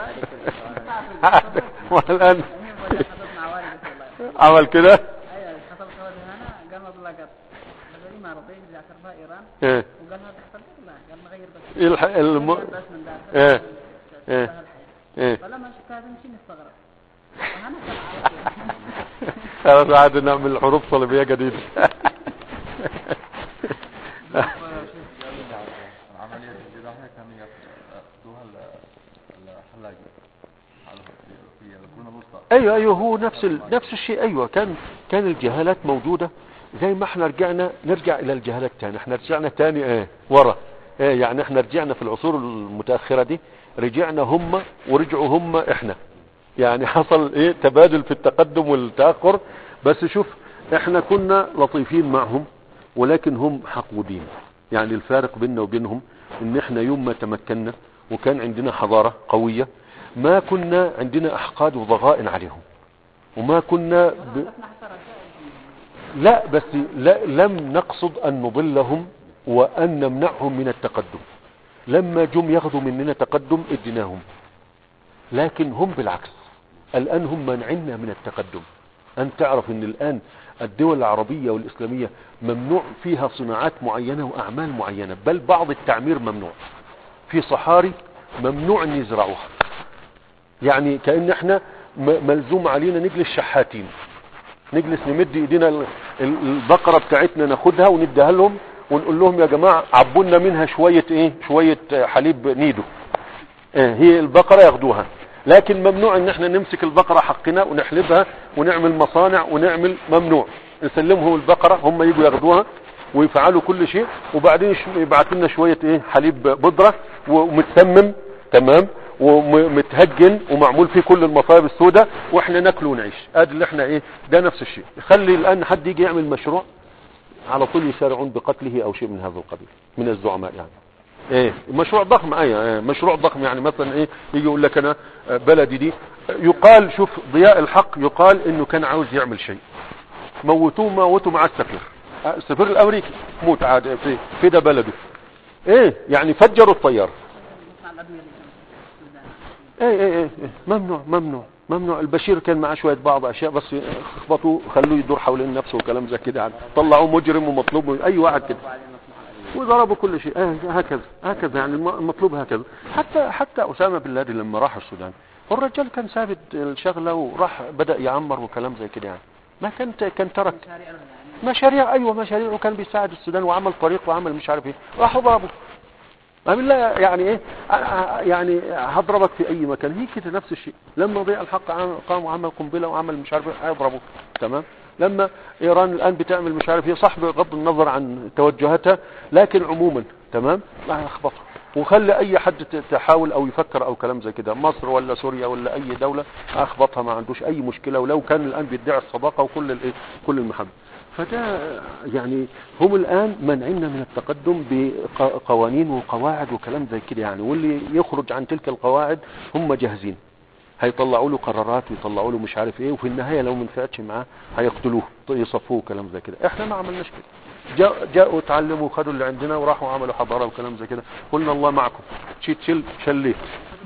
والان حصلت مع والدتي والله عمل كده ايوه حصلت والدي هنا قال ما طلقت قال لي ما رضيت اللي اعترفها ايران ايه وقال هذا حصل لا قال نغير بس الح- الم... نغير بس من داخل إيه. إيه. إيه. ايه فلما شفت هذا مشي نستغرب وهنا كان على طول انا قاعد نعمل حروب صليبية جديدة العملية الجراحية كانوا يأخذوها الحلاق في القرون الوسطى ايوه ايوه هو نفس ال... نفس الشيء ايوه كان كان الجهالات موجودة زي ما احنا رجعنا نرجع الى الجهالات تاني احنا رجعنا تاني ايه ورا ايه يعني احنا رجعنا في العصور المتأخرة دي رجعنا هم ورجعوا هم احنا يعني حصل ايه تبادل في التقدم والتأخر بس شوف احنا كنا لطيفين معهم ولكن هم حقودين يعني الفارق بيننا وبينهم ان احنا يوم ما تمكنا وكان عندنا حضارة قوية ما كنا عندنا احقاد وضغائن عليهم وما كنا ب... احنا حصر لا بس لا لم نقصد ان نضلهم وان نمنعهم من التقدم لما جم ياخذوا مننا تقدم اديناهم لكن هم بالعكس الان هم منعنا من التقدم ان تعرف ان الان الدول العربية والاسلامية ممنوع فيها صناعات معينة واعمال معينة بل بعض التعمير ممنوع في صحاري ممنوع ان يزرعوها يعني كأن احنا م- ملزوم علينا نجلس شحاتين نجلس نمد ايدينا ال- ال- البقرة بتاعتنا ناخدها ونديها لهم ونقول لهم يا جماعة عبونا منها شوية ايه شوية آه، حليب نيدو آه، هي البقرة ياخدوها لكن ممنوع ان احنا نمسك البقرة حقنا ونحلبها ونعمل مصانع ونعمل ممنوع نسلمهم البقرة هم يجوا ياخدوها ويفعلوا كل شيء وبعدين يش- يبعتوا لنا شوية ايه حليب بودرة ومتسمم تمام ومتهجن ومعمول فيه كل المصايب السوداء واحنا ناكله ونعيش ادي اللي احنا ايه ده نفس الشيء خلي الان حد يجي يعمل مشروع على طول يسارعون بقتله او شيء من هذا القبيل من الزعماء يعني ايه مشروع ضخم ايه إيه، مشروع ضخم يعني مثلا ايه يجي يقول لك انا آه، بلدي دي آه، يقال شوف ضياء الحق يقال انه كان عاوز يعمل شيء موتوه موتوا مع السفير آه، السفير الامريكي موت عاد في في ده بلده ايه يعني فجروا الطياره مصنع الادويه اللي كان في السودان ايه ايه ايه إيه، ممنوع ممنوع ممنوع البشير كان معاه شويه بعض اشياء بس اخبطوه خلوه يدور حوالين نفسه وكلام زي كده يعني طلعوه مجرم ومطلوب من اي واحد كده وضربوا كل شيء آه هكذا هكذا يعني الم- المطلوب هكذا حتى حتى اسامه بن لادن لما راح السودان والرجال كان ثابت الشغله وراح بدا يعمر وكلام زي كده يعني ما كان كان ترك مشاريع لهم يعني مشاريع ايوه مشاريع وكان بيساعد السودان وعمل طريق وعمل مش عارف ايه راحوا ضربوا ما بالله يعني ايه آه، آه، يعني هضربك في اي مكان هي كده نفس الشيء لما ضيع الحق عم- قام وعمل قنبله وعمل مش عارف ايه هيضربوه تمام لما ايران الان بتعمل مش عارف ايه صح بغض النظر عن توجهاتها لكن عموما تمام ما يخبطها وخلي اي حد ت- تحاول او يفكر او كلام زي كده مصر ولا سوريا ولا اي دولة اخبطها ما عندوش اي مشكلة ولو كان الان بيدعي الصداقة وكل الايه كل المحبة فده يعني هم الان منعنا من التقدم بقوانين وقواعد وكلام زي كده يعني واللي يخرج عن تلك القواعد هم جاهزين هيطلعوا له قرارات ويطلعوا له مش عارف ايه وفي النهايه لو ما نفعتش معاه هيقتلوه يصفوه كلام زي كده احنا ما عملناش كده جاء جاءوا اتعلموا خدوا اللي عندنا وراحوا عملوا حضاره وكلام زي كده قلنا الله معكم شيت شل شليت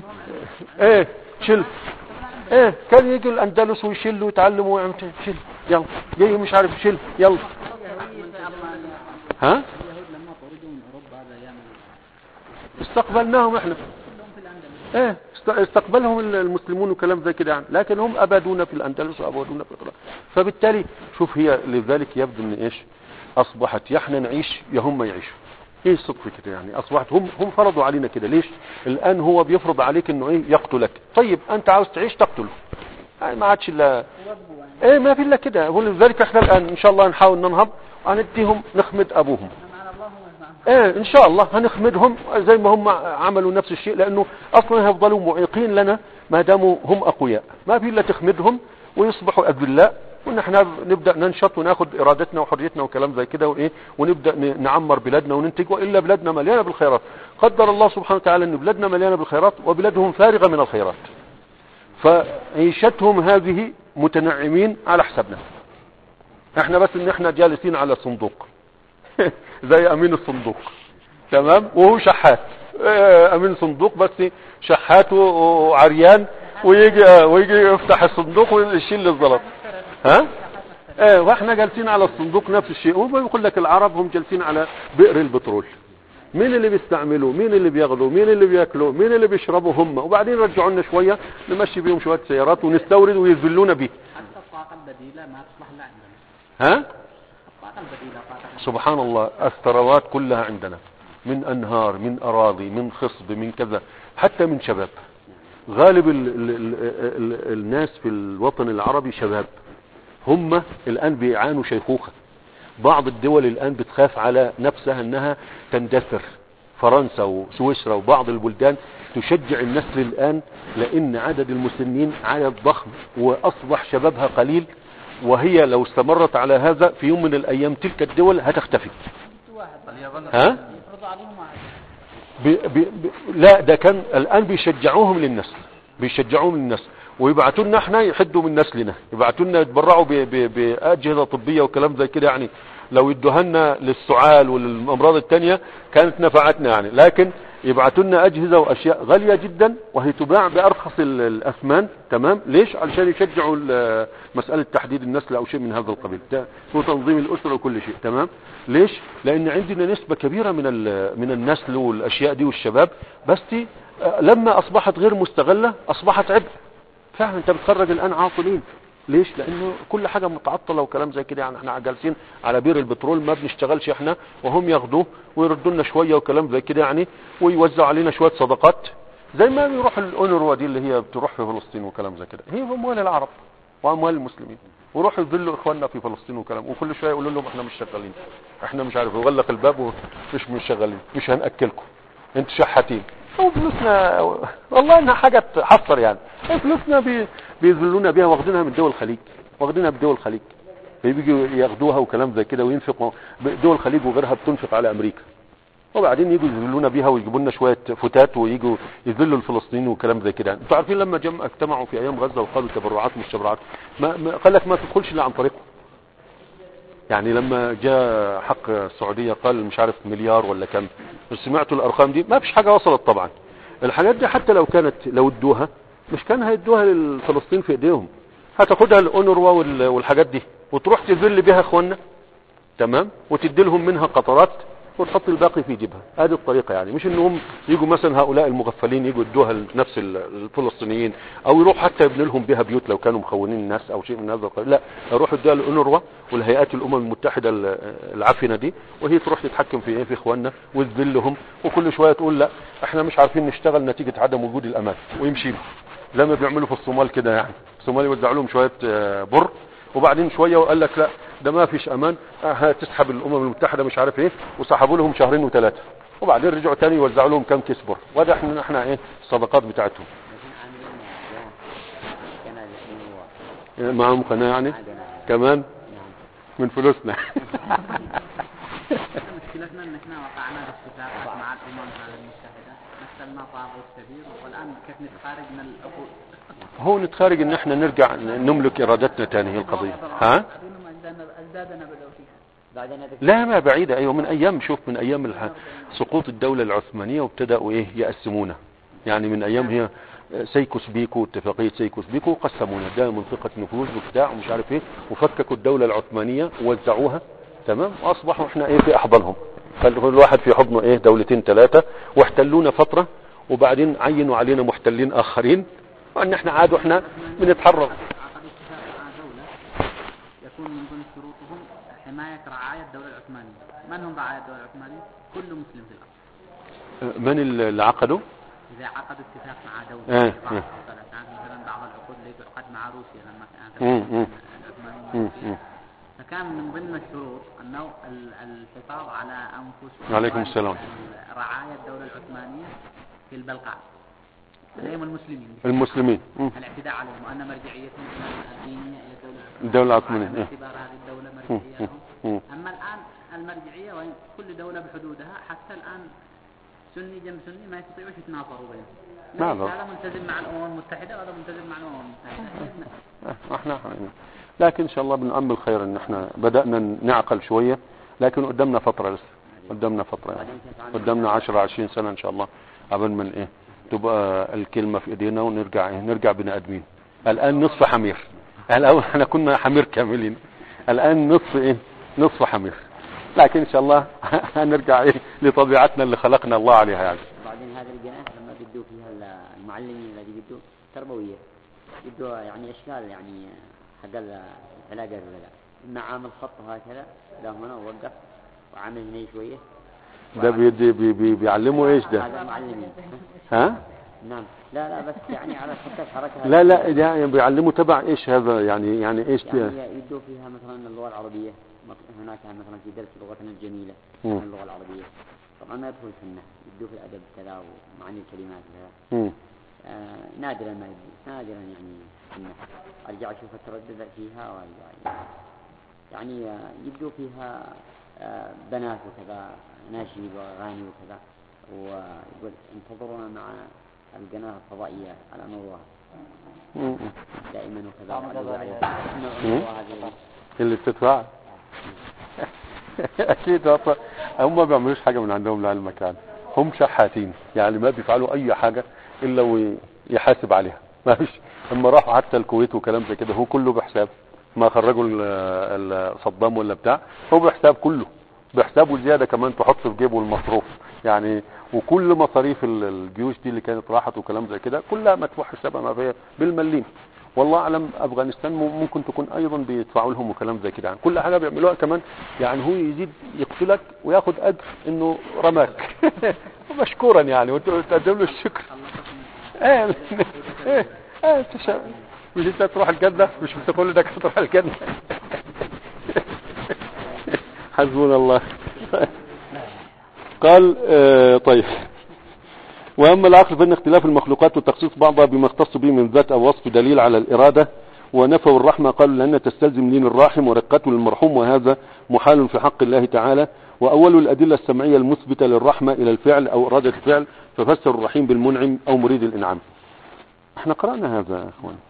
ايه شل ايه كان يجي الاندلس ويشل ويتعلموا ويعمل شل يلا جاي مش عارف شل يلا يهودية في ألمانيا ها اليهود لما طردوا من اوروبا هذا ايام استقبلناهم احنا كلهم في الأندلس ايه است- استقبلهم المسلمون وكلام زي كده يعني لكن هم ابادونا في الاندلس وابادونا في العراق فبالتالي شوف هي لذلك يبدو ان ايش اصبحت يا احنا نعيش يا هم يعيشوا ايه الصدق كده يعني اصبحت هم هم فرضوا علينا كده ليش الان هو بيفرض عليك انه ايه يقتلك طيب انت عاوز تعيش تقتله يعني ما عادش الا وضبوا يعني ايه ما في الا كده ولذلك احنا الان ان شاء الله نحاول ننهض ونديهم نخمد ابوهم معنا الله ومعنا ايه ان شاء الله هنخمدهم زي ما هم عملوا نفس الشيء لانه اصلا هيفضلوا معيقين لنا ما داموا هم اقوياء ما في الا تخمدهم ويصبحوا اذلاء ونحن نبدا ننشط وناخد ارادتنا وحريتنا وكلام زي كده وايه ونبدا ن- نعمر بلادنا وننتج والا بلادنا مليانه بالخيرات قدر الله سبحانه وتعالى ان بلادنا مليانه بالخيرات وبلادهم فارغه من الخيرات فعيشتهم هذه متنعمين على حسابنا احنا بس ان احنا جالسين على صندوق زي امين الصندوق تمام وهو شحات اه، امين صندوق بس شحات و- وعريان ويجي ويجي يفتح الصندوق ويشيل الزلط ها ايه واحنا جالسين على الصندوق نفس الشيء هو بيقول لك العرب هم جالسين على بئر البترول مين اللي بيستعملوا مين اللي بياخدوا مين اللي بياكلوا مين اللي بيشربوا هم وبعدين يرجعوا لنا شويه نمشي بيهم شويه سيارات ونستورد ويذلونا بيه حتى الطاقه البديله ما تصلح لنا عندنا ها الطاقه البديله طاقه سبحان الله الثروات كلها عندنا من انهار من اراضي من خصب من كذا حتى من شباب غالب ال ال ال ال الناس في الوطن العربي شباب هم الان بيعانوا شيخوخة بعض الدول الان بتخاف على نفسها انها تندثر فرنسا وسويسرا وبعض البلدان تشجع النسل الان لان عدد المسنين عدد ضخم واصبح شبابها قليل وهي لو استمرت على هذا في يوم من الايام تلك الدول هتختفي واحد اليابان ها يفرضوا عليهم واحد بي بي بي لا ده كان الآن بيشجعوهم للنسل بيشجعوهم للنسل ويبعتوا لنا احنا يحدوا من نسلنا يبعتوا لنا يتبرعوا ب- ب- بأجهزة طبية وكلام زي كده يعني لو يدوها لنا للسعال وللأمراض التانية كانت نفعتنا يعني لكن يبعتوا لنا أجهزة وأشياء غالية جدا وهي تباع بأرخص ال- الأثمان تمام ليش علشان يشجعوا ال- مسألة تحديد النسل أو شيء من هذا القبيل ده وتنظيم الأسرة وكل شيء تمام ليش لأن عندنا نسبة كبيرة من ال- من النسل والأشياء دي والشباب بس آه، لما أصبحت غير مستغلة أصبحت عبء فعلا انت بتخرج الان عاطلين ليش لانه كل حاجة متعطلة وكلام زي كده يعني احنا جالسين على بير البترول ما بنشتغلش احنا وهم ياخدوه ويردوا لنا شوية وكلام زي كده يعني ويوزعوا علينا شوية صدقات زي ما بيروح الاونروا دي اللي هي بتروح في فلسطين وكلام زي كده هي اموال العرب واموال المسلمين ويروحوا يذلوا اخواننا في فلسطين وكلام وكل شويه يقولوا لهم احنا مش شغالين احنا مش عارف يغلق الباب ومش مش شغالين مش هناكلكم انتوا شحاتين وفلوسنا والله انها حاجه تحفر يعني فلوسنا بي بيذلونا بيها واخدينها من دول الخليج واخدينها من دول الخليج بيجوا ياخدوها وكلام زي كده وينفقوا دول الخليج وغيرها بتنفق على امريكا وبعدين يجوا يذلونا بيها ويجيبوا لنا شويه فتات ويجوا يذلوا الفلسطينيين وكلام زي كده انتوا عارفين لما جم اجتمعوا في ايام غزه وقالوا تبرعات مش تبرعات ما ما- قال لك ما تدخلش الا عن طريقهم يعني لما جاء حق السعوديه قال مش عارف مليار ولا كم سمعتوا الارقام دي ما فيش حاجه وصلت طبعا الحاجات دي حتى لو كانت لو ادوها مش كان هيدوها للفلسطين في ايديهم هتاخدها الاونروا وال- والحاجات دي وتروح تذل بها اخواننا تمام وتدي لهم منها قطرات وتحط الباقي في جيبها هذه الطريقة يعني مش انهم يجوا مثلا هؤلاء المغفلين يجوا يدوها لنفس ال- الفلسطينيين او يروح حتى يبني لهم بها بيوت لو كانوا مخونين الناس او شيء من هذا القبيل لا يروحوا يدوها للأونروا والهيئات الامم المتحدة ال- العفنة دي وهي تروح تتحكم في ايه في اخواننا وتذلهم وكل شوية تقول لا احنا مش عارفين نشتغل نتيجة عدم وجود الامان ويمشي زي ما بيعملوا في الصومال كده يعني الصومال يوزعوا لهم شوية آه، بر وبعدين شوية وقال لك لا ده ما فيش امان آه، هتسحب الامم المتحدة مش عارف ايه وسحبوا لهم شهرين وثلاثة وبعدين رجعوا تاني يوزعوا لهم كم كيس بر وده احنا احنا ايه الصدقات بتاعتهم لكن عاملين جهة كان هو معهم قناة يعني عندنا كمان نعم من فلوسنا مشكلتنا ان احنا وقعنا باتفاقات مع الامم المتحده مثلنا طاغوت كبير والان كيف نتخارج من العقود هو نتخارج ان احنا نرجع نملك ارادتنا تاني هي القضية ها قديما أجدادنا- اجدادنا بدأوا فيها بعدين هذا لا ما بعيدة ايوه من ايام شوف من ايام الح... سقوط الدولة العثمانية وابتدأوا ايه يقسمونا يعني من ايام هي سيكوس بيكو اتفاقية سيكوس بيكو قسمونا ده منطقة نفوذ وبتاع ومش عارف ايه وفككوا الدولة العثمانية ووزعوها تمام واصبحوا احنا ايه في احضانهم كل واحد في حضنه ايه دولتين ثلاثة واحتلونا فترة وبعدين عينوا علينا محتلين اخرين وان احنا عادوا احنا بنتحرر عقد اتفاق مع دولة يكون من ضمن شروطهم حماية رعاية الدولة العثمانية من هم رعاية الدولة العثمانية؟ كل مسلم في الأرض من اللي عقدوا إذا عقدوا اتفاق مع دولة إيه، في بعض إيه. الدولات، يعني مثلا بعض العقود اللي تعقد مع روسيا لما كانت مم، مم. العثمانية مم، مم. فكان من ضمن الشروط انه ال- الحفاظ على انفسهم عليكم السلام. رعاية الدولة العثمانية في البلقاء عليهم المسلمين المسلمين مم. الاعتداء عليهم وان مرجعيتهم الدينيه الى الدوله الدولة العثمانية، عدم إيه. اعتبار هذه الدوله مم. مرجعيه لهم مم. اما الان المرجعيه وين كل دوله بحدودها حتى الان سني جنب سني ما يستطيعوش يتناصروا بينهم نعم. ليش؟ هذا ملتزم مع الامم المتحده وهذا ملتزم مع الامم المتحده آه، احنا لكن ان شاء الله بنأمل خير ان احنا بدأنا نعقل شوية لكن قدامنا فترة لسه قدامنا فترة يعني قدامنا 10 20 سنة ان شاء الله قبل من ايه تبقى الكلمة في ايدينا ونرجع ايه نرجع بني ادمين الان نصف حمير الاول احنا كنا حمير كاملين الان نصف ايه نصف حمير لكن ان شاء الله هنرجع ايه لطبيعتنا اللي خلقنا الله عليها يعني بعدين هذه القناة لما بدوا فيها ال- المعلمين الذي بدوا تربوية بدوا يعني اشكال يعني حق ال- العلاقة ولا لا اما عامل خط هكذا له هنا ووقف وعامل هنا شوية ده بيدي بي بي بيعلموا ايش ده هذا معلمين ها نعم لا لا بس يعني على خط الحركة لا لا ده يعني بيعلموا تبع ايش هذا يعني يعني ايش ده؟ يعني يدوا فيها مثلا اللغة العربية مط- هناك مثلا في درس لغتنا الجميلة مم. عن اللغة العربية طبعا ما يدخل في النحو يدوا في الأدب كذا ومعاني الكلمات كذا مم. آه نادرا ما يدي نادرا يعني في النحو أرجع أشوف التردد فيها وأرجع يعني آه، يبدو فيها آه بنات وكذا ناشيد وأغاني وكذا ويقول انتظرونا مع القناة الفضائية على نور الله م- م. دائما وكذا طعم وعدوا جبل. عليه. مم. نور الله هذه اللي بتدفع اكيد أصلاً هم ما بيعملوش حاجه من عندهم لعلمك يعني هم شحاتين يعني ما بيفعلوا اي حاجه الا ويحاسب عليها ما فيش اما راحوا حتى الكويت وكلام زي كده هو كله بحساب ما خرجوا ال- ال- صدام ولا بتاع هو بحساب كله بحساب وزياده كمان تحط في جيبه المصروف يعني وكل مصاريف ال- الجيوش دي اللي كانت راحت وكلام زي كده كلها مدفوع حسابها ما فيها بالمليم والله اعلم افغانستان مم- ممكن تكون ايضا بيدفعوا لهم وكلام زي كده يعني كل حاجه بيعملوها كمان يعني هو يزيد يقتلك وياخد اجر انه رماك مشكورا يعني وانت تقدم له الشكر ايه ايه ايه انت شا- مش انت تروح الجنه مش بتقول انك هتروح الجنه حسبنا الله قال آه طيب واما العقل فان اختلاف المخلوقات وتخصيص بعضها بما اختص به من ذات او وصف دليل على الاراده ونفوا الرحمه قالوا لان تستلزم لين الراحم ورقته للمرحوم وهذا محال في حق الله تعالى واول الادله السمعيه المثبته للرحمه الى الفعل او اراده الفعل ففسر الرحيم بالمنعم او مريد الانعام احنا قرانا هذا يا اخوان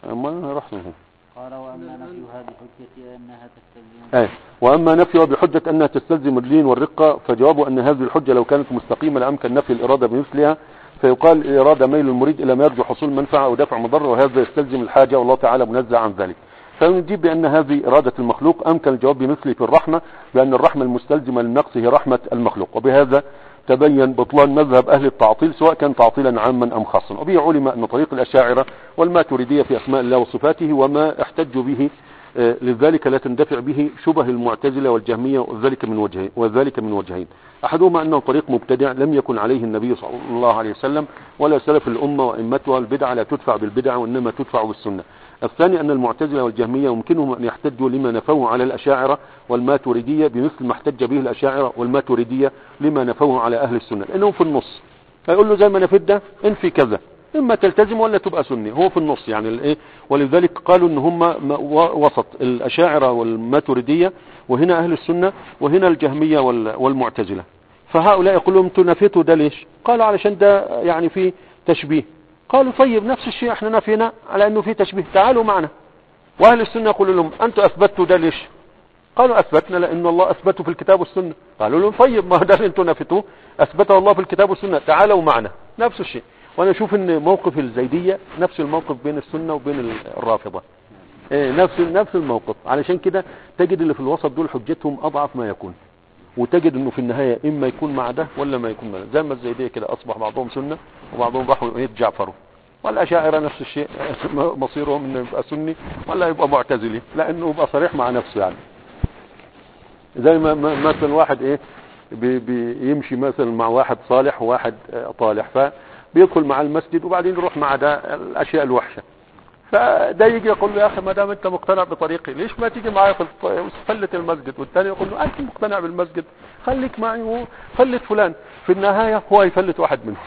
ما رحنا هنا قال وأما نفيها بحجة أنها تستلزم آه. وأما نفيها بحجة أنها تستلزم اللين والرقة فجوابه أن هذه الحجة لو كانت مستقيمة لأمكن نفي الإرادة بمثلها فيقال الإرادة ميل المريد إلى ما يرجو حصول منفعة أو دفع مضرة وهذا يستلزم الحاجة والله تعالى منزه عن ذلك فنجيب بأن هذه إرادة المخلوق أمكن الجواب بمثله في الرحمة بأن الرحمة المستلزمة للنقص هي رحمة المخلوق وبهذا تبين بطلان مذهب أهل التعطيل سواء كان تعطيلا عاما أم خاصا وبه علم أن طريق الأشاعرة والماتريدية في أسماء الله وصفاته وما احتجوا به آه، لذلك لا تندفع به شبه المعتزلة والجهمية وذلك من وجهين وذلك من وجهين أحدهما أنه طريق مبتدع لم يكن عليه النبي صلى الله عليه وسلم ولا سلف الأمة وأئمتها البدعة لا تدفع بالبدع وإنما تدفع بالسنة الثاني أن المعتزلة والجهمية يمكنهم أن يحتجوا لما نفوه على الأشاعرة والماتريدية بمثل ما احتج به الأشاعرة والماتريدية لما نفوه على أهل السنة لأنهم في النص هيقول له زي ما نفيت ده انفي كذا اما تلتزم ولا تبقى سني هو في النص يعني الايه ولذلك قالوا ان هم م- و- وسط الاشاعره والماتريديه وهنا اهل السنه وهنا الجهميه وال- والمعتزله فهؤلاء يقولون انتوا نفيتوا ده ليش قالوا علشان ده يعني في تشبيه قالوا طيب نفس الشيء احنا نفينا على انه في تشبيه تعالوا معنا واهل السنه يقولوا لهم انتوا اثبتوا ده ليش قالوا اثبتنا لان الله اثبته في الكتاب والسنه قالوا لهم طيب ما هو ده اللي انتوا نفيتوه اثبته الله في الكتاب والسنه تعالوا معنا نفس الشيء وانا اشوف ان موقف الزيديه نفس الموقف بين السنه وبين الرافضه إيه نفس نفس الموقف علشان كده تجد اللي في الوسط دول حجتهم اضعف ما يكون وتجد انه في النهايه اما يكون مع ده ولا ما يكون مع ده زي ما الزيديه كده اصبح بعضهم سنه وبعضهم راحوا يتجعفروا والاشاعره نفس الشيء مصيرهم انه يبقى سني ولا يبقى معتزلي لانه يبقى صريح مع نفسه يعني زي ما ما- مثلا واحد ايه بي بيمشي مثلا مع واحد صالح وواحد آه، طالح فبيدخل مع المسجد وبعدين يروح مع ده الاشياء الوحشه فده يجي يقول له يا اخي ما دام انت مقتنع بطريقي ليش ما تيجي معايا في الط- فلت المسجد والثاني يقول له انت مقتنع بالمسجد خليك معي وفلت فلان في النهايه هو يفلت واحد منهم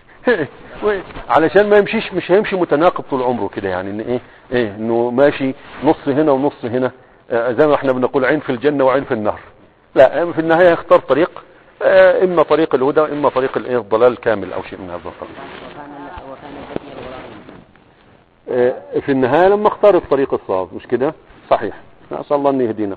و- علشان ما يمشيش مش هيمشي متناقض طول عمره كده يعني ان ايه ايه انه ماشي نص هنا ونص هنا آه، زي ما احنا بنقول عين في الجنه وعين في النار لا في النهايه يختار طريق آه، اما طريق الهدى واما طريق الايه الضلال كامل او شيء من هذا القبيل وكان وكان الفتية الغلام آه، في النهايه لما اختار الطريق الصواب مش كده صحيح نسال الله ان يهدينا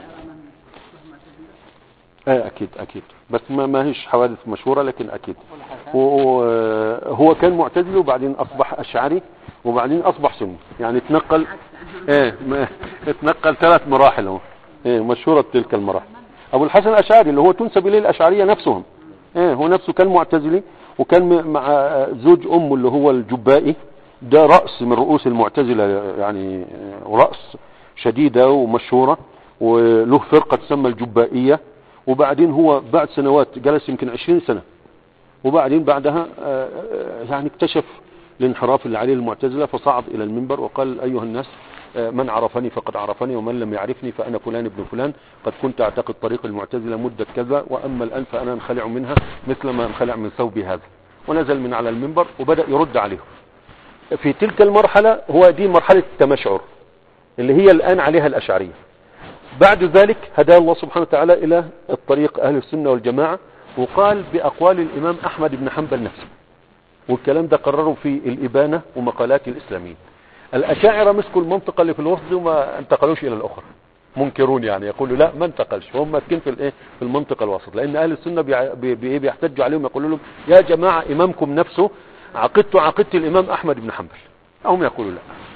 ايه اكيد اكيد بس ما ما هيش حوادث مشهوره لكن اكيد وهو كان معتزلي وبعدين اصبح اشعري وبعدين اصبح سني يعني تنقل ايه ما اتنقل ثلاث مراحل هو ايه مشهوره تلك المراحل ابو الحسن الاشعري اللي هو تنسب اليه الاشعريه نفسهم ايه هو نفسه كان معتزلي وكان م- مع زوج امه اللي هو الجبائي ده راس من رؤوس المعتزله يعني آه، راس شديده ومشهوره وله فرقه تسمى الجبائيه وبعدين هو بعد سنوات جلس يمكن 20 سنه وبعدين بعدها آه، آه، يعني اكتشف الانحراف اللي عليه المعتزلة فصعد إلى المنبر وقال أيها الناس آه، من عرفني فقد عرفني ومن لم يعرفني فأنا فلان ابن فلان قد كنت أعتقد طريق المعتزلة مدة كذا وأما الآن فأنا انخلع منها مثل ما انخلع من ثوبي هذا ونزل من على المنبر وبدأ يرد عليهم في تلك المرحلة هو دي مرحلة التمشعر اللي هي الآن عليها الأشعرية بعد ذلك هداه الله سبحانه وتعالى إلى الطريق أهل السنة والجماعة وقال بأقوال الإمام أحمد بن حنبل نفسه والكلام ده قرره في الإبانة ومقالات الإسلاميين الأشاعرة مسكوا المنطقة اللي في الوسط وما انتقلوش إلى الأخرى منكرون يعني يقولوا لا ما انتقلش هم ماسكين في الايه في المنطقه الوسط لان اهل السنه بيع- بي- بي- بيحتجوا عليهم يقولوا لهم يا جماعه امامكم نفسه عقدته عقيده الامام احمد بن حنبل هم يقولوا لا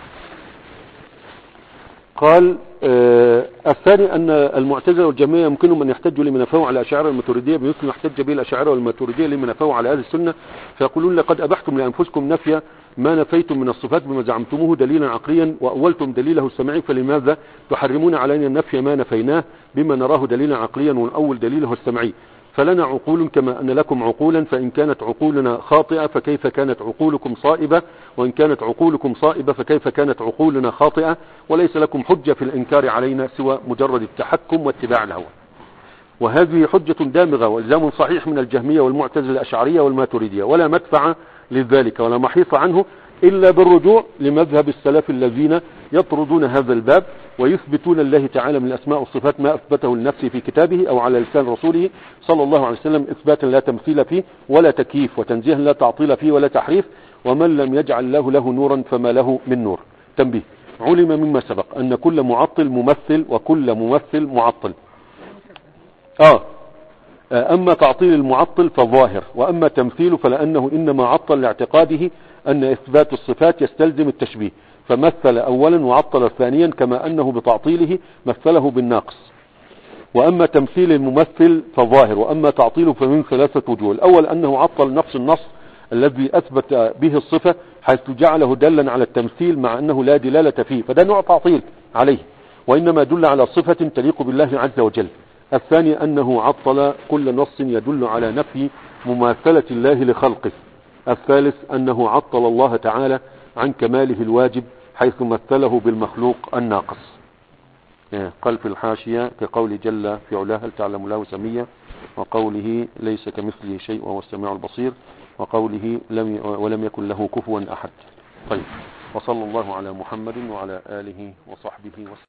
قال آه الثاني أن المعتزلة والجميع يمكنهم أن يحتجوا لمن نفوا على الأشاعرة والماتريدية بمثل ما احتج به الأشاعرة والماتريدية لمن نفوا على أهل السنة فيقولون لقد أبحتم لأنفسكم نفي ما نفيتم من الصفات بما زعمتموه دليلا عقليا وأولتم دليله السمعي فلماذا تحرمون علينا نفي ما نفيناه بما نراه دليلا عقليا ونؤول دليله السمعي فلنا عقول كما أن لكم عقولا فإن كانت عقولنا خاطئة فكيف كانت عقولكم صائبة وإن كانت عقولكم صائبة فكيف كانت عقولنا خاطئة وليس لكم حجة في الإنكار علينا سوى مجرد التحكم واتباع الهوى وهذه حجة دامغة والزام صحيح من الجهمية والمعتزلة الأشعرية والماتريدية ولا مدفع لذلك ولا محيص عنه إلا بالرجوع لمذهب السلف الذين يطردون هذا الباب ويثبتون الله تعالى من الأسماء والصفات ما أثبته لنفسه في كتابه أو على لسان رسوله صلى الله عليه وسلم إثباتا لا تمثيل فيه ولا تكييف وتنزيها لا تعطيل فيه ولا تحريف ومن لم يجعل الله له نورا فما له من نور تنبيه علم مما سبق أن كل معطل ممثل وكل ممثل معطل آه أما تعطيل المعطل فظاهر وأما تمثيل فلأنه إنما عطل لاعتقاده أن إثبات الصفات يستلزم التشبيه فمثل أولا وعطل ثانيا كما أنه بتعطيله مثله بالناقص وأما تمثيل الممثل فظاهر وأما تعطيله فمن ثلاثة وجوه الأول أنه عطل نفس النص الذي أثبت به الصفة حيث جعله دلا على التمثيل مع أنه لا دلالة فيه فده نوع تعطيل عليه وإنما دل على صفة تليق بالله عز وجل الثاني أنه عطل كل نص يدل على نفي مماثلة الله لخلقه الثالث أنه عطل الله تعالى عن كماله الواجب حيث مثله بالمخلوق الناقص قال في الحاشية كقول جل في علاه هل تعلم له سمية وقوله ليس كمثله شيء وهو السميع البصير وقوله لم ولم يكن له كفوا أحد طيب وصلى الله على محمد وعلى آله وصحبه وسلم